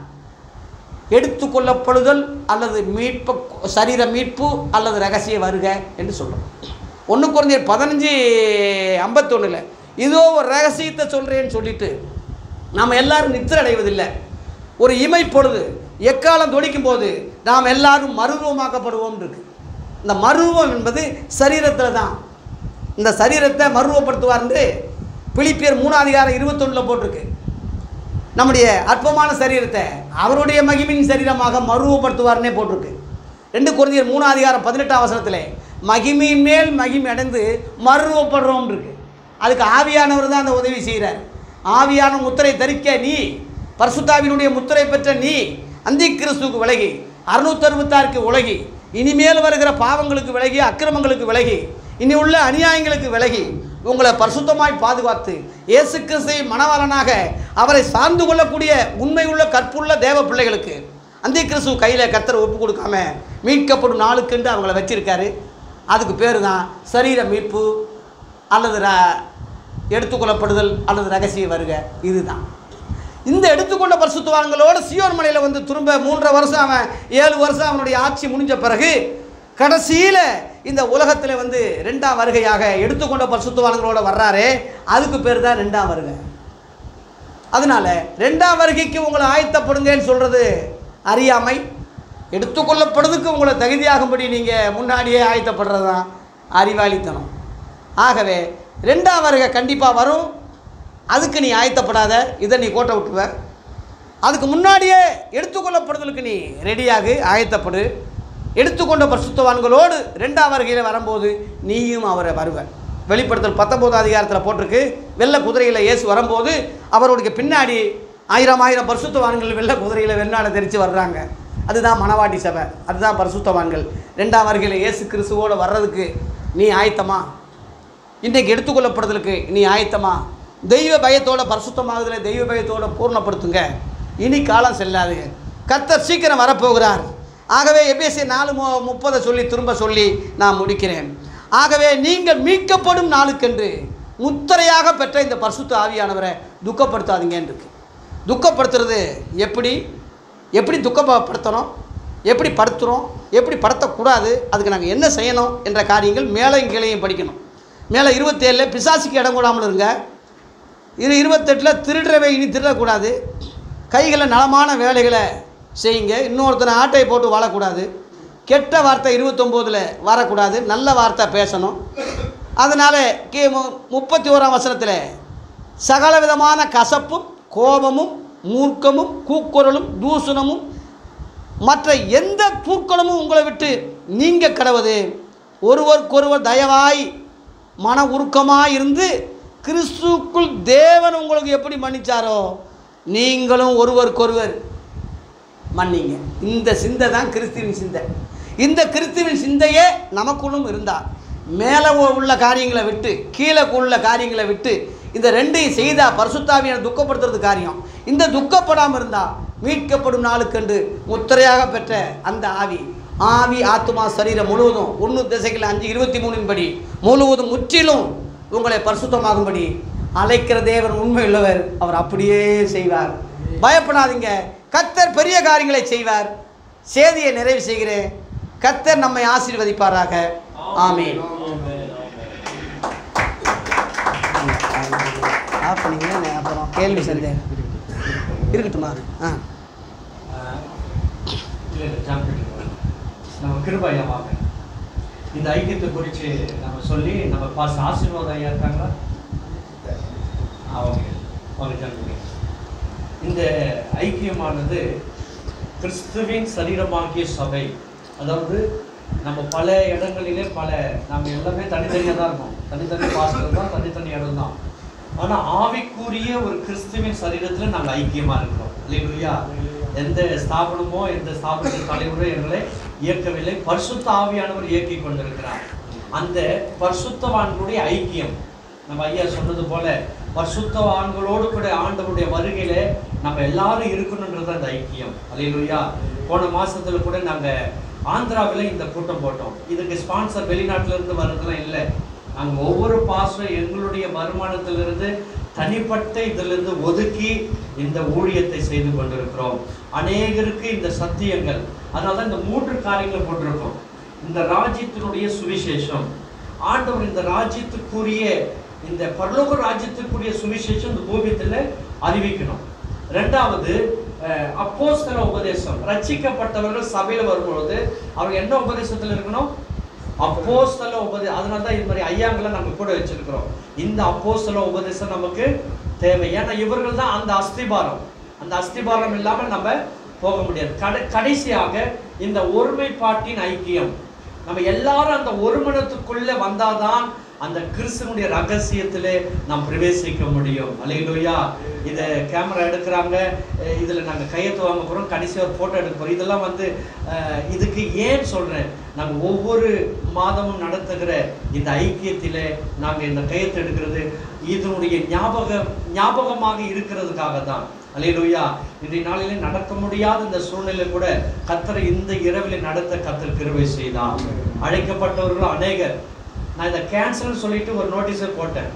எடுத்துக்கொள்ளப்படுதல் அல்லது மீட்பு சரீர மீட்பு அல்லது ரகசிய வருக என்று சொல்கிறோம் ஒன்று குறைஞ்ச பதினஞ்சு ஐம்பத்தொன்னில் இதோ ஒரு ரகசியத்தை சொல்கிறேன்னு சொல்லிட்டு நாம் எல்லாரும் நித்திர அடைவதில்லை ஒரு இமை பொழுது எக்காலம் தொடிக்கும் போது நாம் எல்லாரும் மறுரூபமாக்கப்படுவோம் இருக்கு இந்த மறுரூபம் என்பது சரீரத்தில் தான் இந்த சரீரத்தை மறுரூபப்படுத்துவார்ந்து பிலிப்பியர் மூணாதிகாரம் இருபத்தொன்னில் போட்டிருக்கு நம்முடைய அற்பமான சரீரத்தை அவருடைய மகிமின் சரீரமாக மறுவப்படுத்துவார்னே போட்டிருக்கு ரெண்டு குறைஞ்சர் மூணு அதிகாரம் பதினெட்டாம் வசனத்தில் மகிமையின் மேல் மகிமை அடைந்து மறுவப்படுறோம் இருக்கு அதுக்கு ஆவியானவர் தான் அந்த உதவி செய்கிறார் ஆவியான முத்திரை தரிக்க நீ பரிசுத்தாவினுடைய முத்திரை பெற்ற நீ அந்தி கிறிஸ்துவுக்கு விலகி அறுநூத்தறுபத்தாறுக்கு உலகி இனிமேல் வருகிற பாவங்களுக்கு விலகி அக்கிரமங்களுக்கு விலகி இனி உள்ள அநியாயங்களுக்கு விலகி உங்களை பரிசுத்தமாய் பாதுகாத்து இயேசு கிறிஸ்தை மணவாளனாக அவரை சார்ந்து கொள்ளக்கூடிய உண்மையுள்ள கற்புள்ள தேவ பிள்ளைகளுக்கு அந்தி கிறிஸ்து கையில் கர்த்தரை ஒப்பு கொடுக்காம மீட்கப்படும் நாளுக்கென்று அவங்கள வச்சிருக்காரு அதுக்கு பேர் தான் சரீர மீட்பு அல்லது ர எடுத்துக்கொள்ளப்படுதல் அல்லது ரகசிய வருக இதுதான் இந்த எடுத்துக்கொண்ட பரிசுத்தவான்களோட சியோன் மலையில் வந்து திரும்ப மூன்றரை வருஷம் அவன் ஏழு வருஷம் அவனுடைய ஆட்சி முடிஞ்ச பிறகு கடைசியில் இந்த உலகத்தில் வந்து ரெண்டாம் வருகையாக எடுத்துக்கொண்ட பரிசுத்தவான்களோட வர்றாரே அதுக்கு பேர் தான் ரெண்டாம் வருகை அதனால ரெண்டாம் வருகைக்கு உங்களை ஆயத்தப்படுங்கன்னு சொல்கிறது அறியாமை எடுத்துக்கொள்ளப்படுறதுக்கு உங்களை தகுதியாகும்படி நீங்கள் முன்னாடியே ஆயத்தப்படுறது தான் அறிவாளித்தனம் ஆகவே ரெண்டாம் வருகை கண்டிப்பாக வரும் அதுக்கு நீ ஆயத்தப்படாத இதை நீ கோட்டை விட்டுருவ அதுக்கு முன்னாடியே எடுத்துக்கொள்ளப்படுதலுக்கு நீ ரெடியாகு ஆயத்தப்படு எடுத்துக்கொண்ட பரிசுத்தவான்களோடு ரெண்டாம் வருகையில் வரும்போது நீயும் அவரை வருவ வெளிப்படுத்தல் பத்தொம்போது அதிகாரத்தில் போட்டிருக்கு வெள்ளை குதிரையில் இயேசு வரும்போது அவருடைய பின்னாடி ஆயிரம் ஆயிரம் பரிசுத்தவான்கள் வெள்ளை குதிரையில் வெண்ணாடை தெரித்து வர்றாங்க அதுதான் மணவாட்டி சபை அதுதான் பரிசுத்தவான்கள் ரெண்டாம் வருகையில் இயேசு கிறிஸ்துவோடு வர்றதுக்கு நீ ஆயத்தமா இன்றைக்கு எடுத்துக்கொள்ளப்படுதலுக்கு நீ ஆயத்தமா தெய்வ பயத்தோட பரிசுத்தமாகுதல தெய்வ பயத்தோட பூர்ணப்படுத்துங்க இனி காலம் செல்லாது கர்த்தர் சீக்கிரம் வரப்போகிறார் ஆகவே எபேசிய நாலு மு முப்பதை சொல்லி திரும்ப சொல்லி நான் முடிக்கிறேன் ஆகவே நீங்கள் மீட்கப்படும் நாளுக்கென்று முத்திரையாக பெற்ற இந்த பரிசுத்த ஆவியானவரை துக்கப்படுத்தாதீங்கன்னு இருக்கு துக்கப்படுத்துறது எப்படி எப்படி துக்கப்படுத்தணும் எப்படி படுத்துகிறோம் எப்படி படுத்தக்கூடாது அதுக்கு நாங்கள் என்ன செய்யணும் என்ற காரியங்கள் மேலையும் கீழையும் படிக்கணும் மேலே இருபத்தேழில் பிசாசுக்கு இடம் கொடாமல் இருங்க இரு இருபத்தெட்டில் திருடுறவை இனி திருடக்கூடாது கைகளில் நலமான வேலைகளை செய்யுங்க இன்னொருத்தனை ஆட்டை போட்டு வாழக்கூடாது கெட்ட வார்த்தை இருபத்தொம்போதில் வரக்கூடாது நல்ல வார்த்தை பேசணும் அதனால் கே மு- முப்பத்தி ஓராம் வசனத்தில் சகல விதமான கசப்பும் கோபமும் மூர்க்கமும் கூக்குரலும் தூஷணமும் மற்ற எந்த தூக்கணமும் உங்களை விட்டு நீங்க கடவுது ஒருவருக்கொருவர் தயவாய் மன உருக்கமாய் இருந்து கிறிஸ்துக்குள் தேவன் உங்களுக்கு எப்படி மன்னிச்சாரோ நீங்களும் ஒருவருக்கொருவர் மன்னிங்க இந்த சிந்தை தான் கிறிஸ்துவின் சிந்தை இந்த கிறிஸ்துவின் சிந்தையே நமக்குள்ளும் இருந்தால் மேலே உள்ள காரியங்களை விட்டு கீழே உள்ள காரியங்களை விட்டு இந்த ரெண்டையும் செய்தா பரிசுத்தாவியான துக்கப்படுத்துறது காரியம் இந்த துக்கப்படாமல் இருந்தால் மீட்கப்படும் நாளுக்கென்று முத்திரையாக பெற்ற அந்த ஆவி ஆவி ஆத்துமா சரீரம் முழுவதும் ஒன்று திசைகள் அஞ்சு இருபத்தி மூணின் படி முழுவதும் முற்றிலும் உங்களை பரிசுத்தமாகும்படி அழைக்கிற தேவன் உண்மை உள்ளவர் அவர் அப்படியே செய்வார் பயப்படாதீங்க கத்தர் பெரிய காரியங்களை செய்வார் சேதியை நிறைவு செய்கிறேன் கத்தர் நம்மை ஆசீர்வதிப்பாராக ஆமீன் ஆஃப் பண்ணீங்கன்னா அப்புறம் கேள்வி சந்தேகம் இருக்கட்டுமா ஆ இல்லை இல்லை ஜாம் பண்ணிடுவோம். நம்ம கிருபாயா வாங்க இந்த ஐக்கியத்தை குறித்து நம்ம சொல்லி நம்ம பாஸ் ஆசீர்வாதம் ஐயா இருக்காங்களா அவங்க அவங்க ஜாம் பண்ணுங்க. இந்த ஐக்கியமானது கிறிஸ்துவின் சரீரமாகிய சபை அதாவது நம்ம பல இடங்களிலே பல நம்ம எல்லாமே தனித்தனியாக தான் இருக்கோம் தனித்தனி பாஸ்டர் தான் தனித்தனி இடம் தான் ஆனால் ஆவிக்குரிய ஒரு கிறிஸ்துவின் சரீரத்தில் நாங்கள் ஐக்கியமாக இருக்கிறோம் இல்லையா எந்த ஸ்தாபனமோ எந்த ஸ்தாபனத்தின் தலைவரோ எங்களை இயக்கவில்லை பரிசுத்த ஆவியானவர் இயக்கி கொண்டிருக்கிறார் அந்த பரிசுத்தவான்களுடைய ஐக்கியம் நம்ம ஐயா சொன்னது போல பரிசுத்தவான்களோடு கூட ஆண்டவருடைய வருகையில நம்ம எல்லாரும் இருக்கணுன்றது அந்த ஐக்கியம் அல்லையா போன மாசத்துல கூட நாங்க ஆந்திராவில் இந்த கூட்டம் போட்டோம் இதுக்கு ஸ்பான்சர் வெளிநாட்டுல இருந்து வர்றதுலாம் இல்லை நாங்க ஒவ்வொரு பாசம் எங்களுடைய வருமானத்திலிருந்து தனிப்பட்ட இதிலிருந்து ஒதுக்கி இந்த ஊழியத்தை செய்து கொண்டிருக்கிறோம் அநேகருக்கு இந்த சத்தியங்கள் அதனால தான் இந்த மூன்று காரியங்களை போட்டிருக்கோம் இந்த ராஜ்யத்தினுடைய சுவிசேஷம் ஆண்டவர் இந்த ராஜ்யத்துக்குரிய இந்த பரலோக ராஜ்யத்துக்குரிய சுவிசேஷம் இந்த பூமியத்தில் அறிவிக்கணும் ரெண்டாவது அஹ், அப்போஸ்தல உபதேசம் ரட்சிக்கப்பட்டவர்கள் சபையில் வரும்பொழுது அவங்க என்ன உபதேசத்தில் இருக்கணும் அப்போஸ்தல உபதே அதனால தான் இது மாதிரி ஐயாங்களை நம்ம கூட வச்சிருக்கிறோம் இந்த அப்போஸ்தல உபதேசம் நமக்கு தேவை ஏன்னா இவர்கள் தான் அந்த அஸ்திபாரம் அந்த அஸ்திபாரம் இல்லாமல் நம்ம போக முடியாது கடை கடைசியாக இந்த ஒருமைப்பாட்டின் ஐக்கியம் நம்ம எல்லாரும் அந்த ஒருமனத்துக்குள்ள வந்தாதான் அந்த கிறிஸ்தனுடைய ரகசியத்திலே நாம் பிரவேசிக்க முடியும் அலையிலோயா இதை கேமரா எடுக்கிறாங்க அஹ் இதுல நாங்க கையெழுத்து வாங்க போறோம் கடைசியாக ஒரு போட்டோ எடுக்க போறோம் இதெல்லாம் வந்து அஹ், இதுக்கு ஏன் சொல்றேன் நாங்க ஒவ்வொரு மாதமும் நடத்துகிற இந்த ஐக்கியத்திலே நாங்க இந்த கையெழுத்து எடுக்கிறது இதனுடைய ஞாபக ஞாபகமாக இருக்கிறதுக்காக தான் அலையிலூயா இன்றைய நாளிலே நடக்க முடியாத இந்த சூழ்நிலை கூட கத்தரை இந்த இரவில் நடத்த கத்தர் கிருபை செய்தான் அழைக்கப்பட்டவர்கள் அநேகர் நான் இதை கேன்சல் சொல்லிட்டு ஒரு நோட்டீஸை போட்டேன்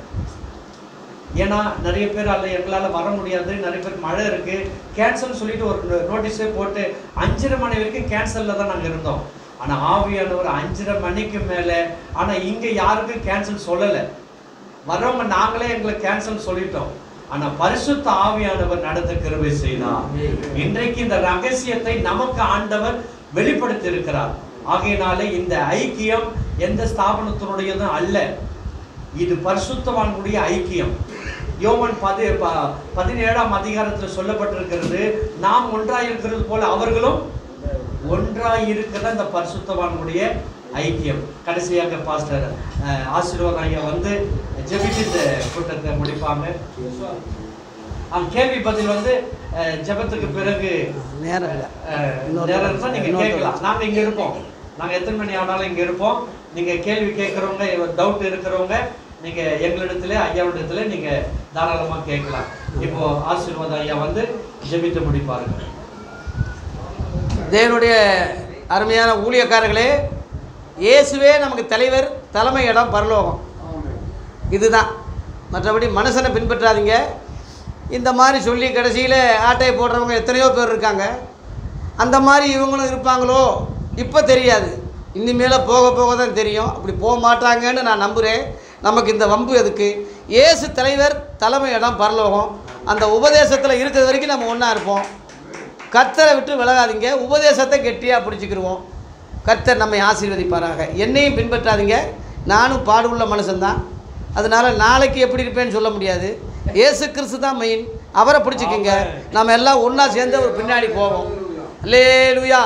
ஏன்னா நிறைய பேர் அல்ல எங்களால் வர முடியாது நிறைய பேர் மழை இருக்கு கேன்சல் சொல்லிட்டு ஒரு நோட்டீஸே போட்டு அஞ்சரை மணி வரைக்கும் கேன்சலில் தான் நாங்கள் இருந்தோம் ஆனால் ஆவியானவர் அஞ்சரை மணிக்கு மேலே ஆனால் இங்கே யாருக்கும் கேன்சல் சொல்லலை வர்றவங்க நாங்களே எங்களை கேன்சல் சொல்லிட்டோம் ஆனா பரிசுத்த ஆவியானவர் நடத்த கிருபை செய்தார் இன்றைக்கு இந்த ரகசியத்தை நமக்கு ஆண்டவர் வெளிப்படுத்தி இருக்கிறார் ஆகையினாலே இந்த ஐக்கியம் எந்த ஸ்தாபனத்தினுடையதும் அல்ல இது பரிசுத்தவான்களுடைய ஐக்கியம் யோவன் பதி ப- பதினேழாம் அதிகாரத்தில் சொல்லப்பட்டிருக்கிறது நாம் ஒன்றாய் இருக்கிறது போல அவர்களும் ஒன்றாய் இருக்கிற அந்த பரிசுத்தவான்களுடைய ஐக்கியம் கடைசியாக பாஸ்டர் அஹ், ஆசீர்வாதம் ஐயா வந்து ஜெபித்து இந்த கூட்டத்தை முடிப்பாங்க ஆ, கேள்வி பதில் வந்து அஹ், ஜெபத்துக்கு பிறகு நேரம் இல்லை அஹ், இன்னொரு நேரம் இருந்தா நீங்க இன்னொரு கேட்கலாம் நாங்க இங்க இருப்போம் நாங்க எத்தனை மணி ஆனாலும் இங்க இருப்போம் நீங்க கேள்வி கேட்கறவங்க டவுட் இருக்கிறவங்க நீங்க எங்களிடத்துல ஐயாவிடத்துல நீங்க தாராளமா கேட்கலாம் இப்போ ஆசீர்வாத ஐயா வந்து ஜெபித்து முடிப்பாருங்க தேவனுடைய அருமையான ஊழியக்காரர்களே இயேசுவே நமக்கு தலைவர் தலைமை இடம் பரலோகம் இதுதான் மற்றபடி மனுஷனை பின்பற்றாதீங்க இந்த மாதிரி சொல்லி கடைசியில் ஆட்டையை போடுறவங்க எத்தனையோ பேர் இருக்காங்க அந்த மாதிரி இவங்களும் இருப்பாங்களோ இப்போ தெரியாது இனிமேல போக போக தான் தெரியும் அப்படி போக மாட்டாங்கன்னு நான் நம்புகிறேன் நமக்கு இந்த வம்பு எதுக்கு இயேசு தலைவர் தலைமை இடம் பரலோகம் அந்த உபதேசத்தில் இருக்கிற வரைக்கும் நம்ம ஒன்றா இருப்போம் கர்த்தரை விட்டு விலகாதீங்க உபதேசத்தை கெட்டியாக பிடிச்சிக்கிருவோம் கர்த்தர் நம்மை ஆசீர்வதிப்பாராக என்னையும் பின்பற்றாதீங்க நானும் பாடுள்ள மனுஷன்தான் அதனால நாளைக்கு எப்படி இருப்பேன்னு சொல்ல முடியாது இயேசு கிறிஸ்து தான் மெயின் அவரை பிடிச்சிக்கிங்க நம்ம எல்லாம் ஒன்றா சேர்ந்து ஒரு பின்னாடி போவோம் லேலுயா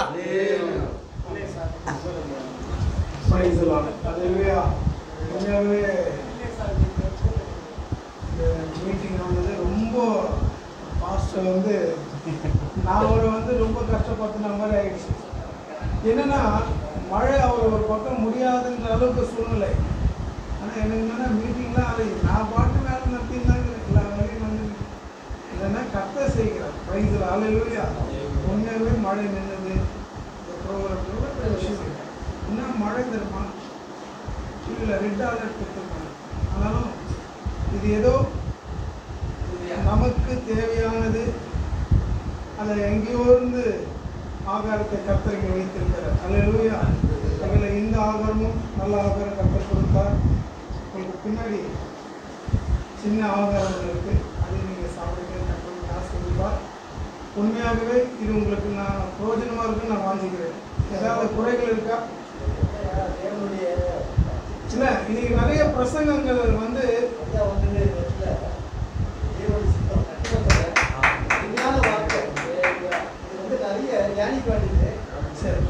Praise the Lord. Hallelujah. உண்மையாகவே இந்த மீட்டிங் வந்தது ரொம்ப பாஸ்டர் வந்து நான் ஒரு வந்து ரொம்ப கஷ்டப்படுத்தின மாதிரி ஆயிடுச்சு என்னன்னா மழை அவர் ஒரு பக்கம் முடியாதுன்ற அளவுக்கு சூழ்நிலை ஆனால் எனக்கு என்னன்னா மீட்டிங்லாம் அது நான் பாட்டு வேலை நடத்திருந்தாங்க எல்லா வேலையும் வந்து இல்லைன்னா கத்த செய்கிறேன் பிரைஸில் அலையிலூயா உண்மையாகவே மழை நின்றுது இந்த ப்ரோக்ராம் எவ்வளோ பெரிய விஷயம் இல்லை. என்ன மழை தெரியுமா டிவியில் ரெட் அலர்ட் கொடுத்துருக்காங்க ஆனாலும் இது ஏதோ நமக்கு தேவையானது அதை எங்கேயோ இருந்து ஆகாரத்தை கத்தரிங்க வைத்திருக்கிறார் அல்லேலூயா எங்களை இந்த ஆகாரமும் நல்ல ஆகாரம் கத்தர் கொடுத்தார் உங்களுக்கு பின்னாடி சின்ன ஆகாரங்கள் இருக்கு அதை நீங்கள் சாப்பிடுங்க கத்தருக்கு ஆசீர்வதிப்பார் உண்மையாகவே இது உங்களுக்கு நான் பிரயோஜனமாக இருக்குன்னு நான் வாங்கிக்கிறேன் ஏதாவது குறைகள் இருக்கா இல்ல இன்னைக்கு நிறைய பிரசங்கங்கள் வந்து சரி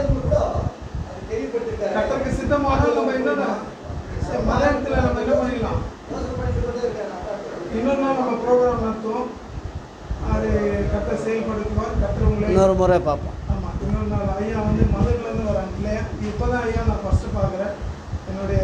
கத்தருக்கு சித்தமாக நம்ம என்னன்னா சரி, மலையாளத்துல நம்ம என்ன பண்ணிடலாம் இன்னொரு நாள் நம்ம ப்ரோக்ராம் நடத்துவோம் அது கத்த செயல்படுத்துவார் கத்தர் உங்களை இன்னொரு முறை பார்ப்போம் ஆமாம் இன்னொரு நாள் ஐயா வந்து மதுரிலேருந்து வராங்க இல்லையா இப்போ தான் ஐயா நான் ஃபஸ்ட்டு பார்க்குறேன் என்னுடைய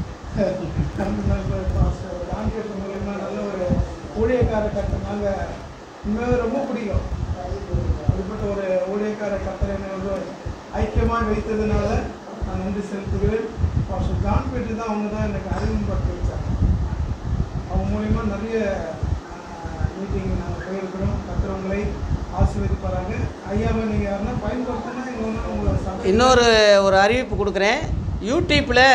ராம்கேஷன் மூலியமா நல்ல ஒரு ஊழியக்கார கட்டை நாங்கள் உண்மையாக ரொம்ப பிடிக்கும் அப்படிப்பட்ட ஒரு ஊழியக்கார கட்டரை என்னை வந்து ஐக்கியமாக வைத்ததுனால நான் நன்றி செலுத்துகிறேன் பாஸ்டர் ஜான் பேட்டு தான் அவங்க தான் எனக்கு அறிமுகப்படுத்தி வச்சாங்க அவங்க மூலியமா நிறைய மீட்டிங் நாங்கள் போயிருக்கிறோம் கத்துறவங்களை ஆசீர்வதிப்பாராங்க ஐயாவை நீங்கள் யாருன்னா பயன்படுத்தினா இங்கே வந்து உங்களை சபை இன்னொரு ஒரு அறிவிப்பு கொடுக்குறேன் யூடியூப்பில்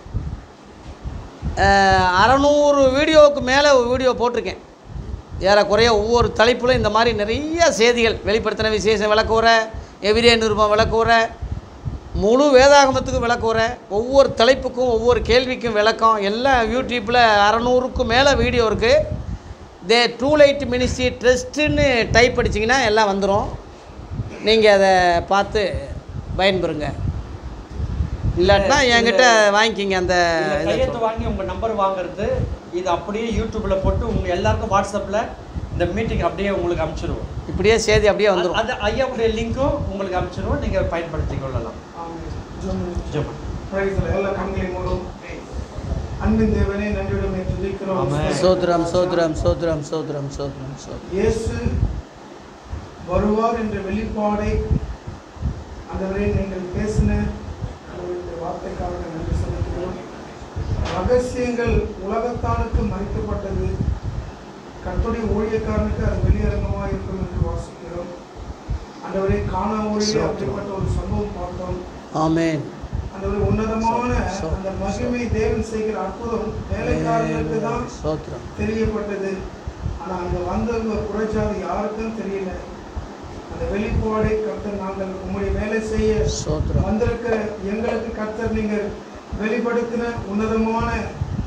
அறநூறு வீடியோவுக்கு மேலே ஒரு வீடியோ போட்டிருக்கேன் ஏறக்குறைய ஒவ்வொரு தலைப்பிலும் இந்த மாதிரி நிறைய செய்திகள் வெளிப்படுத்தின விசேஷம் விளக்குற எவிரே நிருபம் விளக்குற முழு வேதாகமத்துக்கும் விளக்குற ஒவ்வொரு தலைப்புக்கும் ஒவ்வொரு கேள்விக்கும் விளக்கம் எல்லாம் யூடியூப்பில் அறநூறுக்கும் மேலே வீடியோ இருக்குது தே டூ லைட் மினிஸ்ட்ரி ட்ரஸ்ட்டுன்னு டைப் அடிச்சிங்கன்னா எல்லாம் வந்துடும் நீங்கள் அதை பார்த்து பயன்பெறுங்க இல்லாட்டினா என்கிட்ட வாங்கிக்கிங்க அந்த இதுல இதை கையெழுத்து வாங்கி உங்க நம்பர் வாங்குறது இது அப்படியே யூடியூப்ல போட்டு உங்க எல்லாருக்கும் வாட்ஸ்அப்ல இந்த மீட்டிங் அப்படியே உங்களுக்கு அனுப்பிச்சிருவோம் இப்படியே செய்தி அப்படியே வந்துடும் அது ஐயாவுடைய லிங்க்கும் உங்களுக்கு அனுப்பிச்சிருவோம் நீங்க பயன்படுத்திக் கொள்ளலாம் ஆமென். ஜெபம். ஜெபம். Praise the Lord. எல்லா கண்களை மூடும் அன்பின் தேவனே நன்றியுடன் துதிக்கிறோம் ஆமென். சோத்ரம் சோத்ரம் சோத்ரம் சோத்ரம் சோத்ரம் சோத்ரம் இயேசு வருவார் என்ற வெளிப்பாடை ஆண்டவரே நீங்கள் பேசின உங்களுடைய வார்த்தைக்காக நன்றி செலுத்துகிறோம் ரகசியங்கள் உலகத்தானுக்கு மறைக்கப்பட்டது கர்த்தருடைய ஊழியக்காரனுக்கு அது வெளியரங்கமாக இருக்கும் என்று வாசிக்கிறோம் ஆண்டவரே காணா ஊழிய அப்படிப்பட்ட ஒரு சம்பவம் பார்த்தோம் ஆமென் அந்த ஒரு உன்னதமான அந்த மகிமை தேவன் செய்கிற அற்புதம் வேலைக்காரனுக்கு தான் சோத்ரம் தெரியப்பட்டது ஆனா அங்க வந்தவங்க குறைச்சாது யாருக்கும் தெரியல அந்த வெளிப்பாடை கர்த்தர் நாங்கள் உங்களுடைய வேலை செய்ய சோத்ரம் வந்திருக்கிற எங்களுக்கு கர்த்தர் நீங்கள் வெளிப்படுத்தின உன்னதமான இந்த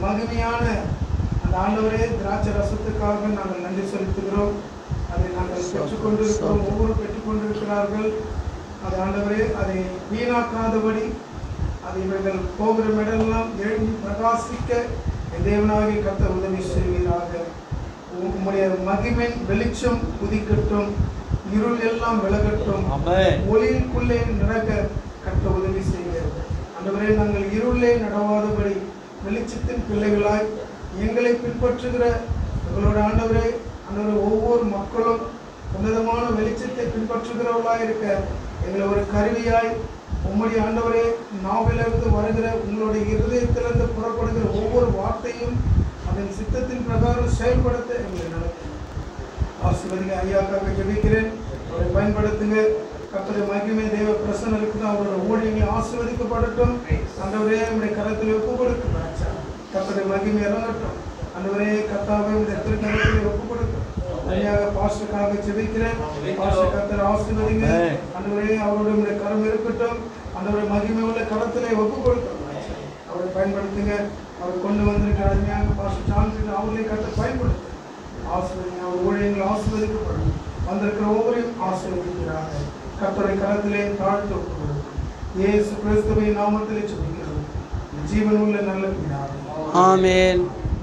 மகிமையான அந்த ஆண்டவரே திராட்சை ரசத்துக்காக நாங்கள் நன்றி செலுத்துகிறோம் அதை நாங்கள் பெற்றுக்கொண்டிருக்கிறோம் ஒவ்வொரு பெற்றுக்கொண்டிருக்கிறார்கள் அது ஆண்டவரே அதை வீணாக்காதபடி அது இவர்கள் போகிற இடமெல்லாம் எழுதி பிரகாசிக்க என் தேவனாகிய கர்த்தர் உதவி செய்வீராக உம்- உம்முடைய மகிமின் வெளிச்சம் உதிக்கட்டும் இருள் எல்லாம் விலகட்டும் ஆமென். ஒளியிற்குள்ளே நடக்க கற்ற உதவி செய்க ஆண்டவரே நாங்கள் இருளே நடவாதபடி வெளிச்சத்தின் பிள்ளைகளாய் எங்களை பின்பற்றுகிற எங்களோட ஆண்டவரே ஆண்டவரே ஒவ்வொரு மக்களும் உன்னதமான வெளிச்சத்தை பின்பற்றுகிறவர்களாய் இருக்க எங்களை ஒரு கருவியாய் உம்முடைய ஆண்டவரே நாவிலிருந்து வருகிற உங்களுடைய இருதயத்திலிருந்து புறப்படுகிற ஒவ்வொரு வார்த்தையும் அதன் சித்தத்தின் பிரகாரம் செயல்படுத்த எங்களை நடத்தும் ஆசீர்வதிங்க ஐயாக்காக ஜெபிக்கிறேன் அவரை பயன்படுத்துங்க கர்த்தரை மகிமை தேவ பிரசன்னம் இருக்கட்டும் அவரோட ஊழியங்களை ஆசீர்வதிக்கப்படட்டும் ஆண்டவரே நம்முடைய கரத்தில் ஒப்பு கொடுக்கும் கர்த்தரை மகிமை இறங்கட்டும் ஆண்டவரே கர்த்தாவே இந்த திருக்கரத்தில் ஒப்பு கொடுக்கும் ஐயாக பாஸ்டருக்காக ஜெபிக்கிறேன் பாஸ்டர் கர்த்தரை ஆசீர்வதிங்க ஆண்டவரே அவரோட நம்முடைய கரம் இருக்கட்டும் ஆண்டவரை மகிமை உள்ள கரத்திலே ஒப்பு கொடுக்கும் அவரை பயன்படுத்துங்க அவர் கொண்டு வந்திருக்கிற அருமையாக பாஸ்டர் ஜான்சன் அவர்களே கர்த்தர் பயன்படுத்துங்க ஆசிரியர் அவர் ஊழியங்கள் ஆசீர்வதிக்கப்படும் வந்திருக்கிற ஒவ்வொருவரையும் ஆசீர்வதிக்கிறாங்க கர்த்தரை கரத்திலே தாழ்த்து ஒப்புக்கொடுக்கும் இயேசு கிறிஸ்துவின் நாமத்திலே சொல்லிக்கிறோம் ஜீவன் உள்ள நல்ல பிதாவே. ஆமேன்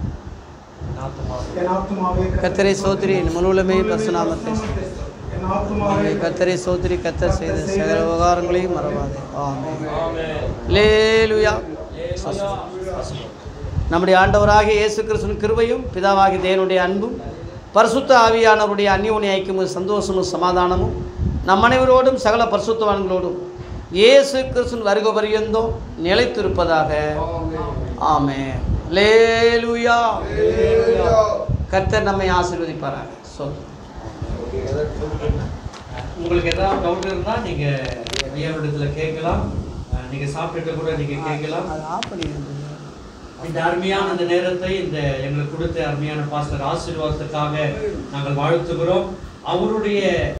என் ஆத்துமாவே கர்த்தரை ஸ்தோத்திரி, என் முழுவலுமே பரிசுநாமத்தை என் ஆத்துமாவே கத்தரை சோதரி கத்தர் செய்த சகல உபகாரங்களையும் மறவாதே ஆமென் ஆமென். லேலுயா அல்லேலூயா. நம்முடைய ஆண்டவராகிய இயேசு கிறிஸ்துவின் கிருபையும் பிதாவாகிய தேவனுடைய அன்பும் பரிசுத்த ஆவியானவருடைய அந்யோன்ய ஐக்கியமும் சந்தோஷமும் சமாதானமும் நம் அனைவரோடும் சகல பரிசுத்தவான்களோடும் இயேசு கிறிஸ்துவின் வருக பரியந்தம் நிலைத்திருப்பதாக ஆமென் லேலுயா கர்த்தர் நம்மை ஆசீர்வதிப்பாராக சொல் உங்களுக்கு ஏதாவது டவுட் இருந்தால் நீங்கள் ஐயாவிடத்தில் கேட்கலாம் அஹ், நீங்க சாப்பிட்டுட்டு கூட நீங்க கேட்கலாம் இந்த அருமையான இந்த நேரத்தை இந்த எங்களுக்கு கொடுத்த அருமையான பாஸ்டர் ஆசீர்வாதத்துக்காக நாங்கள் வாழ்த்துகிறோம் அவருடைய